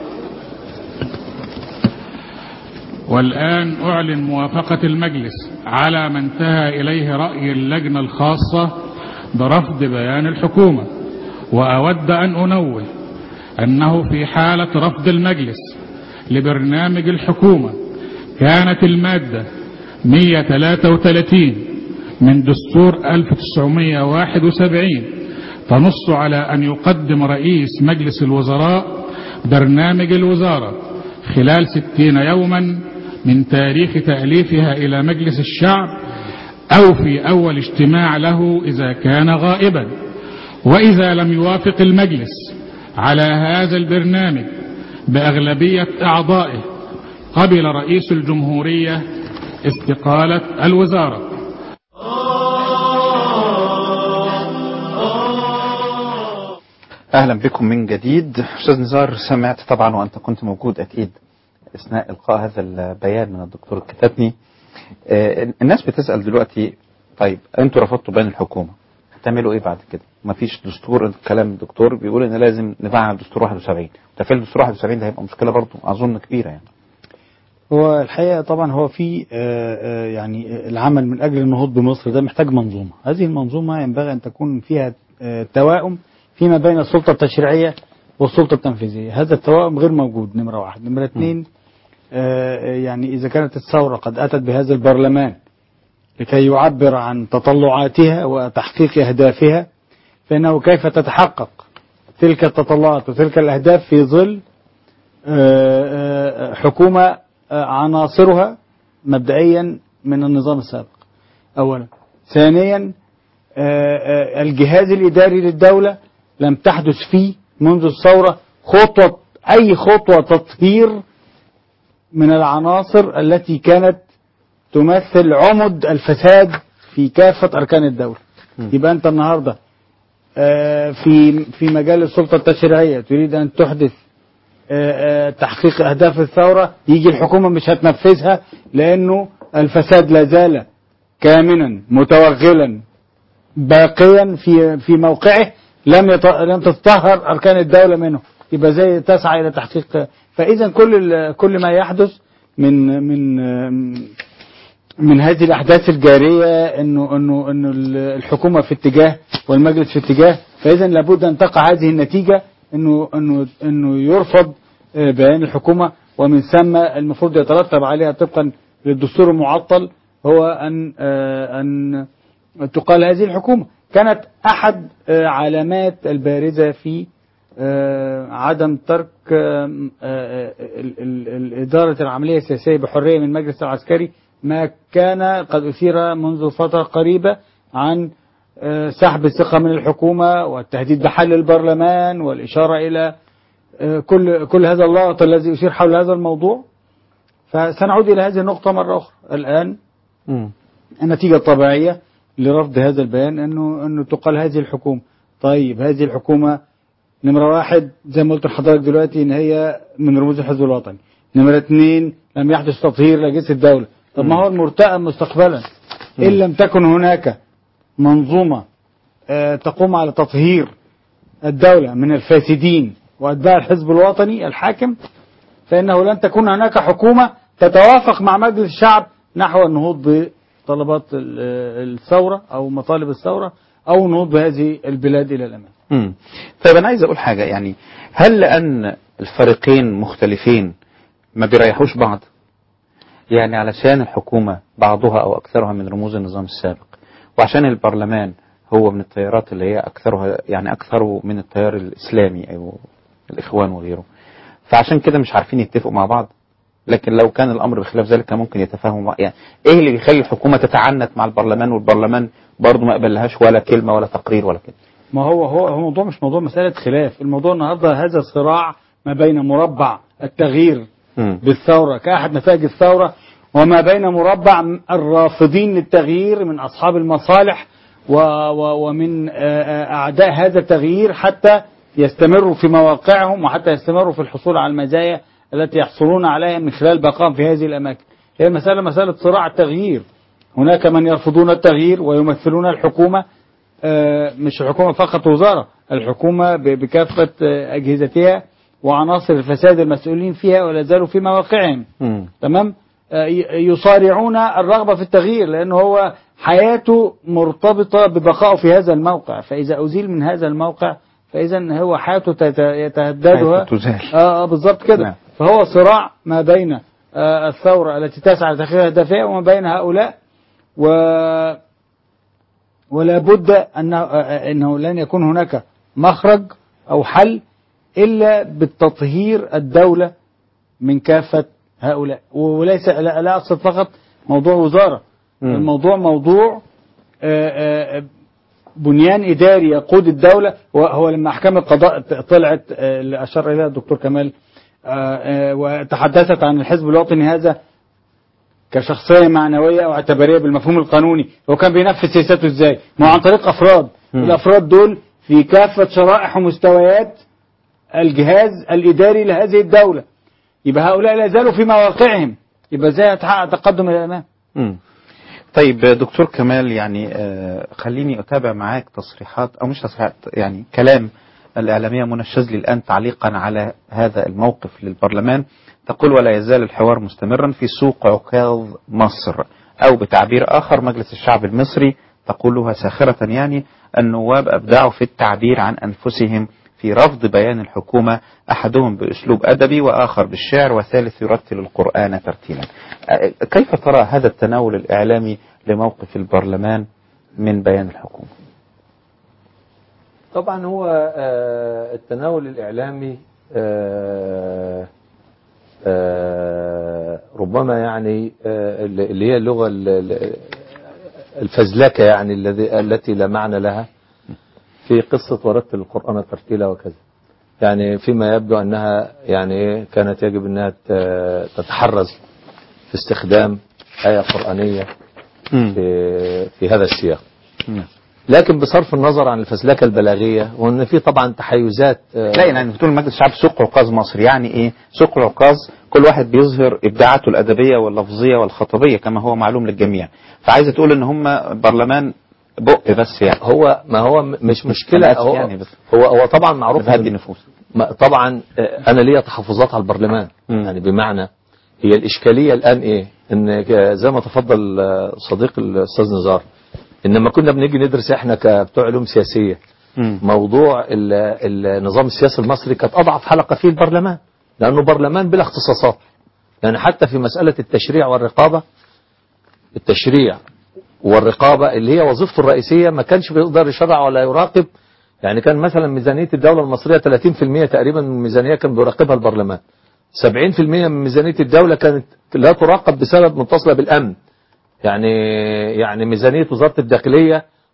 والآن أعلن موافقة المجلس على ما انتهى إليه رأي اللجنة الخاصة برفض بيان الحكومة وأود أن أنوه أنه في حالة رفض المجلس لبرنامج الحكومة كانت المادة 133 من دستور 1971 تنص على أن يقدم رئيس مجلس الوزراء برنامج الوزارة خلال ستين يوما من تاريخ تأليفها إلى مجلس الشعب أو في أول اجتماع له إذا كان غائبا وإذا لم يوافق المجلس على هذا البرنامج بأغلبية أعضائه قبل رئيس الجمهورية استقالة الوزارة أهلا بكم من جديد أستاذ نزار سمعت طبعا وأنت كنت موجود أكيد أثناء إلقاء هذا البيان من الدكتور الكتاتني آه الناس بتسأل دلوقتي طيب أنتوا رفضتوا بيان الحكومة هتعملوا إيه بعد كده مفيش دستور كلام الدكتور بيقول إن لازم نفعل دستور 71 تفعيل دستور 71 ده هيبقى مشكلة برضه أظن كبيرة يعني هو الحقيقة طبعا هو في يعني العمل من أجل النهوض بمصر ده محتاج منظومة هذه المنظومة ينبغي أن تكون فيها توائم فيما بين السلطة التشريعية والسلطة التنفيذية هذا التوائم غير موجود نمرة واحد نمرة اثنين يعني إذا كانت الثورة قد أتت بهذا البرلمان لكي يعبر عن تطلعاتها وتحقيق أهدافها فإنه كيف تتحقق تلك التطلعات وتلك الأهداف في ظل حكومة عناصرها مبدئيا من النظام السابق أولا ثانيا الجهاز الإداري للدولة لم تحدث فيه منذ الثورة خطوة أي خطوة تطهير من العناصر التي كانت تمثل عمد الفساد في كافة أركان الدولة يبقى أنت النهاردة في في مجال السلطة التشريعية تريد أن تحدث تحقيق أهداف الثورة يجي الحكومة مش هتنفذها لأنه الفساد لا زال كامنا متوغلا باقيا في في موقعه لم يط... لم تتطهر اركان الدوله منه يبقى زي تسعى الى تحقيق فاذا كل ال... كل ما يحدث من من من هذه الاحداث الجاريه انه انه انه الحكومه في اتجاه والمجلس في اتجاه فاذا لابد ان تقع هذه النتيجه انه انه انه يرفض بيان الحكومه ومن ثم المفروض يترتب عليها طبقا للدستور المعطل هو ان ان تقال هذه الحكومة كانت أحد علامات البارزة في عدم ترك إدارة العملية السياسية بحرية من المجلس العسكري ما كان قد أثير منذ فترة قريبة عن آه، سحب الثقة من الحكومة والتهديد بحل البرلمان والإشارة إلى آه، كل كل هذا اللغط الذي يثير حول هذا الموضوع فسنعود إلى هذه النقطة مرة أخرى الآن النتيجة الطبيعية لرفض هذا البيان أنه أنه تقال هذه الحكومة طيب هذه الحكومة نمرة واحد زي ما قلت لحضرتك دلوقتي إن هي من رموز الحزب الوطني نمرة اثنين لم يحدث تطهير لأجهزة الدولة طب ما هو المرتقب مستقبلا إن لم تكن هناك منظومة آه، تقوم على تطهير الدولة من الفاسدين وأتباع الحزب الوطني الحاكم فإنه لن تكون هناك حكومة تتوافق مع مجلس الشعب نحو النهوض بطلبات ال- الثورة أو مطالب الثورة أو النهوض بهذه البلاد إلى الأمام مم. طيب انا عايز اقول حاجه يعني هل لان الفريقين مختلفين ما بيريحوش بعض يعني علشان الحكومه بعضها او اكثرها من رموز النظام السابق وعشان البرلمان هو من التيارات اللي هي اكثرها يعني اكثره من التيار الاسلامي او الاخوان وغيره فعشان كده مش عارفين يتفقوا مع بعض لكن لو كان الامر بخلاف ذلك كان ممكن يتفاهموا مع- يعني ايه اللي بيخلي الحكومه تتعنت مع البرلمان والبرلمان برضه ما قبلهاش ولا كلمه ولا تقرير ولا كده ما هو هو هو الموضوع مش موضوع مسألة خلاف الموضوع النهاردة هذا صراع ما بين مربع التغيير بالثورة كأحد نتائج الثورة وما بين مربع الرافضين للتغيير من أصحاب المصالح و و ومن آه، آه، أعداء هذا التغيير حتى يستمروا في مواقعهم وحتى يستمروا في الحصول على المزايا التي يحصلون عليها من خلال بقائهم في هذه الأماكن هي مسألة مسألة صراع التغيير هناك من يرفضون التغيير ويمثلون الحكومة آه، مش الحكومة فقط وزارة الحكومة ب- بكافة آه، أجهزتها وعناصر الفساد المسؤولين فيها ولا زالوا في مواقعهم تمام آه، ي- يصارعون الرغبة في التغيير لأنه هو حياته مرتبطة ببقائه في هذا الموقع فإذا أزيل من هذا الموقع فإذا هو حياته تت- يتهددها حياته تزال. اه آه، بالظبط كده نعم. فهو صراع ما بين آه، الثورة التي تسعى لتحقيق أهدافها وما بين هؤلاء و ولا بد أنه, آه، أنه لن يكون هناك مخرج أو حل إلا بالتطهير الدولة من كافة هؤلاء وليس لا, لا أقصد فقط موضوع وزارة مم. الموضوع موضوع آه، آه، بنيان إداري يقود الدولة وهو لما أحكام القضاء ت- طلعت آه، اللي أشار إليها الدكتور كمال آه، آه، وتحدثت عن الحزب الوطني هذا كشخصية معنوية أو اعتبارية بالمفهوم القانوني هو كان بينفذ سياساته إزاي ما هو عن طريق أفراد مم. الأفراد دول في كافة شرائح ومستويات الجهاز الإداري لهذه الدولة يبقى هؤلاء لا زالوا في مواقعهم يبقى ازاي هتحقق تقدم إلى الأمام مم. طيب دكتور كمال يعني آه، خليني أتابع معاك تصريحات أو مش تصريحات يعني كلام الإعلامية منى الشاذلي الآن تعليقا على هذا الموقف للبرلمان تقول ولا يزال الحوار مستمرا في سوق عكاظ مصر أو بتعبير آخر مجلس الشعب المصري تقولها ساخرة يعني النواب أبدعوا في التعبير عن أنفسهم في رفض بيان الحكومة أحدهم بأسلوب أدبي وآخر بالشعر وثالث يرتل القرآن ترتيلا أه، كيف ترى هذا التناول الإعلامي لموقف البرلمان من بيان الحكومة طبعا هو آه، التناول الإعلامي آه، آه، ربما يعني آه، اللي هي اللغة ال- ال- الفزلكة يعني الذي التي لا معنى لها في قصة ورتل القرآن ترتيلا وكذا يعني فيما يبدو أنها يعني إيه كانت يجب أنها ت- تتحرز في استخدام آية قرآنية في, في هذا السياق لكن بصرف النظر عن الفزلكة البلاغية وأن في طبعا تحيزات آه، لا يعني بتقول مجلس الشعب سوق عكاظ مصر يعني ايه سوق العكاظ كل واحد بيظهر ابداعاته الادبيه واللفظيه والخطبيه كما هو معلوم للجميع فعايزه تقول ان هم برلمان بق بس يعني هو ما هو م- مش مشكلة أنا آسف هو يعني بس هو هو طبعا معروف بتهدي إن- النفوس ما- طبعا آه، انا ليا تحفظات على البرلمان يعني بمعنى هي الاشكاليه الان ايه ان ك- زي ما تفضل آه، صديق الاستاذ نزار ان لما كنا بنيجي ندرس احنا كبتوع علوم سياسيه موضوع ال- النظام السياسي المصري كانت اضعف حلقه فيه البرلمان لانه برلمان بلا اختصاصات يعني حتى في مساله التشريع والرقابه التشريع والرقابه اللي هي وظيفته الرئيسيه ما كانش بيقدر يشرع ولا يراقب يعني كان مثلا ميزانية الدولة المصرية 30% تقريبا من الميزانية كان بيراقبها البرلمان 70% من ميزانية الدولة كانت لا تراقب بسبب متصلة بالأمن يعني يعني ميزانية وزارة الداخلية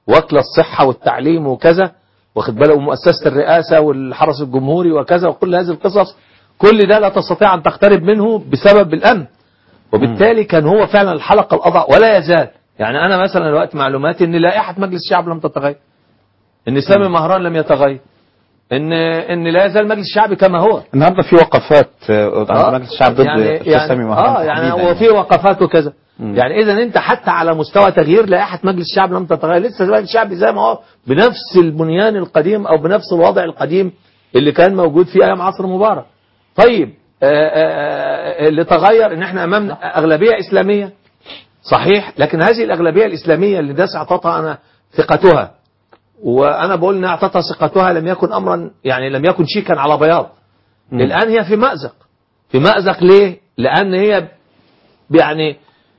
واكله الصحه والتعليم وكذا واخد بالك ومؤسسه الرئاسه والحرس الجمهوري وكذا وكل هذه القصص كل ده لا تستطيع ان تقترب منه بسبب الامن وبالتالي كان هو فعلا الحلقه الاضعف ولا يزال يعني انا مثلا دلوقتي معلوماتي ان لائحه مجلس الشعب لم تتغير ان سامي مهران لم يتغير ان ان لا يزال مجلس الشعب كما هو النهارده في وقفات آه، عند مجلس الشعب ضد يعني أستاذ يعني سامي مهران اه يعني تحديداً هو في وقفات وكذا يعني اذا انت حتى على مستوى تغيير لائحه مجلس الشعب لم تتغير لسه مجلس الشعب زي ما هو بنفس البنيان القديم او بنفس الوضع القديم اللي كان موجود في ايام عصر مبارك طيب آه، آه، آه، اللي تغير ان احنا امام اغلبيه اسلاميه صحيح لكن هذه الاغلبيه الاسلاميه اللي الناس اعطتها انا ثقتها وانا بقول ان اعطتها ثقتها لم يكن امرا يعني لم يكن شيكا على بياض الان هي في مازق في مازق ليه لان هي يعني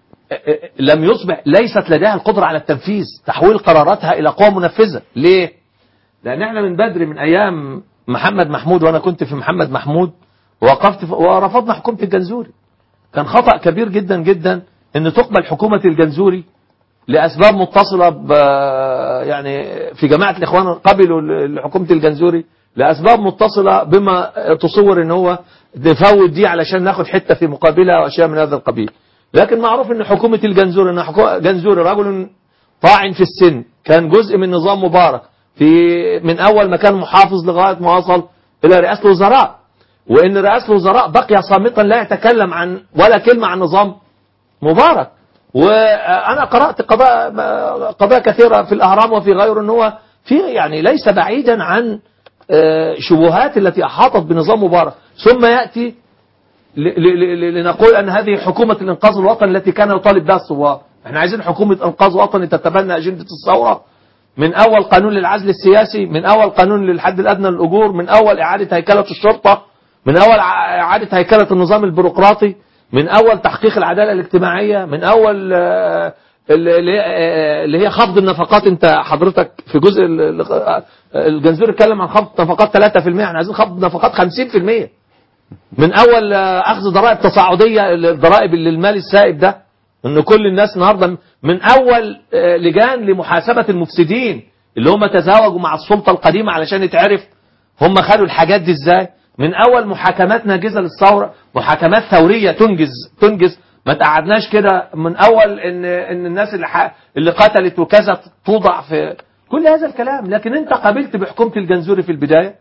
لم يصبح ليست لديها القدرة على التنفيذ تحويل قراراتها إلى قوى منفذة ليه؟ لأن احنا من بدري من أيام محمد محمود وأنا كنت في محمد محمود ووقفت في ورفضنا حكومة الجنزوري كان خطأ كبير جدا جدا أن تقبل حكومة الجنزوري لأسباب متصلة ب يعني في جماعة الإخوان قبلوا لحكومة الجنزوري لأسباب متصلة بما تصور أن هو نفوت دي علشان ناخد حتة في مقابلها وأشياء من هذا القبيل لكن معروف ان حكومة الجنزوري ان حكو- جنزوري رجل طاعن في السن كان جزء من نظام مبارك في من اول ما كان محافظ لغاية ما وصل الى رئاسة الوزراء وان رئاسة الوزراء بقي صامتا لا يتكلم عن ولا كلمة عن نظام مبارك وانا قرأت قضاء قضايا كثيرة في الاهرام وفي غيره ان هو في يعني ليس بعيدا عن آه، شبهات التي احاطت بنظام مبارك ثم ياتي ل- ل- ل- لنقول ان هذه حكومه الانقاذ الوطني التي كان يطالب بها الثوار احنا عايزين حكومه انقاذ وطني تتبنى اجنده الثوره من اول قانون للعزل السياسي من اول قانون للحد الادنى للاجور من اول اعاده هيكله الشرطه من اول ع- اعاده هيكله النظام البيروقراطي من اول تحقيق العداله الاجتماعيه من اول آه، اللي آه، اللي هي خفض النفقات انت حضرتك في جزء ال- ال- الجنزير اتكلم عن خفض نفقات 3% احنا عايزين خفض نفقات 50% من اول آه، اخذ ضرائب تصاعديه الضرائب اللي المال السائب ده ان كل الناس النهارده من اول آه، لجان لمحاسبه المفسدين اللي هم تزاوجوا مع السلطه القديمه علشان يتعرف هم خدوا الحاجات دي ازاي من اول محاكمات ناجزه للثوره محاكمات ثوريه تنجز تنجز ما تقعدناش كده من اول ان ان الناس اللي ح- اللي قتلت وكذا توضع في كل هذا الكلام لكن انت قابلت بحكومه الجنزوري في البدايه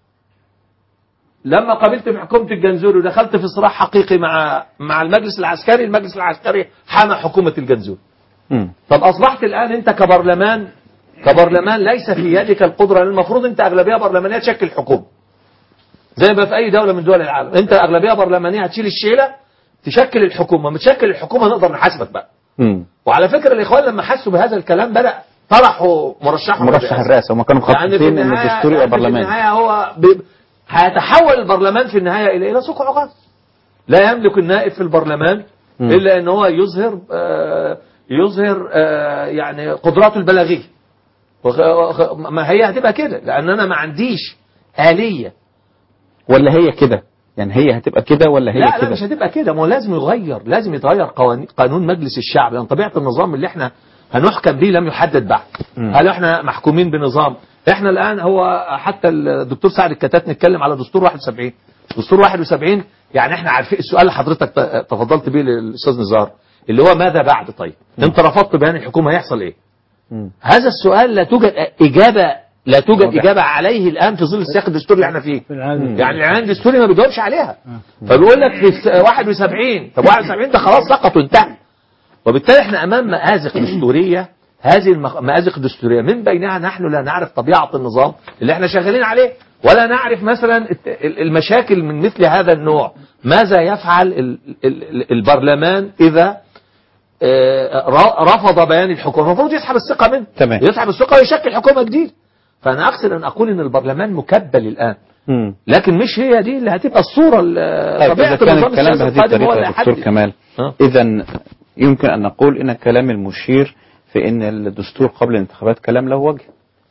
لما قابلت بحكومة الجنزوري ودخلت في صراع حقيقي مع مع المجلس العسكري المجلس العسكري حمى حكومة الجنزوري طب أصبحت الآن أنت كبرلمان كبرلمان ليس في يدك القدرة لأن المفروض أنت أغلبية برلمانية تشكل حكومة زي ما في أي دولة من دول العالم أنت أغلبية برلمانية هتشيل الشيلة تشكل الحكومة ما تشكل الحكومة نقدر نحاسبك بقى وعلى فكرة الإخوان لما حسوا بهذا الكلام بدأ طرحوا مرشحهم مرشح الرئاسة هم كانوا يعني في مخططين ان النهاية الدستور يبقى يعني في برلماني النهاية هو ب... هيتحول البرلمان في النهاية إلى إلى سوق عقار لا يملك النائب في البرلمان مم. إلا أن هو يظهر آه، يظهر آه، يعني قدراته البلاغية وخ- وخ- ما هي هتبقى كده لأن أنا ما عنديش آلية ولا هي كده يعني هي هتبقى كده ولا هي لا لا كده مش هتبقى كده ما هو لازم يغير لازم يتغير قوانين قانون مجلس الشعب لان طبيعه النظام اللي احنا هنحكم به لم يحدد بعد مم. هل احنا محكومين بنظام احنا الان هو حتى الدكتور سعد الكتات نتكلم على دستور 71 دستور 71 يعني احنا عارفين السؤال اللي حضرتك ت- تفضلت بيه للاستاذ نزار اللي هو ماذا بعد طيب انت رفضت بيان الحكومه هيحصل ايه هذا السؤال لا توجد اجابه لا توجد واضح. اجابه عليه الان في ظل السياق الدستوري اللي احنا فيه العالم. يعني الاعلان الدستوري ما بيجاوبش عليها فبيقول لك في الس- 71 طب 71 ده خلاص سقط وانتهى وبالتالي احنا امام مآزق دستوريه هذه المخ- المآزق الدستوريه من بينها نحن لا نعرف طبيعه النظام اللي احنا شغالين عليه ولا نعرف مثلا الت- ال- المشاكل من مثل هذا النوع ماذا يفعل ال- ال- ال- البرلمان اذا آه، ر- رفض بيان الحكومه المفروض يسحب الثقه منه تمام. يسحب الثقه ويشكل حكومه جديده فانا اقصد ان اقول ان البرلمان مكبل الان مم. لكن مش هي دي اللي هتبقى الصوره ال- طيب طبيعه إذا كان النظام الكلام السياسي بهذه القادم هو الطريقة اللي يا دكتور هيحدد. كمال آه. إذا يمكن أن نقول إن الكلام المشير في أن الدستور قبل الانتخابات كلام له وجه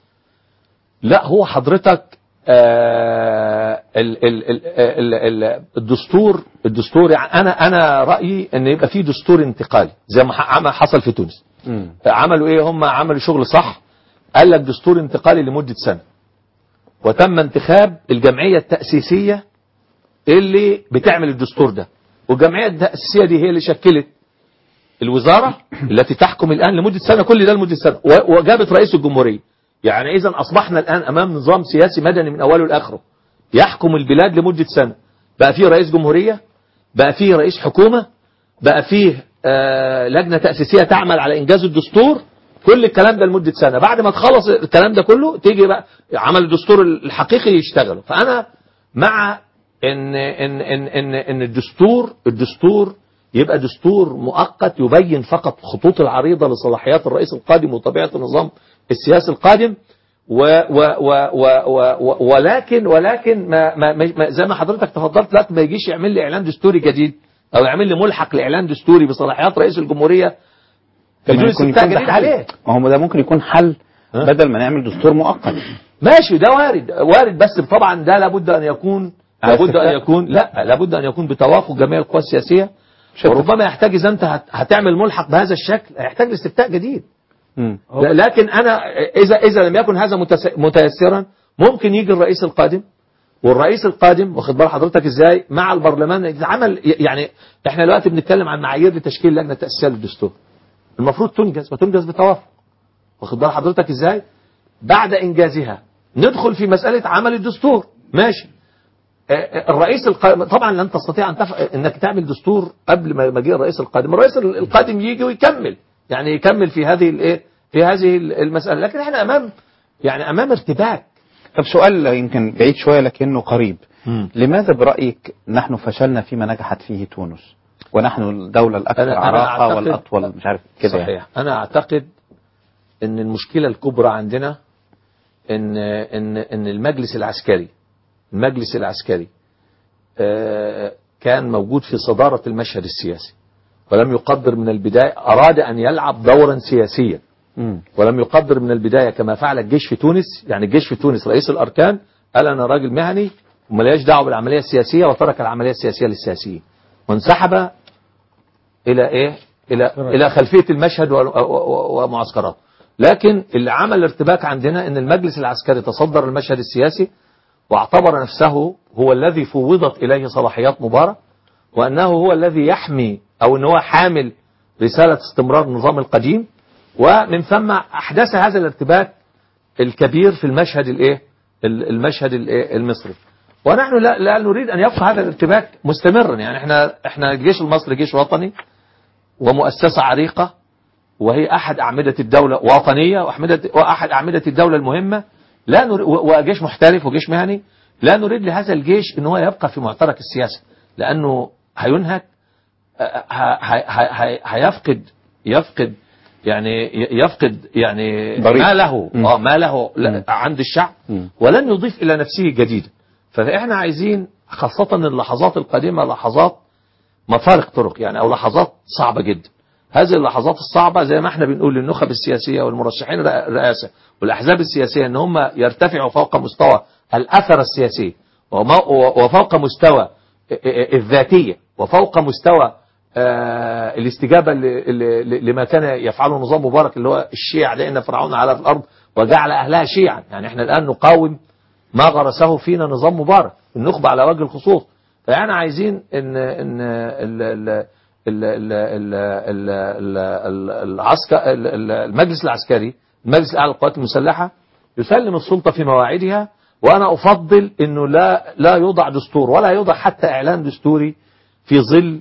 لا هو حضرتك آه ال ال ال ال ال الدستور الدستور يعني انا انا رايي ان يبقى في دستور انتقالي زي ما ح- عمل- حصل في تونس عملوا ايه هم عملوا شغل صح قال لك دستور انتقالي لمدة سنة وتم انتخاب الجمعية التأسيسية اللي بتعمل الدستور ده والجمعية التأسيسية دي هي اللي شكلت الوزارة التي تحكم الآن لمدة سنة كل ده لمدة سنة و- وجابت رئيس الجمهورية يعني إذا أصبحنا الآن أمام نظام سياسي مدني من أوله لآخره يحكم البلاد لمدة سنة بقى فيه رئيس جمهورية بقى فيه رئيس حكومة بقى فيه آه لجنة تأسيسية تعمل على إنجاز الدستور كل الكلام ده لمدة سنة بعد ما تخلص الكلام ده كله تيجي بقى عمل الدستور الحقيقي يشتغلوا فأنا مع ان ان ان ان ان الدستور الدستور يبقى دستور مؤقت يبين فقط خطوط العريضة لصلاحيات الرئيس القادم وطبيعة النظام السياسي القادم و و و و و و ولكن ولكن ما ما ما زي ما حضرتك تفضلت لا ما يجيش يعمل لي اعلان دستوري جديد او يعمل لي ملحق لاعلان دستوري بصلاحيات رئيس الجمهوريه بدون ممكن استفتاء يكون ده جديد حل. عليه ما هو ده ممكن يكون حل بدل ما نعمل دستور مؤقت ماشي ده وارد وارد بس طبعا ده لابد ان يكون على لابد ان استفتاء؟ يكون لا لابد ان يكون بتوافق جميع القوى السياسيه وربما يحتاج اذا انت هت- هتعمل ملحق بهذا الشكل هيحتاج لاستفتاء جديد لا- لكن انا اذا اذا لم يكن هذا متس- متيسرا ممكن يجي الرئيس القادم والرئيس القادم واخد بال حضرتك ازاي مع البرلمان يتعمل يعني احنا دلوقتي بنتكلم عن معايير لتشكيل لجنه تاسيسيه للدستور المفروض تنجز وتنجز بتوافق واخد بال حضرتك ازاي بعد انجازها ندخل في مساله عمل الدستور ماشي آه، آه، الرئيس القادم طبعا لن تستطيع ان تف... انك تعمل دستور قبل ما مجيء الرئيس القادم الرئيس القادم يجي ويكمل يعني يكمل في هذه الايه في هذه المساله لكن احنا امام يعني امام ارتباك طب سؤال يمكن بعيد شوية لكنه قريب لماذا برأيك نحن فشلنا فيما نجحت فيه تونس ونحن الدولة الأكثر أنا- أنا عراقة أعتقد- والأطول مش عارف كده صحيح يعني. انا اعتقد ان المشكله الكبرى عندنا ان ان ان المجلس العسكري المجلس العسكري آه، كان موجود في صداره المشهد السياسي ولم يقدر من البدايه اراد ان يلعب دورا سياسيا ولم يقدر من البدايه كما فعل الجيش في تونس يعني الجيش في تونس رئيس الاركان قال انا راجل مهني وملياش دعوه بالعمليه السياسيه وترك العمليه السياسيه للسياسيين وانسحب الى ايه الى الى خلفيه المشهد و- و- و- ومعسكراته لكن اللي عمل ارتباك عندنا ان المجلس العسكري تصدر المشهد السياسي واعتبر نفسه هو الذي فوضت اليه صلاحيات مبارك وانه هو الذي يحمي او ان هو حامل رساله استمرار النظام القديم ومن ثم احدث هذا الارتباك الكبير في المشهد الايه ال- المشهد الايه المصري ونحن لا, لا نريد ان يبقى هذا الارتباك مستمرا يعني احنا احنا الجيش المصري جيش وطني ومؤسسه عريقه وهي احد اعمده الدوله وطنيه واحمده واحد اعمده الدوله المهمه لا نريد وجيش محترف وجيش مهني لا نريد لهذا الجيش ان هو يبقى في معترك السياسه لانه هينهك آه، ه- ه- ه- ه- هيفقد يفقد يعني ي- يفقد يعني ضريب. ما له اه ما له لا- عند الشعب ولن يضيف الى نفسه جديدا فاحنا عايزين خاصه اللحظات القادمه لحظات مفارق طرق يعني او لحظات صعبه جدا هذه اللحظات الصعبه زي ما احنا بنقول للنخب السياسيه والمرشحين الرئ- الرئاسه والاحزاب السياسيه ان هم يرتفعوا فوق مستوى الاثر السياسي وما- وفوق مستوى الذاتيه وفوق مستوى آه، الاستجابه ل- ل- لما كان يفعله نظام مبارك اللي هو الشيع لان فرعون على الارض وجعل اهلها شيعا يعني احنا الان نقاوم ما غرسه فينا نظام مبارك النخبه على وجه الخصوص فاحنا عايزين ان ان ال- ال- ال- ال- ال- ال- ال- ال- العسكر ال- ال- المجلس العسكري المجلس الاعلى للقوات المسلحه يسلم السلطه في مواعيدها وانا افضل انه لا لا يوضع دستور ولا يوضع حتى اعلان دستوري في ظل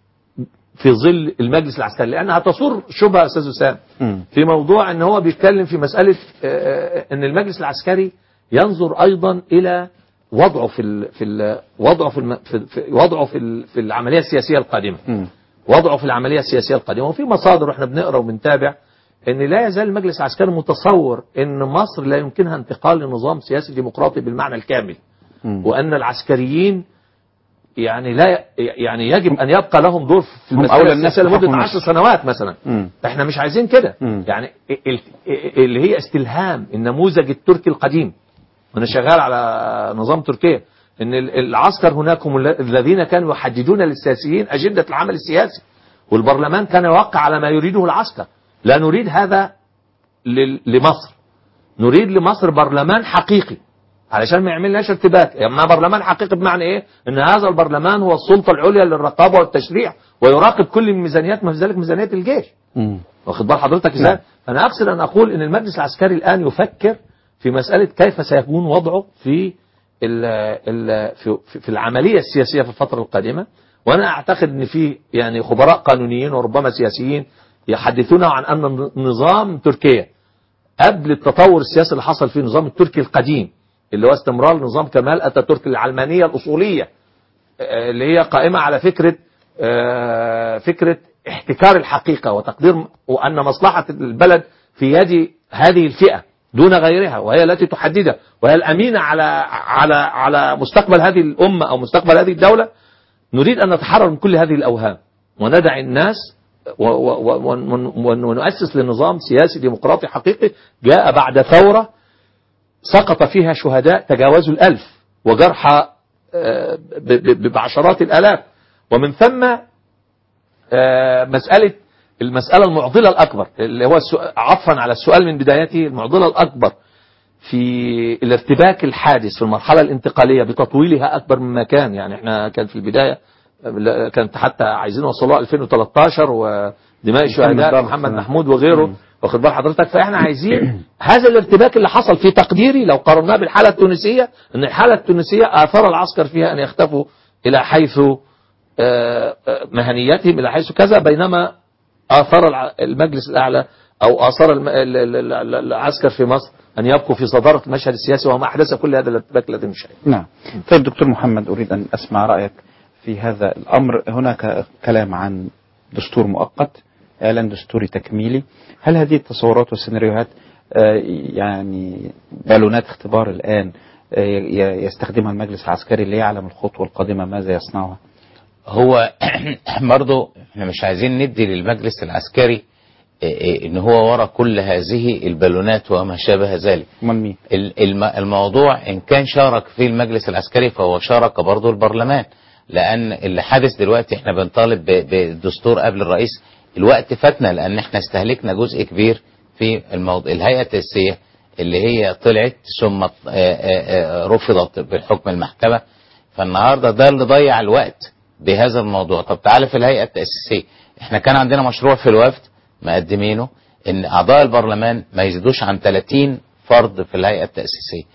في ظل المجلس العسكري لانها تصور شبهه يا استاذ وسام في موضوع ان هو بيتكلم في مساله آه، آه، ان المجلس العسكري ينظر ايضا الى وضعه في ال في ال وضعه في, الم في في- وضعه في ال في العمليه السياسيه القادمه وضعه في العمليه السياسيه القادمه وفي مصادر واحنا بنقرا وبنتابع ان لا يزال المجلس العسكري متصور ان مصر لا يمكنها انتقال لنظام سياسي ديمقراطي بالمعنى الكامل وان العسكريين يعني لا يعني يجب ان يبقى لهم دور في هم المسألة أولى الناس السياسية لمده بحكم 10 مصر. سنوات مثلا مم. احنا مش عايزين كده يعني ال- ال- اللي هي استلهام النموذج التركي القديم وانا شغال على نظام تركيا ان ال- العسكر هناك هم الل- الذين كانوا يحددون للسياسيين اجنده العمل السياسي والبرلمان كان يوقع على ما يريده العسكر لا نريد هذا لل- لمصر نريد لمصر برلمان حقيقي علشان ما يعملناش ارتباك اما برلمان حقيقي بمعنى ايه ان هذا البرلمان هو السلطه العليا للرقابه والتشريع ويراقب كل الميزانيات ما في ذلك ميزانيه الجيش واخد بال حضرتك ازاي انا اقصد ان اقول ان المجلس العسكري الان يفكر في مساله كيف سيكون وضعه في ال ال في, في- في العمليه السياسيه في الفتره القادمه وانا اعتقد ان في يعني خبراء قانونيين وربما سياسيين يحدثون عن ان نظام تركيا قبل التطور السياسي اللي حصل في النظام التركي القديم اللي هو استمرار نظام كمال اتاتورك العلمانيه الاصوليه آه، اللي هي قائمه على فكره آه، فكره احتكار الحقيقه وتقدير م- وان مصلحه البلد في يد هذه الفئه دون غيرها وهي التي تحددها وهي الامينه على على على مستقبل هذه الامه او مستقبل هذه الدوله نريد ان نتحرر من كل هذه الاوهام وندع الناس و- و- و- ون- ون- ونؤسس لنظام سياسي ديمقراطي حقيقي جاء بعد ثوره سقط فيها شهداء تجاوزوا الألف وجرحى آه، ب- ب- بعشرات الآلاف ومن ثم آه، مسألة المسألة المعضلة الأكبر اللي هو السؤال عطفا على السؤال من بدايته المعضلة الأكبر في الارتباك الحادث في المرحلة الانتقالية بتطويلها أكبر مما كان يعني احنا كان في البداية لا، كانت حتى عايزين يوصلوها 2013 ودماء الشهداء محمد محمد ضرب. محمود وغيره واخد بال حضرتك فاحنا عايزين هذا الارتباك اللي حصل في تقديري لو قارناه بالحاله التونسيه ان الحاله التونسيه اثار العسكر فيها ان يختفوا الى حيث آه، آه، مهنيتهم الى حيث كذا بينما اثار الع- المجلس الاعلى او اثار الم- ال- ال- ال- العسكر في مصر ان يبقوا في صداره المشهد السياسي وما احدث كل هذا الارتباك الذي نشاهده. نعم طيب دكتور محمد أريد أن أسمع رأيك في هذا الأمر هناك كلام عن دستور مؤقت إعلان دستوري تكميلي هل هذه التصورات والسيناريوهات آه، يعني بالونات اختبار الآن آه، ي- يستخدمها المجلس العسكري ليعلم الخطوة القادمة ماذا يصنعها هو برضو احنا مش عايزين ندي للمجلس العسكري إيه إيه ان هو ورا كل هذه البالونات وما شابه ذلك من مين؟ ال- الم- الموضوع ان كان شارك فيه المجلس العسكري فهو شارك برضو البرلمان لان اللي حادث دلوقتي احنا بنطالب ب- بالدستور قبل الرئيس الوقت فاتنا لان احنا استهلكنا جزء كبير في الموضوع الهيئه التاسيسيه اللي هي طلعت ثم آه، آه، آه، رفضت بحكم المحكمه فالنهارده ده اللي ضيع الوقت بهذا الموضوع طب تعالى في الهيئه التاسيسيه احنا كان عندنا مشروع في الوفد مقدمينه ان اعضاء البرلمان ما يزيدوش عن 30 فرد في الهيئه التاسيسيه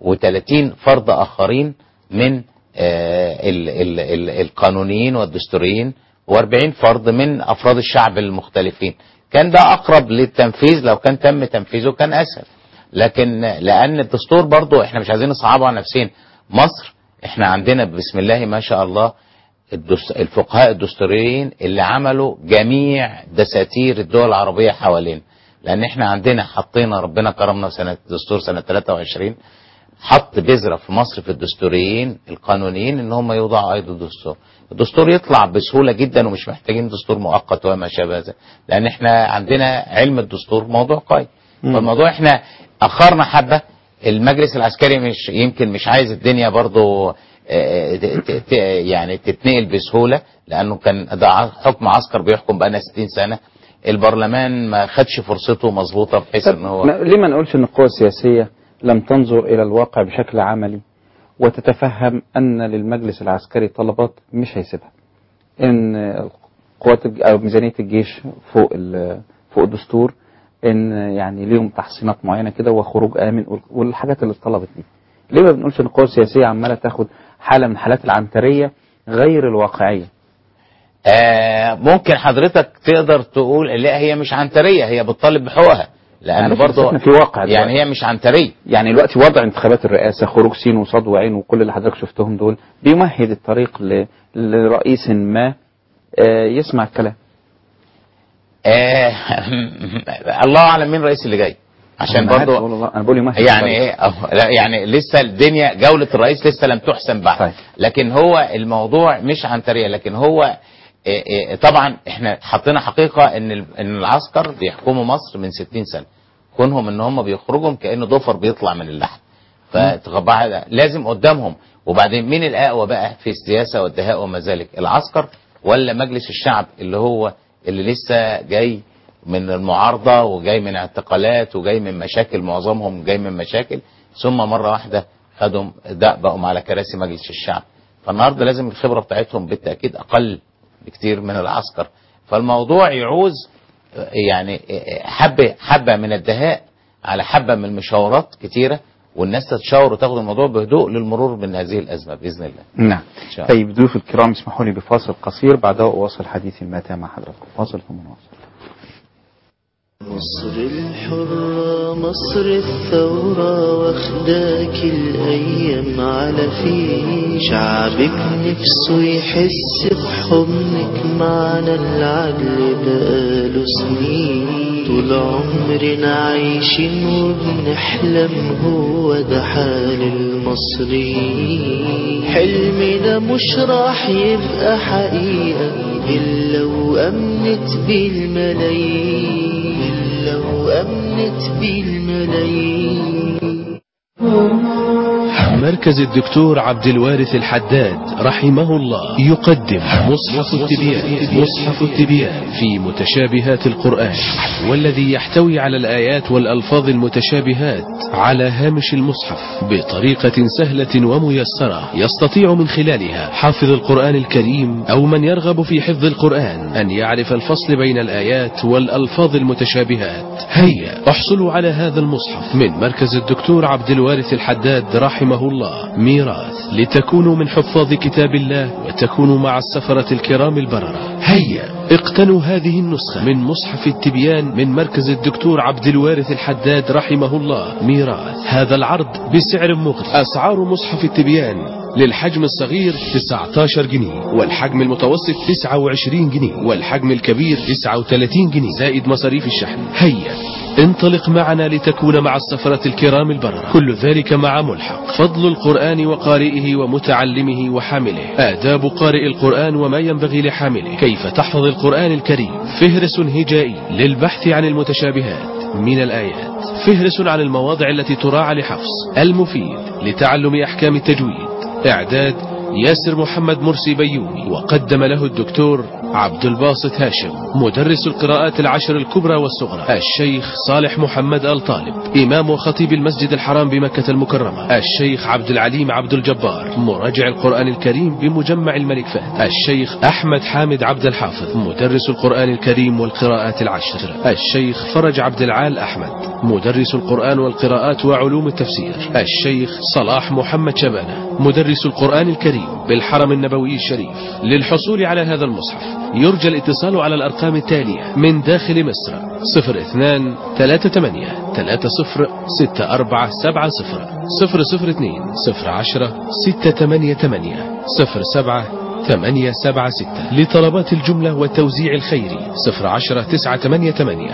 و30 فرد اخرين من آه، ال ال ال القانونيين والدستوريين و40 فرد من افراد الشعب المختلفين كان ده اقرب للتنفيذ لو كان تم تنفيذه كان اسهل لكن لان الدستور برضو احنا مش عايزين نصعبه على نفسنا مصر احنا عندنا بسم الله ما شاء الله الدس- الفقهاء الدستوريين اللي عملوا جميع دساتير الدول العربية حوالينا لان احنا عندنا حطينا ربنا كرمنا في سنة دستور سنة 23 حط بذرة في مصر في الدستوريين القانونيين ان هم يوضعوا ايضا دستور الدستور يطلع بسهولة جدا ومش محتاجين دستور مؤقت وما شابه ذلك لان احنا عندنا علم الدستور موضوع قوي فالموضوع احنا اخرنا حبة المجلس العسكري مش يمكن مش عايز الدنيا برضو آه، ت- ت- ت- يعني تتنقل بسهولة لأنه كان ده ع- حكم عسكر بيحكم بقالنا 60 سنة البرلمان ما خدش فرصته مظبوطة بحيث ان هو ما- ليه ما نقولش ان القوى السياسية لم تنظر الى الواقع بشكل عملي وتتفهم ان للمجلس العسكري طلبات مش هيسيبها ان قوات الج- او ميزانية الجيش فوق ال- فوق الدستور ان يعني ليهم تحصينات معينة كده وخروج امن وال- والحاجات اللي اتطلبت دي ليه ما بنقولش ان القوى السياسية عمالة تاخد حالة من حالات العنترية غير الواقعية آه ممكن حضرتك تقدر تقول لا هي مش عنترية هي بتطالب بحقوقها لأن معلش، برضه بس احنا في واقع يعني دلوقتي. هي مش عنترية يعني دلوقتي وضع انتخابات الرئاسة خروج سين وصاد وعين وكل اللي حضرتك شفتهم دول بيمهد الطريق ل... لرئيس ما آه، يسمع الكلام آه الله أعلم مين الرئيس اللي جاي عشان أنا عارف برضه والله، انا بقول يمهد يعني الطريق. ايه أه، لا يعني لسه الدنيا جولة الرئيس لسه لم تحسم بعد لكن هو الموضوع مش عنترية لكن هو إيه إيه طبعا احنا حطينا حقيقة ان ال- ان العسكر بيحكموا مصر من 60 سنة كونهم ان هم بيخرجوا كأنه ضفر بيطلع من اللحم فطبعا لازم قدامهم وبعدين مين الأقوى بقى في السياسة والدهاء وما ذلك العسكر ولا مجلس الشعب اللي هو اللي لسه جاي من المعارضة وجاي من اعتقالات وجاي من مشاكل معظمهم جاي من مشاكل ثم مرة واحدة خدهم ده بقوا على كراسي مجلس الشعب فالنهاردة لازم الخبرة بتاعتهم بالتأكيد أقل بكتير من العسكر فالموضوع يعوز يعني حبة حبة من الدهاء على حبة من المشاورات كتيرة والناس تتشاور وتاخد الموضوع بهدوء للمرور من هذه الأزمة بإذن الله نعم إن شاء الله. طيب ضيوف الكرام اسمحوا لي بفاصل قصير بعدها أواصل حديثي الماتع مع حضراتكم فاصل ثم نواصل مصر الحرة مصر الثورة واخداك الأيام على فيه شعبك نفسه يحس بحضنك معنا العدل بقاله سنين طول عمرنا عايشين وبنحلم هو ده حال المصريين حلمنا مش راح يبقى حقيقة إلا وأمنت بالملايين إلا وأمنت بالملايين مركز الدكتور عبد الوارث الحداد رحمه الله يقدم مصحف التبيان مصحف التبيان في متشابهات القرآن والذي يحتوي على الآيات والألفاظ المتشابهات على هامش المصحف بطريقة سهلة وميسرة يستطيع من خلالها حافظ القرآن الكريم أو من يرغب في حفظ القرآن أن يعرف الفصل بين الآيات والألفاظ المتشابهات هيا احصلوا على هذا المصحف من مركز الدكتور عبد الوارث الحداد رحمه الله ميراث لتكونوا من حفاظ كتاب الله وتكونوا مع السفرة الكرام البررة هيا اقتنوا هذه النسخة من مصحف التبيان من مركز الدكتور عبد الوارث الحداد رحمه الله ميراث هذا العرض بسعر مغري أسعار مصحف التبيان للحجم الصغير 19 جنيه والحجم المتوسط 29 جنيه والحجم الكبير 39 جنيه زائد مصاريف الشحن هيا انطلق معنا لتكون مع السفرة الكرام البررة كل ذلك مع ملحق فضل القرآن وقارئه ومتعلمه وحامله آداب قارئ القرآن وما ينبغي لحامله كيف تحفظ القرآن الكريم فهرس هجائي للبحث عن المتشابهات من الآيات فهرس عن المواضع التي تراعى لحفظ المفيد لتعلم أحكام التجويد إعداد ياسر محمد مرسي بيومي وقدم له الدكتور عبد الباسط هاشم مدرس القراءات العشر الكبرى والصغرى الشيخ صالح محمد آل طالب إمام وخطيب المسجد الحرام بمكة المكرمة الشيخ عبد العليم عبد الجبار مراجع القرآن الكريم بمجمع الملك فهد الشيخ أحمد حامد عبد الحافظ مدرس القرآن الكريم والقراءات العشر الشيخ فرج عبد العال أحمد مدرس القرآن والقراءات وعلوم التفسير الشيخ صلاح محمد شبانة مدرس القرآن الكريم بالحرم النبوي الشريف للحصول على هذا المصحف يرجى الاتصال على الأرقام التالية من داخل مصر 02 38 30 6470 002 010 688 07 876 لطلبات الجملة والتوزيع الخيري 010 988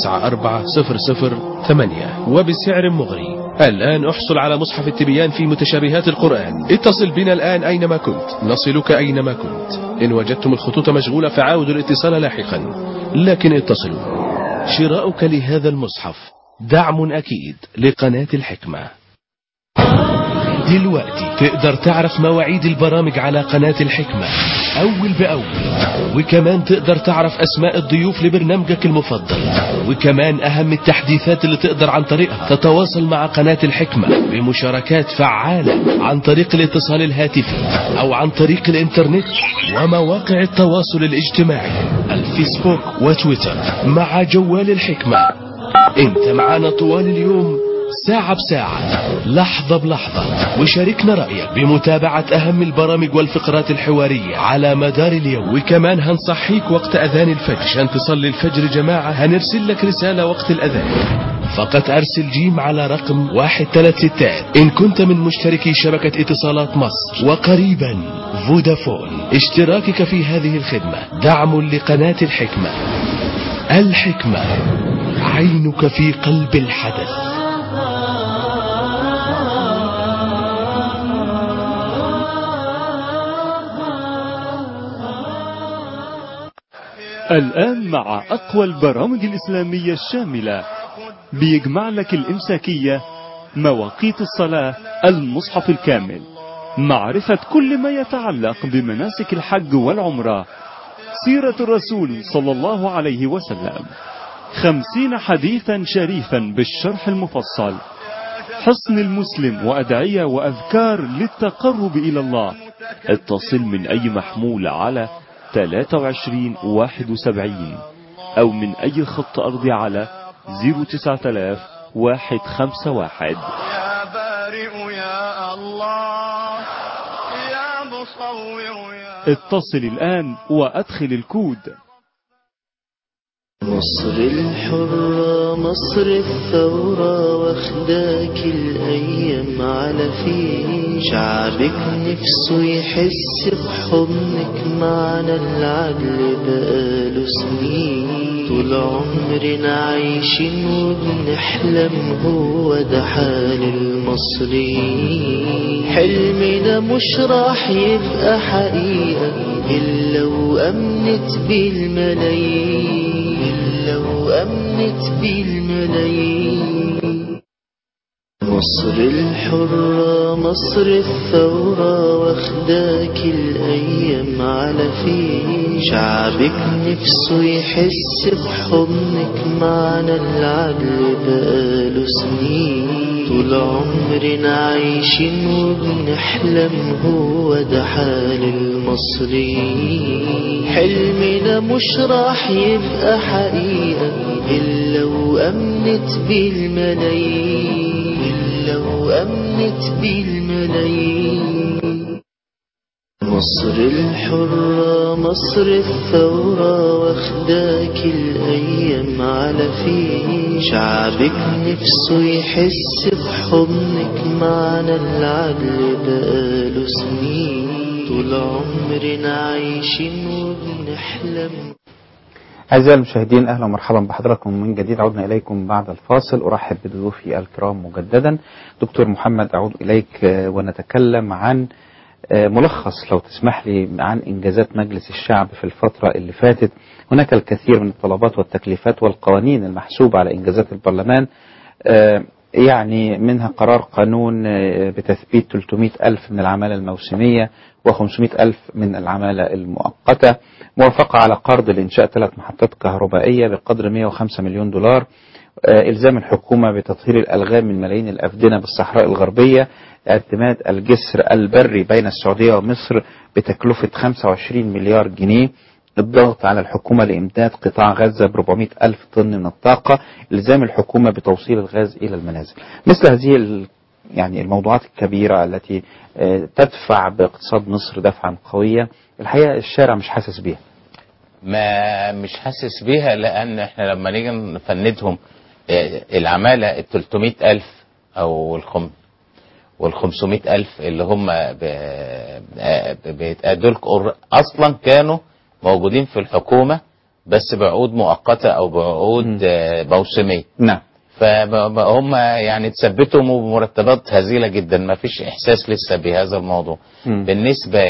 94008 وبسعر مغري الآن احصل على مصحف التبيان في متشابهات القرآن اتصل بنا الآن أينما كنت نصلك أينما كنت إن وجدتم الخطوط مشغولة فعاودوا الاتصال لاحقا لكن اتصلوا شراؤك لهذا المصحف دعم أكيد لقناة الحكمة دلوقتي تقدر تعرف مواعيد البرامج على قناة الحكمة أول بأول وكمان تقدر تعرف أسماء الضيوف لبرنامجك المفضل وكمان أهم التحديثات اللي تقدر عن طريقها تتواصل مع قناة الحكمة بمشاركات فعالة عن طريق الاتصال الهاتفي أو عن طريق الإنترنت ومواقع التواصل الاجتماعي الفيسبوك وتويتر مع جوال الحكمة انت معانا طوال اليوم ساعة بساعة لحظة بلحظة وشاركنا رأيك بمتابعة أهم البرامج والفقرات الحوارية على مدار اليوم وكمان هنصحيك وقت أذان الفجر عشان تصلي الفجر جماعة هنرسل لك رسالة وقت الأذان فقط أرسل جيم على رقم واحد ثلاث ستات إن كنت من مشتركي شبكة اتصالات مصر وقريبا فودافون اشتراكك في هذه الخدمة دعم لقناة الحكمة الحكمة عينك في قلب الحدث الآن مع أقوى البرامج الإسلامية الشاملة بيجمع لك الإمساكية مواقيت الصلاة المصحف الكامل معرفة كل ما يتعلق بمناسك الحج والعمرة سيرة الرسول صلى الله عليه وسلم خمسين حديثا شريفا بالشرح المفصل حصن المسلم وأدعية وأذكار للتقرب إلى الله اتصل من أي محمول على 23 71 أو من أي خط أرضي على 09000 151 يا بارئ يا الله يا مصور يا اتصل الآن وأدخل الكود مصر الحرة مصر الثورة واخداك الأيام على فيه شعبك نفسه يحس بحضنك معنا العدل بقاله سنين طول عمرنا عايشين وبنحلم هو ده حال المصريين حلمنا مش راح يبقى حقيقة إلا وأمنت بالملايين إلا وأمنت بالملايين مصر الحرة مصر الثورة واخداك الأيام على فيه شعبك نفسه يحس بحضنك معنا العدل بقاله سنين طول عمرنا عايشين وبنحلم هو ده حال المصريين حلمنا مش راح يبقى حقيقة إلا وأمنت بالملايين إلا وأمنت بالملايين مصر الحرة مصر الثورة واخداك الأيام على فيه شعبك نفسه يحس بحضنك معنا العدل بقاله سنين طول عمرنا عايشين وبنحلم أعزائي المشاهدين أهلا ومرحبا بحضراتكم من جديد عدنا إليكم بعد الفاصل أرحب بضيوفي الكرام مجددا دكتور محمد أعود إليك آه، ونتكلم عن آه، ملخص لو تسمح لي عن إنجازات مجلس الشعب في الفترة اللي فاتت هناك الكثير من الطلبات والتكليفات والقوانين المحسوبة على إنجازات البرلمان آه، يعني منها قرار قانون آه، بتثبيت 300 ألف من العمالة الموسمية و500 ألف من العمالة المؤقتة موافقة على قرض لإنشاء ثلاث محطات كهربائية بقدر 105 مليون دولار آه، إلزام الحكومة بتطهير الألغام من ملايين الأفدنة بالصحراء الغربية اعتماد الجسر البري بين السعودية ومصر بتكلفة 25 مليار جنيه الضغط على الحكومة لإمداد قطاع غزة ب 400 ألف طن من الطاقة إلزام الحكومة بتوصيل الغاز إلى المنازل مثل هذه ال- يعني الموضوعات الكبيرة التي آه، تدفع باقتصاد مصر دفعا قوية الحقيقة الشارع مش حاسس بيها ما مش حاسس بيها لان احنا لما نيجي نفندهم آه، العماله ال 300 الف او الخم وال 500 الف اللي هم ب- آه، ب- دول قر- اصلا كانوا موجودين في الحكومه بس بعقود مؤقته او بعقود آه، موسميه نعم فهم يعني تثبتوا بمرتبات هزيله جدا ما فيش احساس لسه بهذا الموضوع مم. بالنسبه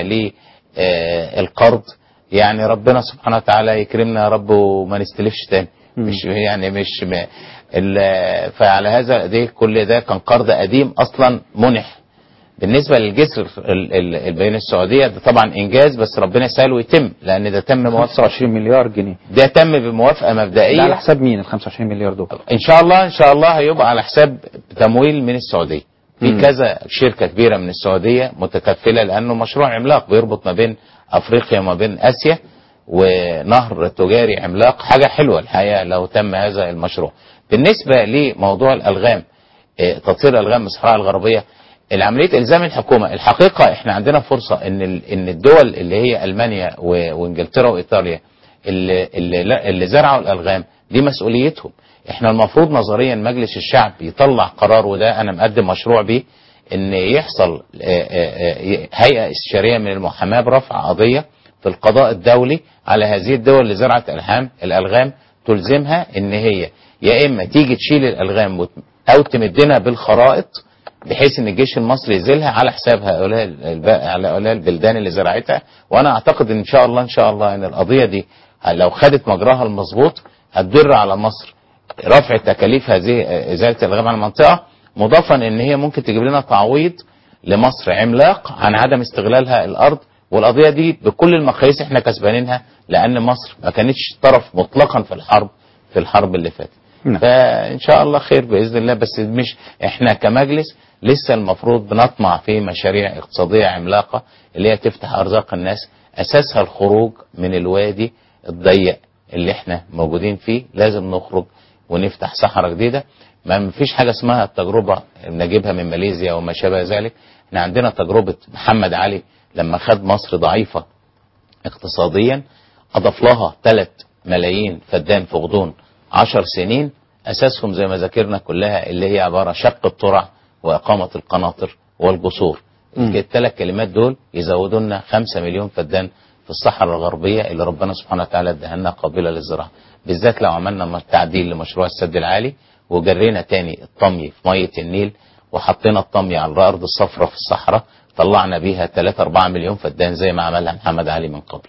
للقرض يعني ربنا سبحانه وتعالى يكرمنا يا رب وما نستلفش تاني مش يعني مش م... ال- فعلى هذا دي كل ده كان قرض قديم اصلا منح بالنسبه للجسر ال- ال- ال- بين السعوديه ده طبعا انجاز بس ربنا يسهل ويتم لان ده تم موافقه 25 مليار جنيه ده تم بموافقه مبدئيه ده على حساب مين ال 25 مليار دول ان شاء الله ان شاء الله هيبقى على حساب تمويل من السعوديه في مم. كذا شركه كبيره من السعوديه متكفله لانه مشروع عملاق بيربط ما بين افريقيا وما بين اسيا ونهر تجاري عملاق حاجه حلوه الحقيقه لو تم هذا المشروع بالنسبه لموضوع الالغام آه، تطهير الالغام الصحراء الغربيه العمليه الزام الحكومه الحقيقه احنا عندنا فرصه ان ال- ان الدول اللي هي المانيا و- وانجلترا وايطاليا اللي اللي, لا- اللي زرعوا الالغام دي مسؤوليتهم احنا المفروض نظريا مجلس الشعب يطلع قرار وده انا مقدم مشروع بيه ان يحصل آه، آه، آه، هيئه استشاريه من المحاماه برفع قضيه في القضاء الدولي على هذه الدول اللي زرعت الهام الالغام تلزمها ان هي يا اما تيجي تشيل الالغام وت- او تمدنا بالخرائط بحيث ان الجيش المصري يزيلها على حساب هؤلاء الب- على هؤلاء البلدان اللي زرعتها وانا اعتقد ان شاء الله ان شاء الله ان القضيه دي لو خدت مجراها المظبوط هتدر على مصر رفع تكاليف هذه ازاله الالغام عن المنطقه مضافا ان هي ممكن تجيب لنا تعويض لمصر عملاق عن عدم استغلالها الارض والقضيه دي بكل المقاييس احنا كسبانينها لان مصر ما كانتش طرف مطلقا في الحرب في الحرب اللي فاتت نعم. فان شاء الله خير باذن الله بس مش احنا كمجلس لسه المفروض بنطمع في مشاريع اقتصاديه عملاقه اللي هي تفتح ارزاق الناس اساسها الخروج من الوادي الضيق اللي احنا موجودين فيه لازم نخرج ونفتح صحراء جديده ما فيش حاجه اسمها التجربه نجيبها من ماليزيا وما شابه ذلك احنا عندنا تجربه محمد علي لما خد مصر ضعيفه اقتصاديا اضاف لها 3 ملايين فدان في غضون 10 سنين اساسهم زي ما ذاكرنا كلها اللي هي عباره شق الترع واقامه القناطر والجسور الثلاث كلمات دول يزودوا لنا 5 مليون فدان في الصحراء الغربيه اللي ربنا سبحانه وتعالى اداها لنا قابله للزراعه بالذات لو عملنا تعديل لمشروع السد العالي وجرينا تاني الطمي في ميه النيل وحطينا الطمي على الارض الصفراء في الصحراء طلعنا بيها 3 4 مليون فدان زي ما عملها محمد علي من قبل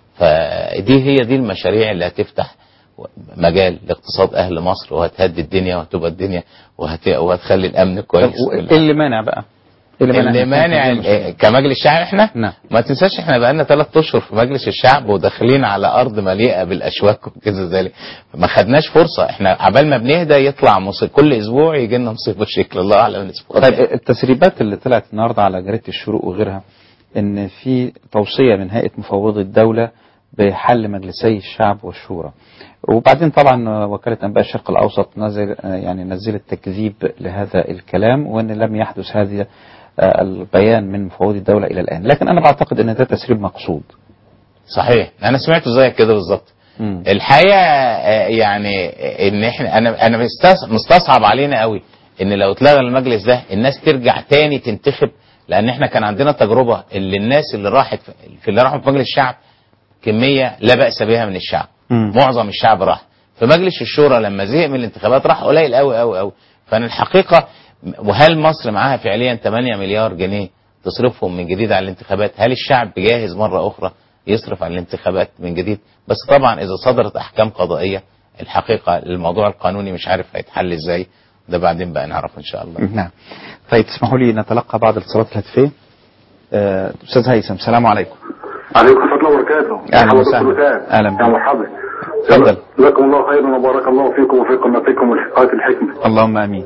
فدي هي دي المشاريع اللي هتفتح مجال لاقتصاد اهل مصر وهتهدي الدنيا وهتبقى الدنيا وهت... وهتخلي الامن كويس ايه اللي مانع بقى؟ إيه اللي إحنا مانع نعمل مشروع؟ ال- كمجلس شعب احنا نعم. ما تنساش احنا بقالنا ثلاث اشهر في مجلس الشعب وداخلين على ارض مليئه بالاشواك وكذا ذلك ما خدناش فرصه احنا عبال ما بنهدى يطلع مصيبه كل اسبوع يجي لنا مصيبه شكل الله اعلم الاسبوع طيب التسريبات اللي طلعت النهارده على جريده الشروق وغيرها ان في توصيه من هيئه مفوضي الدوله بحل مجلسي الشعب والشورى وبعدين طبعا وكاله انباء الشرق الاوسط نزل يعني نزلت تكذيب لهذا الكلام وان لم يحدث هذا آه، البيان من مفوضي الدوله الى الان لكن انا بعتقد ان ده تسريب مقصود صحيح انا سمعته زيك كده بالظبط الحقيقه آه، يعني آه، ان احنا انا انا مستس- مستصعب علينا قوي ان لو اتلغى المجلس ده الناس ترجع تاني تنتخب لان احنا كان عندنا تجربه اللي الناس اللي راحت في- في اللي راحوا في مجلس الشعب كميه لا باس بها من الشعب معظم الشعب راح في مجلس الشورى لما زهق من الانتخابات راح قليل قوي قوي قوي فانا الحقيقه وهل مصر معاها فعليا 8 مليار جنيه تصرفهم من جديد على الانتخابات هل الشعب جاهز مره اخرى يصرف على الانتخابات من جديد بس طبعا اذا صدرت احكام قضائيه الحقيقه الموضوع القانوني مش عارف هيتحل ازاي ده بعدين بقى نعرف ان شاء الله نعم طيب تسمحوا لي نتلقى بعض الاتصالات الهاتفيه آه، استاذ هيثم السلام عليكم عليكم ورحمة الله وبركاته أهلا مرحبا وسهلا. دكتور وسام. أهلا بك. يا مرحبا تفضل جزاكم الله خيرا وبارك الله فيكم وفي قناتكم والحقائق الحكمة اللهم امين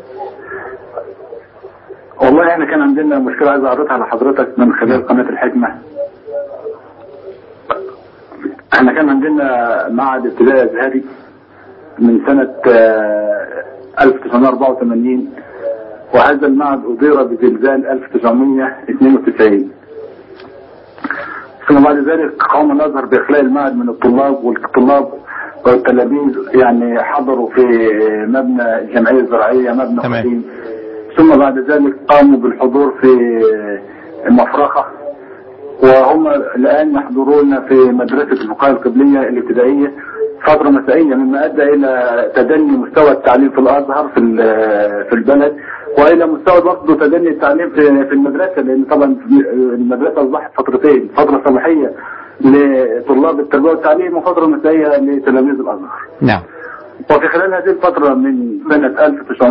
والله احنا كان عندنا مشكلة عايز اعرضها على حضرتك من خلال قناة الحكمة احنا كان عندنا معهد ابتدائي ازهري من سنة آه، 1984 وهذا المعهد أدير بزلزال 1992 ثم بعد ذلك قام الازهر باخلاء المعهد من الطلاب والطلاب والتلاميذ يعني حضروا في مبنى الجمعيه الزراعيه مبنى قديم ثم بعد ذلك قاموا بالحضور في المفرخه وهم الان يحضرون في مدرسه الفقهاء القبليه الابتدائيه فترة مسائية مما أدى إلى تدني مستوى التعليم في الأزهر في ال- في البلد وإلى مستوى برضه تدني التعليم في في المدرسة لأن طبعا المدرسة أصبحت فترتين فترة صباحية لطلاب التربية والتعليم وفترة مسائية لتلاميذ الأزهر نعم وفي خلال هذه الفترة من سنة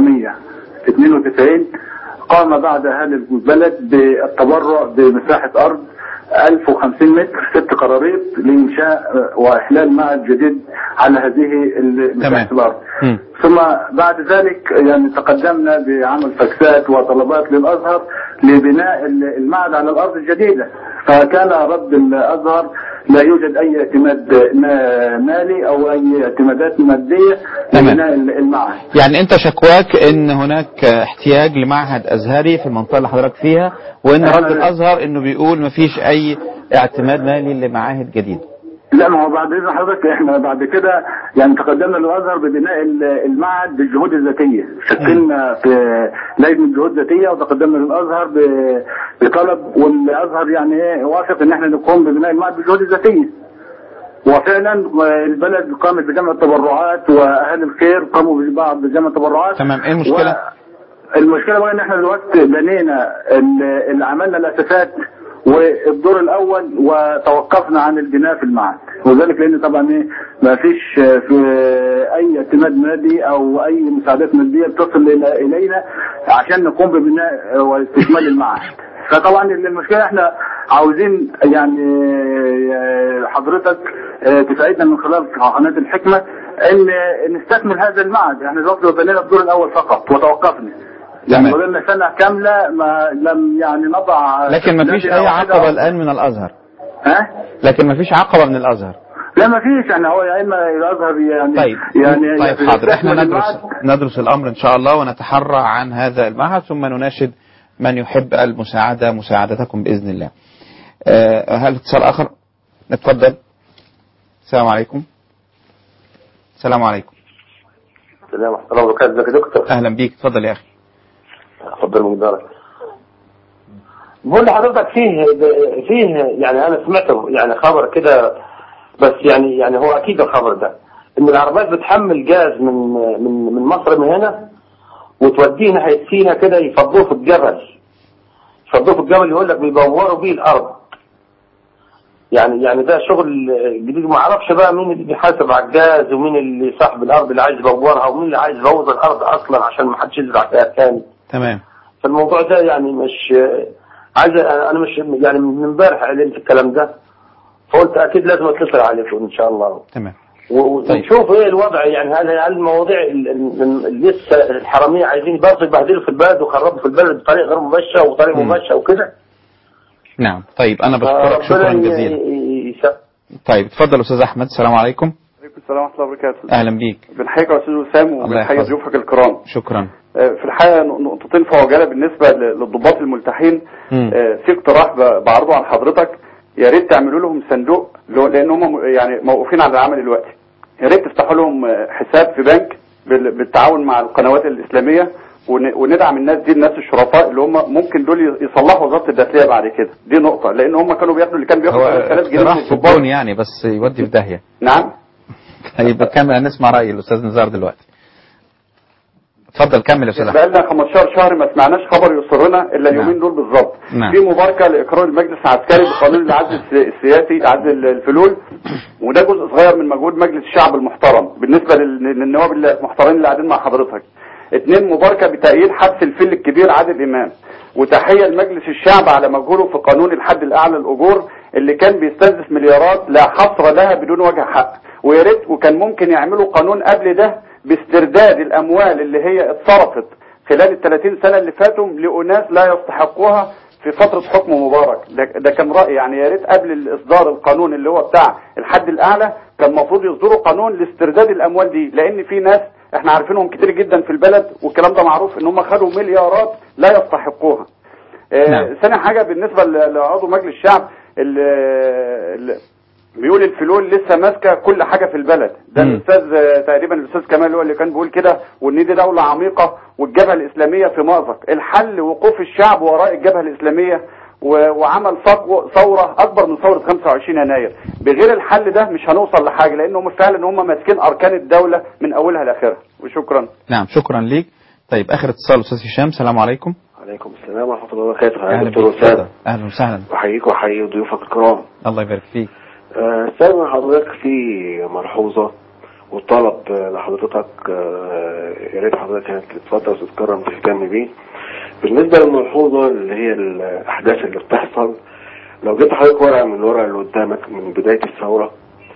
1992 قام بعد أهل البلد بالتبرع بمساحة أرض 1050 متر ست قراريط لإنشاء وإحلال معهد جديد على هذه مساحة الأرض ثم بعد ذلك يعني تقدمنا بعمل فاكسات وطلبات للأزهر لبناء المعهد على الأرض الجديدة فكان رد الأزهر لا يوجد أي اعتماد ما- مالي أو أي اعتمادات مادية لبناء المعهد يعني انت شكواك ان هناك احتياج لمعهد ازهري في المنطقه اللي حضرتك فيها وان رد الازهر انه بيقول مفيش اي اعتماد مالي لمعاهد جديده لا ما هو بعد اذن حضرتك احنا بعد كده يعني تقدمنا للازهر ببناء ال- المعهد بالجهود الذاتيه شكلنا في لجنه جهود ذاتيه وتقدمنا للازهر ب- بطلب والازهر يعني ايه وافق ان احنا نقوم ببناء المعهد بالجهود الذاتيه وفعلا البلد قامت بجمع التبرعات واهل الخير قاموا ببعض بجمع التبرعات تمام ايه المشكله؟ المشكله بقى ان احنا دلوقتي بنينا ال- اللي عملنا الاساسات والدور الاول وتوقفنا عن البناء في المعهد وذلك لان طبعا ايه ما فيش في اي اعتماد مادي او اي مساعدات ماديه بتصل إلى- الينا عشان نقوم ببناء واستكمال المعهد فطبعا المشكله احنا عاوزين يعني آه، حضرتك آه، تساعدنا من خلال قناه الحكمه ان نستكمل هذا المعهد احنا دلوقتي بنينا الدور الاول فقط وتوقفنا يعني تمام. فضلنا سنه كامله ما لم يعني نضع لكن ما فيش نادي اي واحدة. عقبة الان من الازهر ها لكن ما فيش عقبة من الازهر لا ما فيش يعني هو يا اما الازهر يعني طيب يعني طيب حاضر احنا يستكمل ندرس المعهد. ندرس الامر ان شاء الله ونتحرى عن هذا المعهد ثم نناشد من يحب المساعدة مساعدتكم باذن الله. آه، هل اتصال اخر؟ نتفضل. السلام عليكم. السلام عليكم. السلام ورحمة الله وبركاته ازيك يا دكتور اهلا بيك اتفضل يا اخي. اتفضل مقدارك بقول لحضرتك فيه فيه يعني انا سمعت يعني خبر كده بس يعني يعني هو اكيد الخبر ده ان العربيات بتحمل جاز من من من مصر من هنا وتوديه ناحيه سينا كده يفضوه في الجبل يفضوه في الجبل يقول لك بيدوروا بيه الارض يعني يعني ده شغل جديد ما اعرفش بقى مين اللي بيحاسب على الجاز ومين اللي صاحب الارض اللي عايز يدورها ومين اللي عايز يبوظ الارض اصلا عشان ما حدش يزرع فيها تاني تمام. فالموضوع ده يعني مش عايز انا مش يعني من امبارح اعلنت الكلام ده فقلت اكيد لازم اتصل عليكم ان شاء الله تمام. و- ونشوف ايه الوضع يعني هل هل المواضيع ال- ال- ال- لسه الحراميه عايزين برضه يبهدلوا في البلد ويخربوا في البلد بطريقه غير مباشره وطريقه مم. مباشره وكده نعم طيب انا بشكرك شكرا فربنا ي- جزيلا. ي- يسا- طيب اتفضل استاذ احمد السلام عليكم. عليكم السلام ورحمه الله وبركاته اهلا بيك. بنحييك يا استاذ وسام الله وبنحيي يحفظك. ضيوفك الكرام شكرا. آه، في الحقيقه ن- نقطتين في عجاله بالنسبه ل- للضباط الملتحين مم. آه، في اقتراح ب- بعرضه على حضرتك يا ريت تعملوا لهم صندوق لو- لان هم م- يعني موقوفين على العمل دلوقتي يا ريت تفتحوا لهم آه، حساب في بنك بال- بالتعاون مع القنوات الاسلاميه ون- وندعم الناس دي الناس الشرفاء اللي هم ممكن دول ي- يصلحوا وزاره الداخليه بعد كده دي نقطه لان هم كانوا بياخدوا اللي كان بياخد هو 3000 جنيه اقتراح من في الضباط الدون يعني بس يودي في داهية. نعم طيب كمل نسمع رأي الأستاذ نزار دلوقتي. اتفضل كمل يا أستاذ أحمد. بقالنا 15 شهر ما سمعناش خبر يسرنا الا اليومين دول بالظبط نعم. في مباركه لاقرار المجلس العسكري بقانون العزل الس- السياسي عزل الفلول وده جزء صغير من مجهود مجلس الشعب المحترم بالنسبه لل- للنواب المحترمين اللي قاعدين مع حضرتك اثنين مباركه بتأييد حبس الفيل الكبير عادل امام وتحيه لمجلس الشعب على مجهوده في قانون الحد الاعلى للاجور اللي كان بيستنزف مليارات لا حصر لها بدون وجه حق ويا ريت وكان ممكن يعملوا قانون قبل ده باسترداد الاموال اللي هي اتصرفت خلال ال 30 سنه اللي فاتوا لاناس لا يستحقوها في فتره حكم مبارك ده, ده كان رايي يعني يا ريت قبل اصدار القانون اللي هو بتاع الحد الاعلى كان المفروض يصدروا قانون لاسترداد الاموال دي لان في ناس احنا عارفينهم كتير جدا في البلد والكلام ده معروف ان هم خدوا مليارات لا يستحقوها آه، نعم. ثاني حاجه بالنسبه ل- لعضو مجلس الشعب ال- ال- بيقول الفلول لسه ماسكه كل حاجه في البلد ده مم. الاستاذ آه، تقريبا الاستاذ كمال هو اللي كان بيقول كده وان دي دوله عميقه والجبهه الاسلاميه في مأزق الحل وقوف الشعب وراء الجبهه الاسلاميه و- وعمل ثقو- ثوره اكبر من ثوره 25 يناير بغير الحل ده مش هنوصل لحاجه لان هم فعلا هم ماسكين اركان الدوله من اولها لاخرها وشكرا نعم شكرا ليك. طيب آخر اتصال أستاذ هشام السلام عليكم. عليكم السلام ورحمه الله وبركاته يا أهلا دكتور بك وسام اتفضل. أهلا وسهلا. احييك واحيي ضيوفك الكرام الله يبارك فيك. آه، سامع حضرتك في ملحوظة وطلب آه، لحضرتك آه، يا ريت حضرتك يعني تتفضل وتتكرم تهتم بيه بالنسبة للملحوظة اللي هي الأحداث اللي بتحصل لو جبت حضرتك ورقة من الورق اللي قدامك من بداية الثورة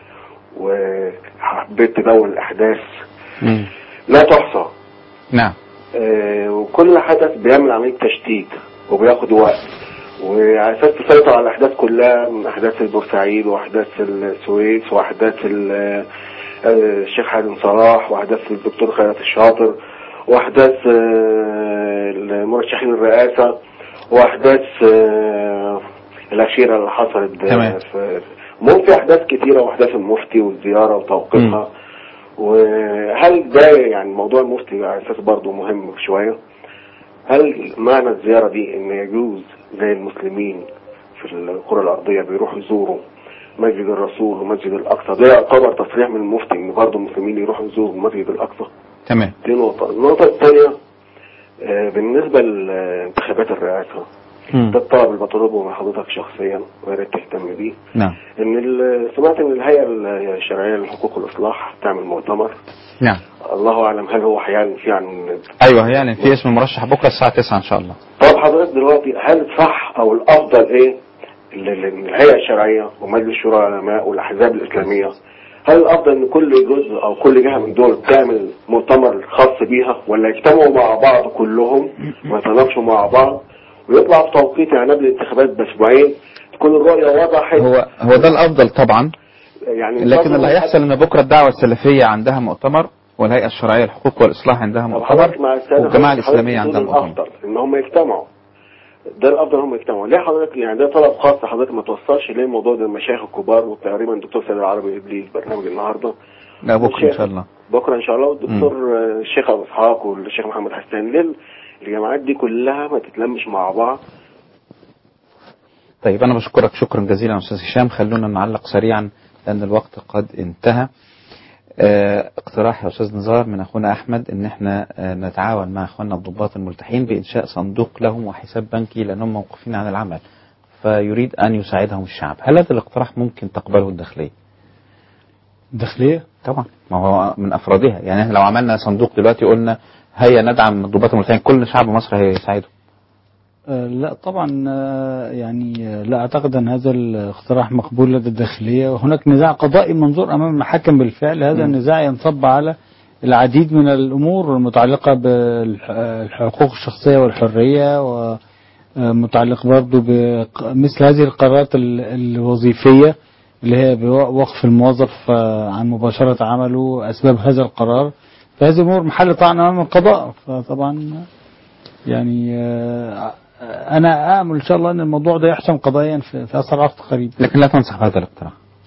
وحبيت تدون الأحداث مم. لا تحصى نعم. آه، وكل حدث بيعمل عملية تشتيت وبياخد وقت وعلى اساس تسيطر على الاحداث كلها من احداث البورسعيد واحداث السويس واحداث ال- آه، الشيخ حازم صلاح واحداث الدكتور خيرت الشاطر واحداث آه، المرشحين الرئاسة واحداث آه، الاخيرة اللي حصلت تمام. في ممكن احداث كتيرة واحداث المفتي والزيارة وتوقيفها وهل ده يعني موضوع المفتي على اساس برضه مهم شوية هل معنى الزيارة دي ان يجوز زي المسلمين في القرى الارضية بيروحوا يزوروا مسجد الرسول ومسجد الاقصى ده يعتبر تصريح من المفتي ان برضه المسلمين يروحوا يزوروا مسجد الاقصى تمام. دي نقطة النقطة الثانية آه، بالنسبة لانتخابات الرئاسة مم. ده الطلب اللي بطلبه من حضرتك شخصيا ويا ريت تهتم بيه نعم. ان ال- سمعت ان الهيئة الشرعية لحقوق الاصلاح تعمل مؤتمر نعم. الله اعلم هل هو هيعلن فيه عن أيوه يعني في اسم مرشح بكرة الساعة 9 إن شاء الله. طب حضرتك دلوقتي هل صح او الافضل ايه ال- ال- الهيئه الشرعيه ومجلس شورى العلماء والاحزاب الاسلاميه هل الافضل ان كل جزء او كل جهه من دول تعمل مؤتمر خاص بيها ولا يجتمعوا مع بعض كلهم ويتناقشوا مع بعض ويطلع في توقيت يعني قبل الانتخابات باسبوعين تكون الرؤيه وضحت هو هو ده الافضل طبعا يعني لكن اللي هيحصل ان بكره الدعوه السلفيه عندها مؤتمر والهيئه الشرعيه للحقوق والاصلاح عندها مؤتمر حضرتك مع السادة والجماعه حضرتك الاسلاميه بتقول عندها مؤتمر الافضل ان هم يجتمعوا ده الافضل هم يجتمعوا ليه حضرتك يعني ده طلب خاص حضرتك ما توصلش ليه الموضوع ده المشايخ الكبار وتقريبا الدكتور سيد العربي ابليس برنامج النهارده لا بكره ان الشيخ- شاء الله بكره ان شاء الله والدكتور آه، الشيخ ابو اسحاق والشيخ محمد حسان ليه الجماعات دي كلها ما تتلمش مع بعض طيب انا بشكرك شكرا جزيلا استاذ هشام خلونا نعلق سريعا لان الوقت قد انتهى آه، اقتراح يا استاذ نزار من اخونا احمد ان احنا آه، نتعاون مع اخواننا الضباط الملتحين بانشاء صندوق لهم وحساب بنكي لانهم موقوفين عن العمل فيريد ان يساعدهم الشعب هل هذا الاقتراح ممكن تقبله الداخليه الداخلية طبعا ما هو من افرادها يعني احنا لو عملنا صندوق دلوقتي قلنا هيا ندعم الضباط الملتحين كل شعب مصر هيساعده آه، لا طبعا آه، يعني آه، لا اعتقد ان هذا الاقتراح مقبول لدى الداخليه وهناك نزاع قضائي منظور امام المحاكم بالفعل هذا النزاع ينصب على العديد من الامور المتعلقه بالحقوق الشخصيه والحريه ومتعلق برضه بمثل هذه القرارات ال- الوظيفيه اللي هي بوقف الموظف آه، عن مباشره عمله اسباب هذا القرار فهذه امور محل طعن امام القضاء فطبعا يعني آه، انا امل ان شاء الله ان الموضوع ده يحسم قضائيا في في اسرع وقت قريب لكن لا تنصح بهذا الاقتراح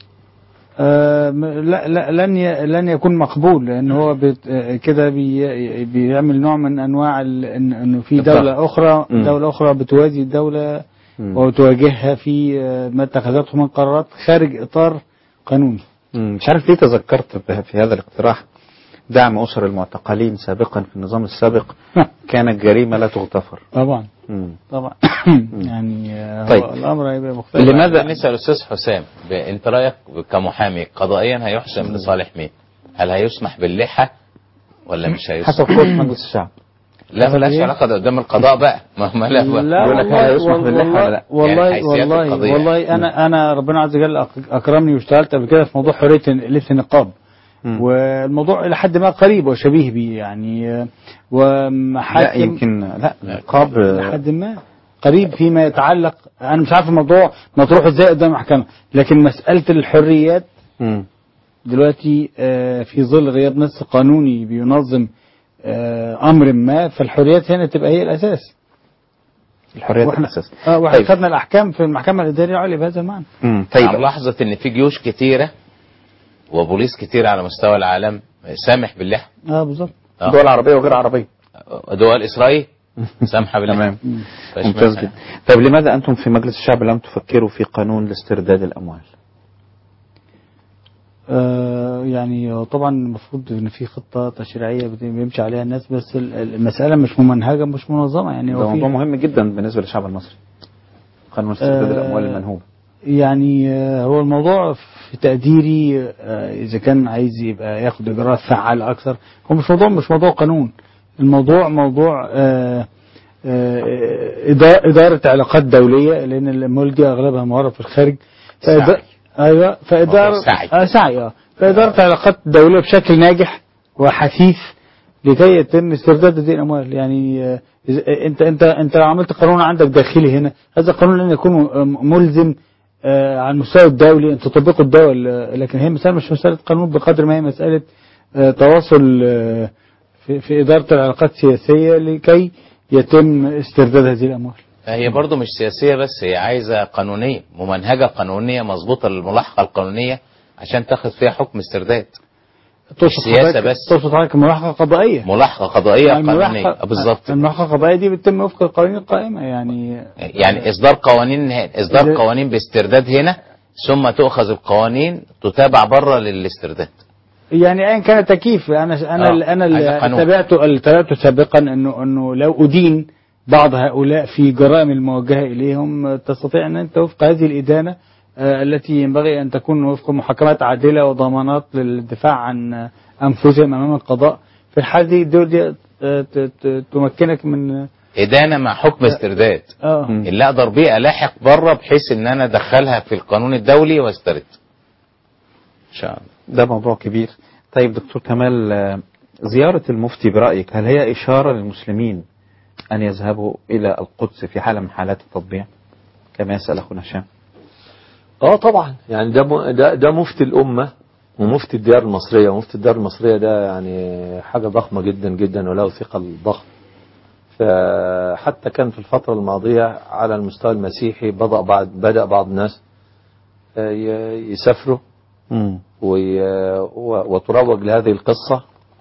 آه، م- لا لا لن ي- لن يكون مقبول لان هو بت- آه، كده بي بيعمل نوع من انواع ال- إن- انه في الضغط. دوله اخرى مم. دوله اخرى بتوازي الدوله مم. وتواجهها في آه، ما اتخذته من قرارات خارج اطار قانوني مم، مش عارف ليه تذكرت به- في هذا الاقتراح دعم أسر المعتقلين سابقا في النظام السابق كانت جريمة لا تغتفر طبعا مم. طبعا يعني آه، هو طيب. الامر هيبقى مختلف لماذا نسأل الأستاذ حسام ب- أنت رأيك كمحامي قضائيا هيحسم لصالح مين؟ هل هيسمح باللحى ولا مش هيسمح؟ حسب قوة مجلس الشعب لا حسب ملهاش إيه؟ علاقة ده قدام القضاء بقى ما ما لا لا يقول لك هل والله هيسمح باللحى ولا لا؟ والله يعني حيثيات والله القضية. والله انا انا ربنا عز وجل أك- اكرمني واشتغلت قبل كده في موضوع حريه لبس النقاب والموضوع الى حد ما قريب وشبيه بيه يعني آه، ومحاكم لا يمكن لا نقاب لحد ما قريب فيما يتعلق انا مش عارف الموضوع مطروح ازاي قدام المحكمه لكن مساله الحريات مم. دلوقتي آه، في ظل غياب نص قانوني بينظم آه، امر ما فالحريات هنا تبقى هي الاساس الحريات واحنا الأساس اه واحنا طيب. خدنا الاحكام في المحكمه الاداريه العليا بهذا المعنى مم. طيب ملاحظة إن في جيوش كتيرة وبوليس كتير على مستوى العالم سامح باللحى اه بالظبط آه. دول عربية وغير عربية دول إسرائيل سامحة باللحى تمام فاش ممتاز منها. جدا طيب لماذا أنتم في مجلس الشعب لم تفكروا في قانون لاسترداد الأموال آه يعني طبعا المفروض ان في خطه تشريعيه بت- بيمشي عليها الناس بس ال- المساله مش ممنهجه مش منظمه يعني ده هو في موضوع مهم جدا بالنسبة للشعب المصري قانون استرداد آه، الأموال المنهوبة يعني آه، هو الموضوع في تقديري آه، اذا كان عايز يبقى ياخد اجراءات فعالة اكثر هو مش موضوع مش موضوع قانون الموضوع موضوع آه، آه، إدا- اداره علاقات دوليه لان الاموال دي اغلبها معرف في الخارج فإدا- ايوه فاداره موضوع سعي. آه سعي اه فاداره علاقات دوليه بشكل ناجح وحثيث لكي يتم استرداد هذه الاموال يعني آه، إذا- انت انت انت لو عملت قانون عندك داخلي هنا هذا القانون لن يكون م- ملزم آه، على المستوى الدولي ان تطبقه الدول آه، لكن هي مساله مش مساله قانون بقدر ما هي مساله آه، تواصل آه، في, في اداره العلاقات السياسيه لكي يتم استرداد هذه الاموال هي برضو مش سياسية بس هي عايزة قانونية ممنهجة قانونية مظبوطة للملاحقة القانونية عشان تاخد فيها حكم استرداد مش سياسة حضرتك- بس تقصد حضرتك ملاحقه قضائيه ملاحقة قضائية يعني قانونية الملاحقة- بالظبط الملاحقه القضائيه دي بتتم وفق القوانين القائمه يعني يعني إصدار قوانين إصدار إذا- قوانين باسترداد هنا ثم تؤخذ القوانين تتابع بره للاسترداد يعني ايا كان التكييف انا انا آه، اللي انا عايزة اللي قانون. تابعته اللي تابعته سابقا انه انه لو ادين بعض هؤلاء في جرائم الموجهه اليهم آه، تستطيع ان انت وفق هذه الادانه آه، التي ينبغي ان تكون وفق محاكمات عادله وضمانات للدفاع عن آه، انفسهم امام القضاء في الحال دي الدول دي آه، ت- ت- تمكنك من إدانة مع حكم استرداد اه اللي أقدر بيه ألاحق بره بحيث إن أنا أدخلها في القانون الدولي واسترد إن شاء الله ده موضوع كبير طيب دكتور كمال آه، زيارة المفتي برأيك هل هي إشارة للمسلمين أن يذهبوا إلى القدس في حالة من حالات التطبيع كما يسأل أخونا هشام اه طبعا يعني ده م- ده ده مفتي الامه ومفتي الديار المصريه ومفتي الديار المصريه ده يعني حاجه ضخمه جدا جدا وله ثقل ضخم فحتى كان في الفتره الماضيه على المستوى المسيحي بدا بعض بدا بعض الناس آه، ي- يسافروا وي- و- وتروج لهذه القصه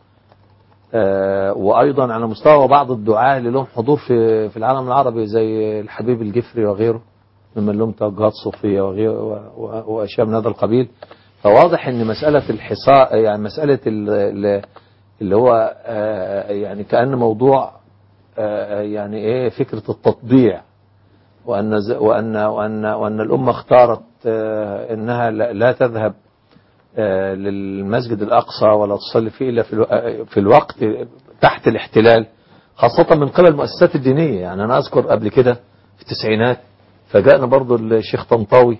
آه، وايضا على مستوى بعض الدعاة اللي لهم حضور في في العالم العربي زي الحبيب الجفري وغيره ممن لهم توجهات صوفيه وغير و- و- واشياء من هذا القبيل فواضح ان مساله الحصار يعني مساله ال- ال- اللي هو آه، يعني كان موضوع آه، يعني ايه فكره التطبيع وان ز- وان وان وان الامه اختارت آه، انها لا لا تذهب آه، للمسجد الاقصى ولا تصلي فيه الا في الو- في الوقت تحت الاحتلال خاصه من قبل المؤسسات الدينيه يعني انا اذكر قبل كده في التسعينات فجاءنا برضو الشيخ طنطاوي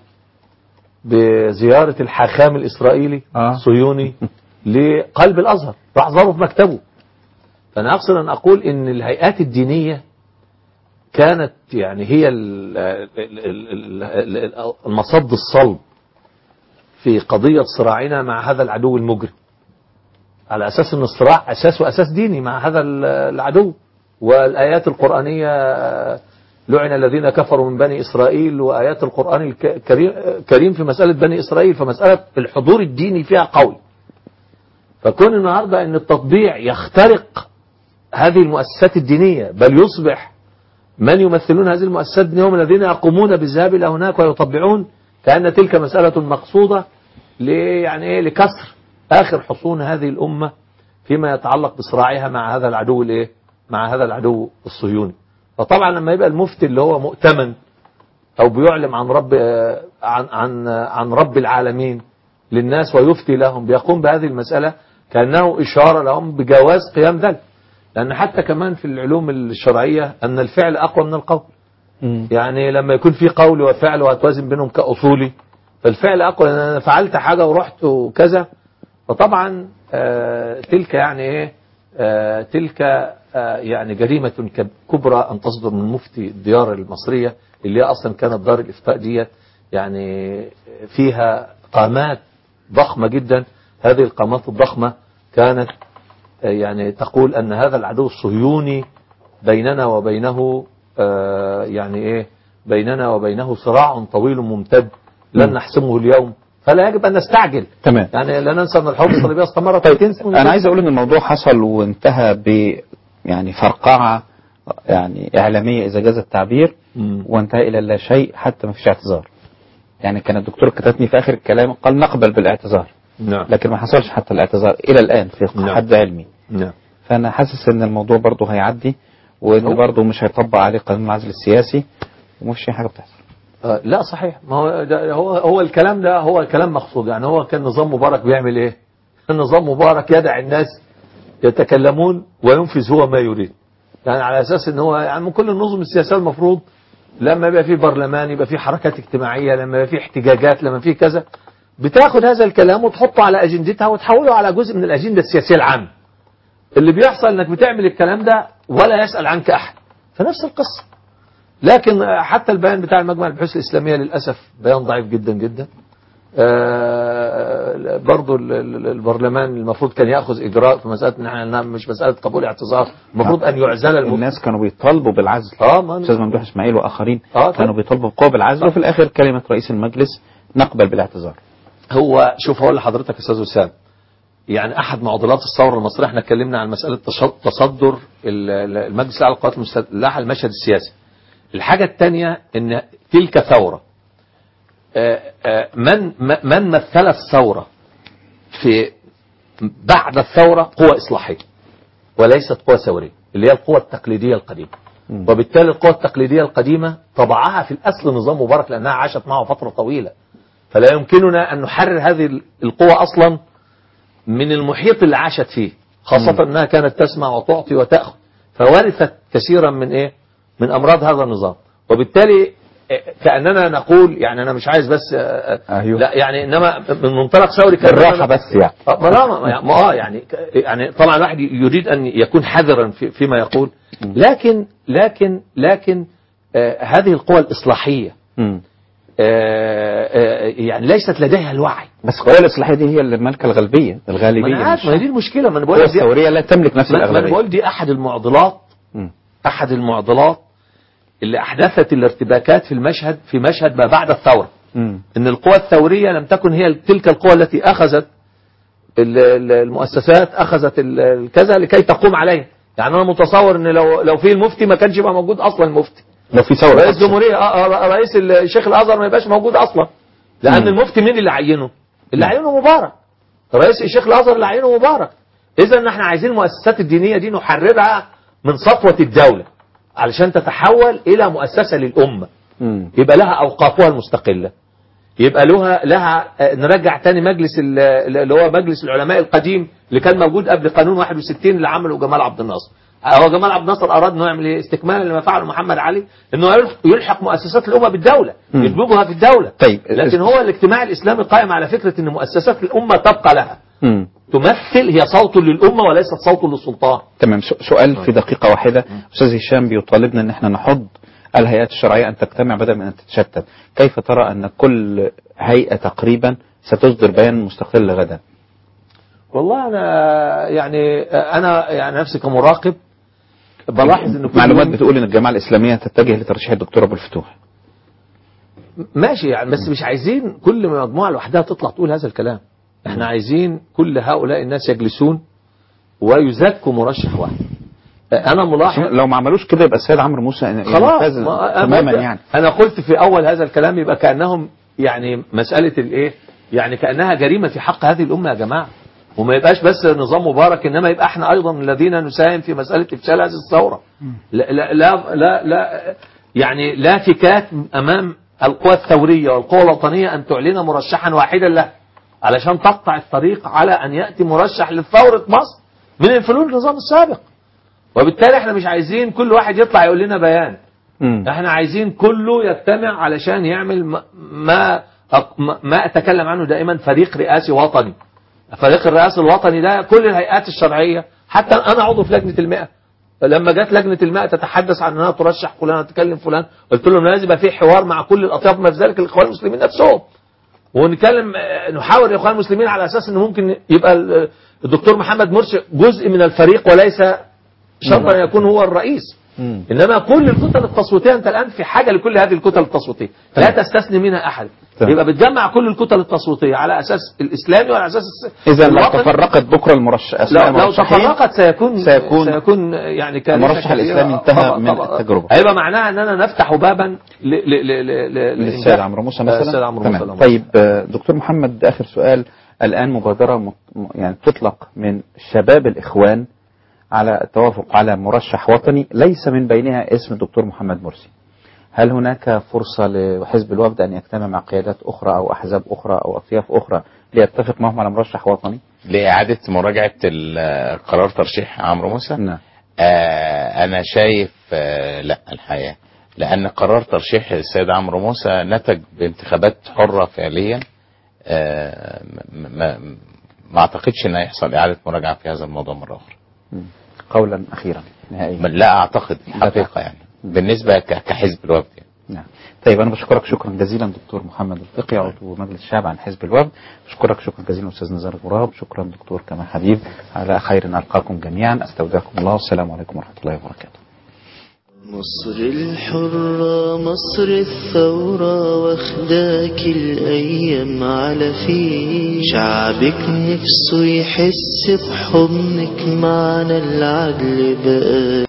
بزيارة الحاخام الإسرائيلي الصهيوني لقلب الأزهر راح زاره في مكتبه فأنا أقصد أن أقول أن الهيئات الدينية كانت يعني هي ال- ال- ال- ال- ال- المصد الصلب في قضية صراعنا مع هذا العدو المجرم على أساس أن الصراع أساسه أساس ديني مع هذا ال- العدو والآيات القرآنية لعن الذين كفروا من بني إسرائيل وآيات القرآن الكريم كريم في مسألة بني إسرائيل فمسألة الحضور الديني فيها قوي فكون النهاردة أن التطبيع يخترق هذه المؤسسات الدينية بل يصبح من يمثلون هذه المؤسسات الدينية هم الذين يقومون بالذهاب إلى هناك ويطبعون كأن تلك مسألة مقصودة ل- يعني إيه لكسر آخر حصون هذه الأمة فيما يتعلق بصراعها مع هذا العدو الإيه مع هذا العدو الصهيوني فطبعا لما يبقى المفتي اللي هو مؤتمن او بيعلم عن رب آه، عن عن آه، عن رب العالمين للناس ويفتي لهم بيقوم بهذه المسألة كأنه إشارة لهم بجواز قيام ذلك لأن حتى كمان في العلوم الشرعية أن الفعل أقوى من القول يعني لما يكون في قول وفعل وهتوازن بينهم كأصولي فالفعل أقوى لأن أنا فعلت حاجة ورحت وكذا فطبعا آه، تلك يعني إيه آه، تلك آه، يعني جريمة كب- كبرى أن تصدر من مفتي الديار المصرية اللي هي أصلا كانت دار الإفتاء ديت يعني فيها قامات ضخمة جدا هذه القامات الضخمة كانت آه، يعني تقول أن هذا العدو الصهيوني بيننا وبينه آه، يعني إيه بيننا وبينه صراع طويل ممتد لن نحسمه اليوم فلا يجب أن نستعجل تمام يعني لا ننسى أن الحروب الصليبية استمرت 200 سنة أنا عايز أقول إن الموضوع حصل وانتهى ب يعني فرقعة يعني إعلامية إذا جاز التعبير وانتهى إلى لا شيء حتى ما فيش اعتذار يعني كان الدكتور كتبني في آخر الكلام قال نقبل بالاعتذار نعم لكن ما حصلش حتى الاعتذار إلى الآن في حد علمي نعم فأنا حاسس إن الموضوع برضه هيعدي وإن هو- برضه مش هيطبق عليه قانون العزل السياسي ومفيش أي حاجة بتحصل آه، لا صحيح ما هو ده هو هو الكلام ده هو كلام مقصود يعني هو كان نظام مبارك بيعمل ايه؟ النظام مبارك يدع الناس يتكلمون وينفذ هو ما يريد يعني على اساس ان هو يعني من كل النظم السياسيه المفروض لما يبقى في برلمان يبقى في حركات اجتماعيه لما يبقى في احتجاجات لما في كذا بتاخد هذا الكلام وتحطه على اجندتها وتحوله على جزء من الاجنده السياسيه العامه اللي بيحصل انك بتعمل الكلام ده ولا يسال عنك احد فنفس القصه لكن حتى البيان بتاع المجمع البحوث الإسلامية للأسف بيان ضعيف جدا جدا آه، برضو ال- ال- البرلمان المفروض كان يأخذ إجراء في مسألة إن احنا مش مسألة قبول اعتذار المفروض أن يعزل المفتي الناس كانوا بيطالبوا بالعزل اه ما أستاذ ممدوح إسماعيل وآخرين آه، كانوا طبعا. بيطالبوا بقوة بالعزل وفي الآخر كلمة رئيس المجلس نقبل بالاعتذار هو شوف هقول لحضرتك يا استاذ وسام يعني احد معضلات الثوره المصريه احنا اتكلمنا عن مساله تش- تصدر ال- ال- المجلس الاعلى للقوات المسلحه المشهد السياسي. الحاجه الثانيه ان تلك ثوره آه، آه، من م- من مثل الثوره في بعد الثوره قوى اصلاحيه وليست قوى ثوريه اللي هي القوى التقليديه القديمه. وبالتالي القوى التقليديه القديمه طبعها في الاصل نظام مبارك لانها عاشت معه فتره طويله. فلا يمكننا أن نحرر هذه القوة أصلا من المحيط اللي عاشت فيه خاصة أنها كانت تسمع وتعطي وتأخذ فورثت كثيرا من إيه من أمراض هذا النظام وبالتالي كاننا نقول يعني انا مش عايز بس آه، أيوه. لا يعني انما من منطلق ثوري كأننا- بالراحة بس يعني آه، ما لا ما ما- اه يعني يعني طبعا الواحد يريد ان يكون حذرا في فيما يقول لكن لكن لكن آه هذه القوى الاصلاحيه مم. آه آه يعني ليست لديها الوعي بس القوى الإصلاحية دي هي اللي مالكة الغالبية ما الغالبية انا عارف مش- ما هي دي المشكله ما انا بقول القوى لك دي- الثورية لا تملك نفس ما ما انا الأغلبية بقول دي احد المعضلات مم. احد المعضلات اللي احدثت الارتباكات في المشهد في مشهد ما بعد الثوره مم. ان القوى الثوريه لم تكن هي تلك القوى التي اخذت ال- ال- المؤسسات اخذت ال- الكذا لكي تقوم عليها يعني انا متصور ان لو لو في المفتي ما كانش يبقى موجود اصلا المفتي لو في ثورة رئيس تحصل. الجمهوريه آه، آه، رئيس الشيخ الازهر ما يبقاش موجود اصلا لان مم. المفتي مين اللي عينه اللي عينه مبارك رئيس الشيخ الازهر اللي عينه مبارك اذا احنا عايزين المؤسسات الدينيه دي نحررها من سطوه الدوله علشان تتحول الى مؤسسه للامه مم. يبقى لها اوقافها المستقله يبقى لها لها آه، نرجع تاني مجلس ال- اللي هو مجلس العلماء القديم اللي كان موجود قبل قانون 61 اللي عمله جمال عبد الناصر هو جمال عبد الناصر اراد انه يعمل ايه استكمالا لما فعله محمد علي انه يلح- يلحق مؤسسات الامه بالدوله مم. يدمجها في الدوله طيب لكن هو الاجتماع الاسلامي قائم على فكره ان مؤسسات الامه تبقى لها مم. تمثل هي صوت للامه وليست صوت للسلطان تمام سو- سؤال في دقيقة واحدة أستاذ هشام بيطالبنا أن احنا نحض الهيئات الشرعية أن تجتمع بدل من أن تتشتت كيف ترى أن كل هيئة تقريبا ستصدر بيان مستقل غدا والله انا يعني انا يعني نفسي كمراقب بلاحظ ان كل معلومات يوم- بتقول أن الجماعة الإسلامية تتجه لترشيح الدكتور أبو الفتوح ماشي يعني بس مش عايزين كل مجموعة لوحدها تطلع تقول هذا الكلام احنا عايزين كل هؤلاء الناس يجلسون ويزكوا مرشح واحد انا ملاحظ لو ما عملوش كده يبقى السيد عمرو موسى يعني خلاص ممتاز ما- أنا تماما قلت- يعني انا قلت في اول هذا الكلام يبقى كانهم يعني مساله الايه يعني كانها جريمه في حق هذه الامه يا جماعه وما يبقاش بس نظام مبارك انما يبقى احنا ايضا الذين نساهم في مساله افشال هذه الثوره لا لا لا لا, لا يعني لا فكاك امام القوى الثوريه والقوى الوطنيه ان تعلن مرشحا واحدا له علشان تقطع الطريق على ان ياتي مرشح لثوره مصر من انفلول النظام السابق وبالتالي احنا مش عايزين كل واحد يطلع يقول لنا بيان احنا عايزين كله يجتمع علشان يعمل ما ما ما اتكلم عنه دائما فريق رئاسي وطني فريق الرئاسي الوطني ده كل الهيئات الشرعيه حتى انا عضو في لجنه المئة لما جت لجنه المئة تتحدث عن انها ترشح فلان تكلم فلان قلت لهم لازم يبقى في حوار مع كل الاطياف ما في ذلك الاخوان المسلمين نفسهم ونتكلم آه، نحاور الاخوان المسلمين على اساس ان ممكن يبقى ال- الدكتور محمد مرسي جزء من الفريق وليس شرطا ان يكون هو الرئيس انما كل الكتل التصويتيه انت الان في حاجه لكل هذه الكتل التصويتيه لا تستثني منها احد تمام. يبقى بتجمع كل الكتل التصويتيه على اساس الاسلامي وعلى اساس الس- إذا لو الوطني. تفرقت بكرة المرشح لو, أسماء لو المرشحين تفرقت سيكون سيكون سيكون يعني كارثة المرشح كبيرة. الإسلامي انتهى طبعا- من طبعا. التجربة. هيبقى معناها اننا نفتح بابا ل ل ل ل ل للسيد عمرو موسى مثلا السيد عمرو موسى تمام. لو- طيب آه، دكتور محمد آخر سؤال الآن مبادرة مط- م- يعني تطلق من شباب الإخوان على التوافق على مرشح وطني ليس من بينها اسم الدكتور محمد مرسي هل هناك فرصة لحزب الوفد أن يجتمع مع قيادات أخرى أو أحزاب أخرى أو أطياف أخرى ليتفق معهم على مرشح وطني؟ لإعادة مراجعة ال- قرار ترشيح عمرو موسى نعم آه أنا شايف آه لا الحقيقة لأن قرار ترشيح السيد عمرو موسى نتج بانتخابات حرة فعليا آه ما, ما, ما أعتقدش أن هيحصل إعادة مراجعة في هذا الموضوع مرة أخرى قولا أخيرا نهائيا لا أعتقد الحقيقة يعني بالنسبة ك- كحزب الوفد يعني. نعم طيب أنا بشكرك شكرا جزيلا دكتور محمد الفقي عضو مجلس الشعب عن حزب الوفد بشكرك شكرا جزيلا أستاذ نزار غراب شكرا دكتور كمال حبيب على خير ألقاكم جميعا أستودعكم الله والسلام عليكم ورحمة الله وبركاته مصر الحرة مصر الثورة واخداك الأيام على فيه شعبك نفسه يحس بحضنك معنى العدل بقى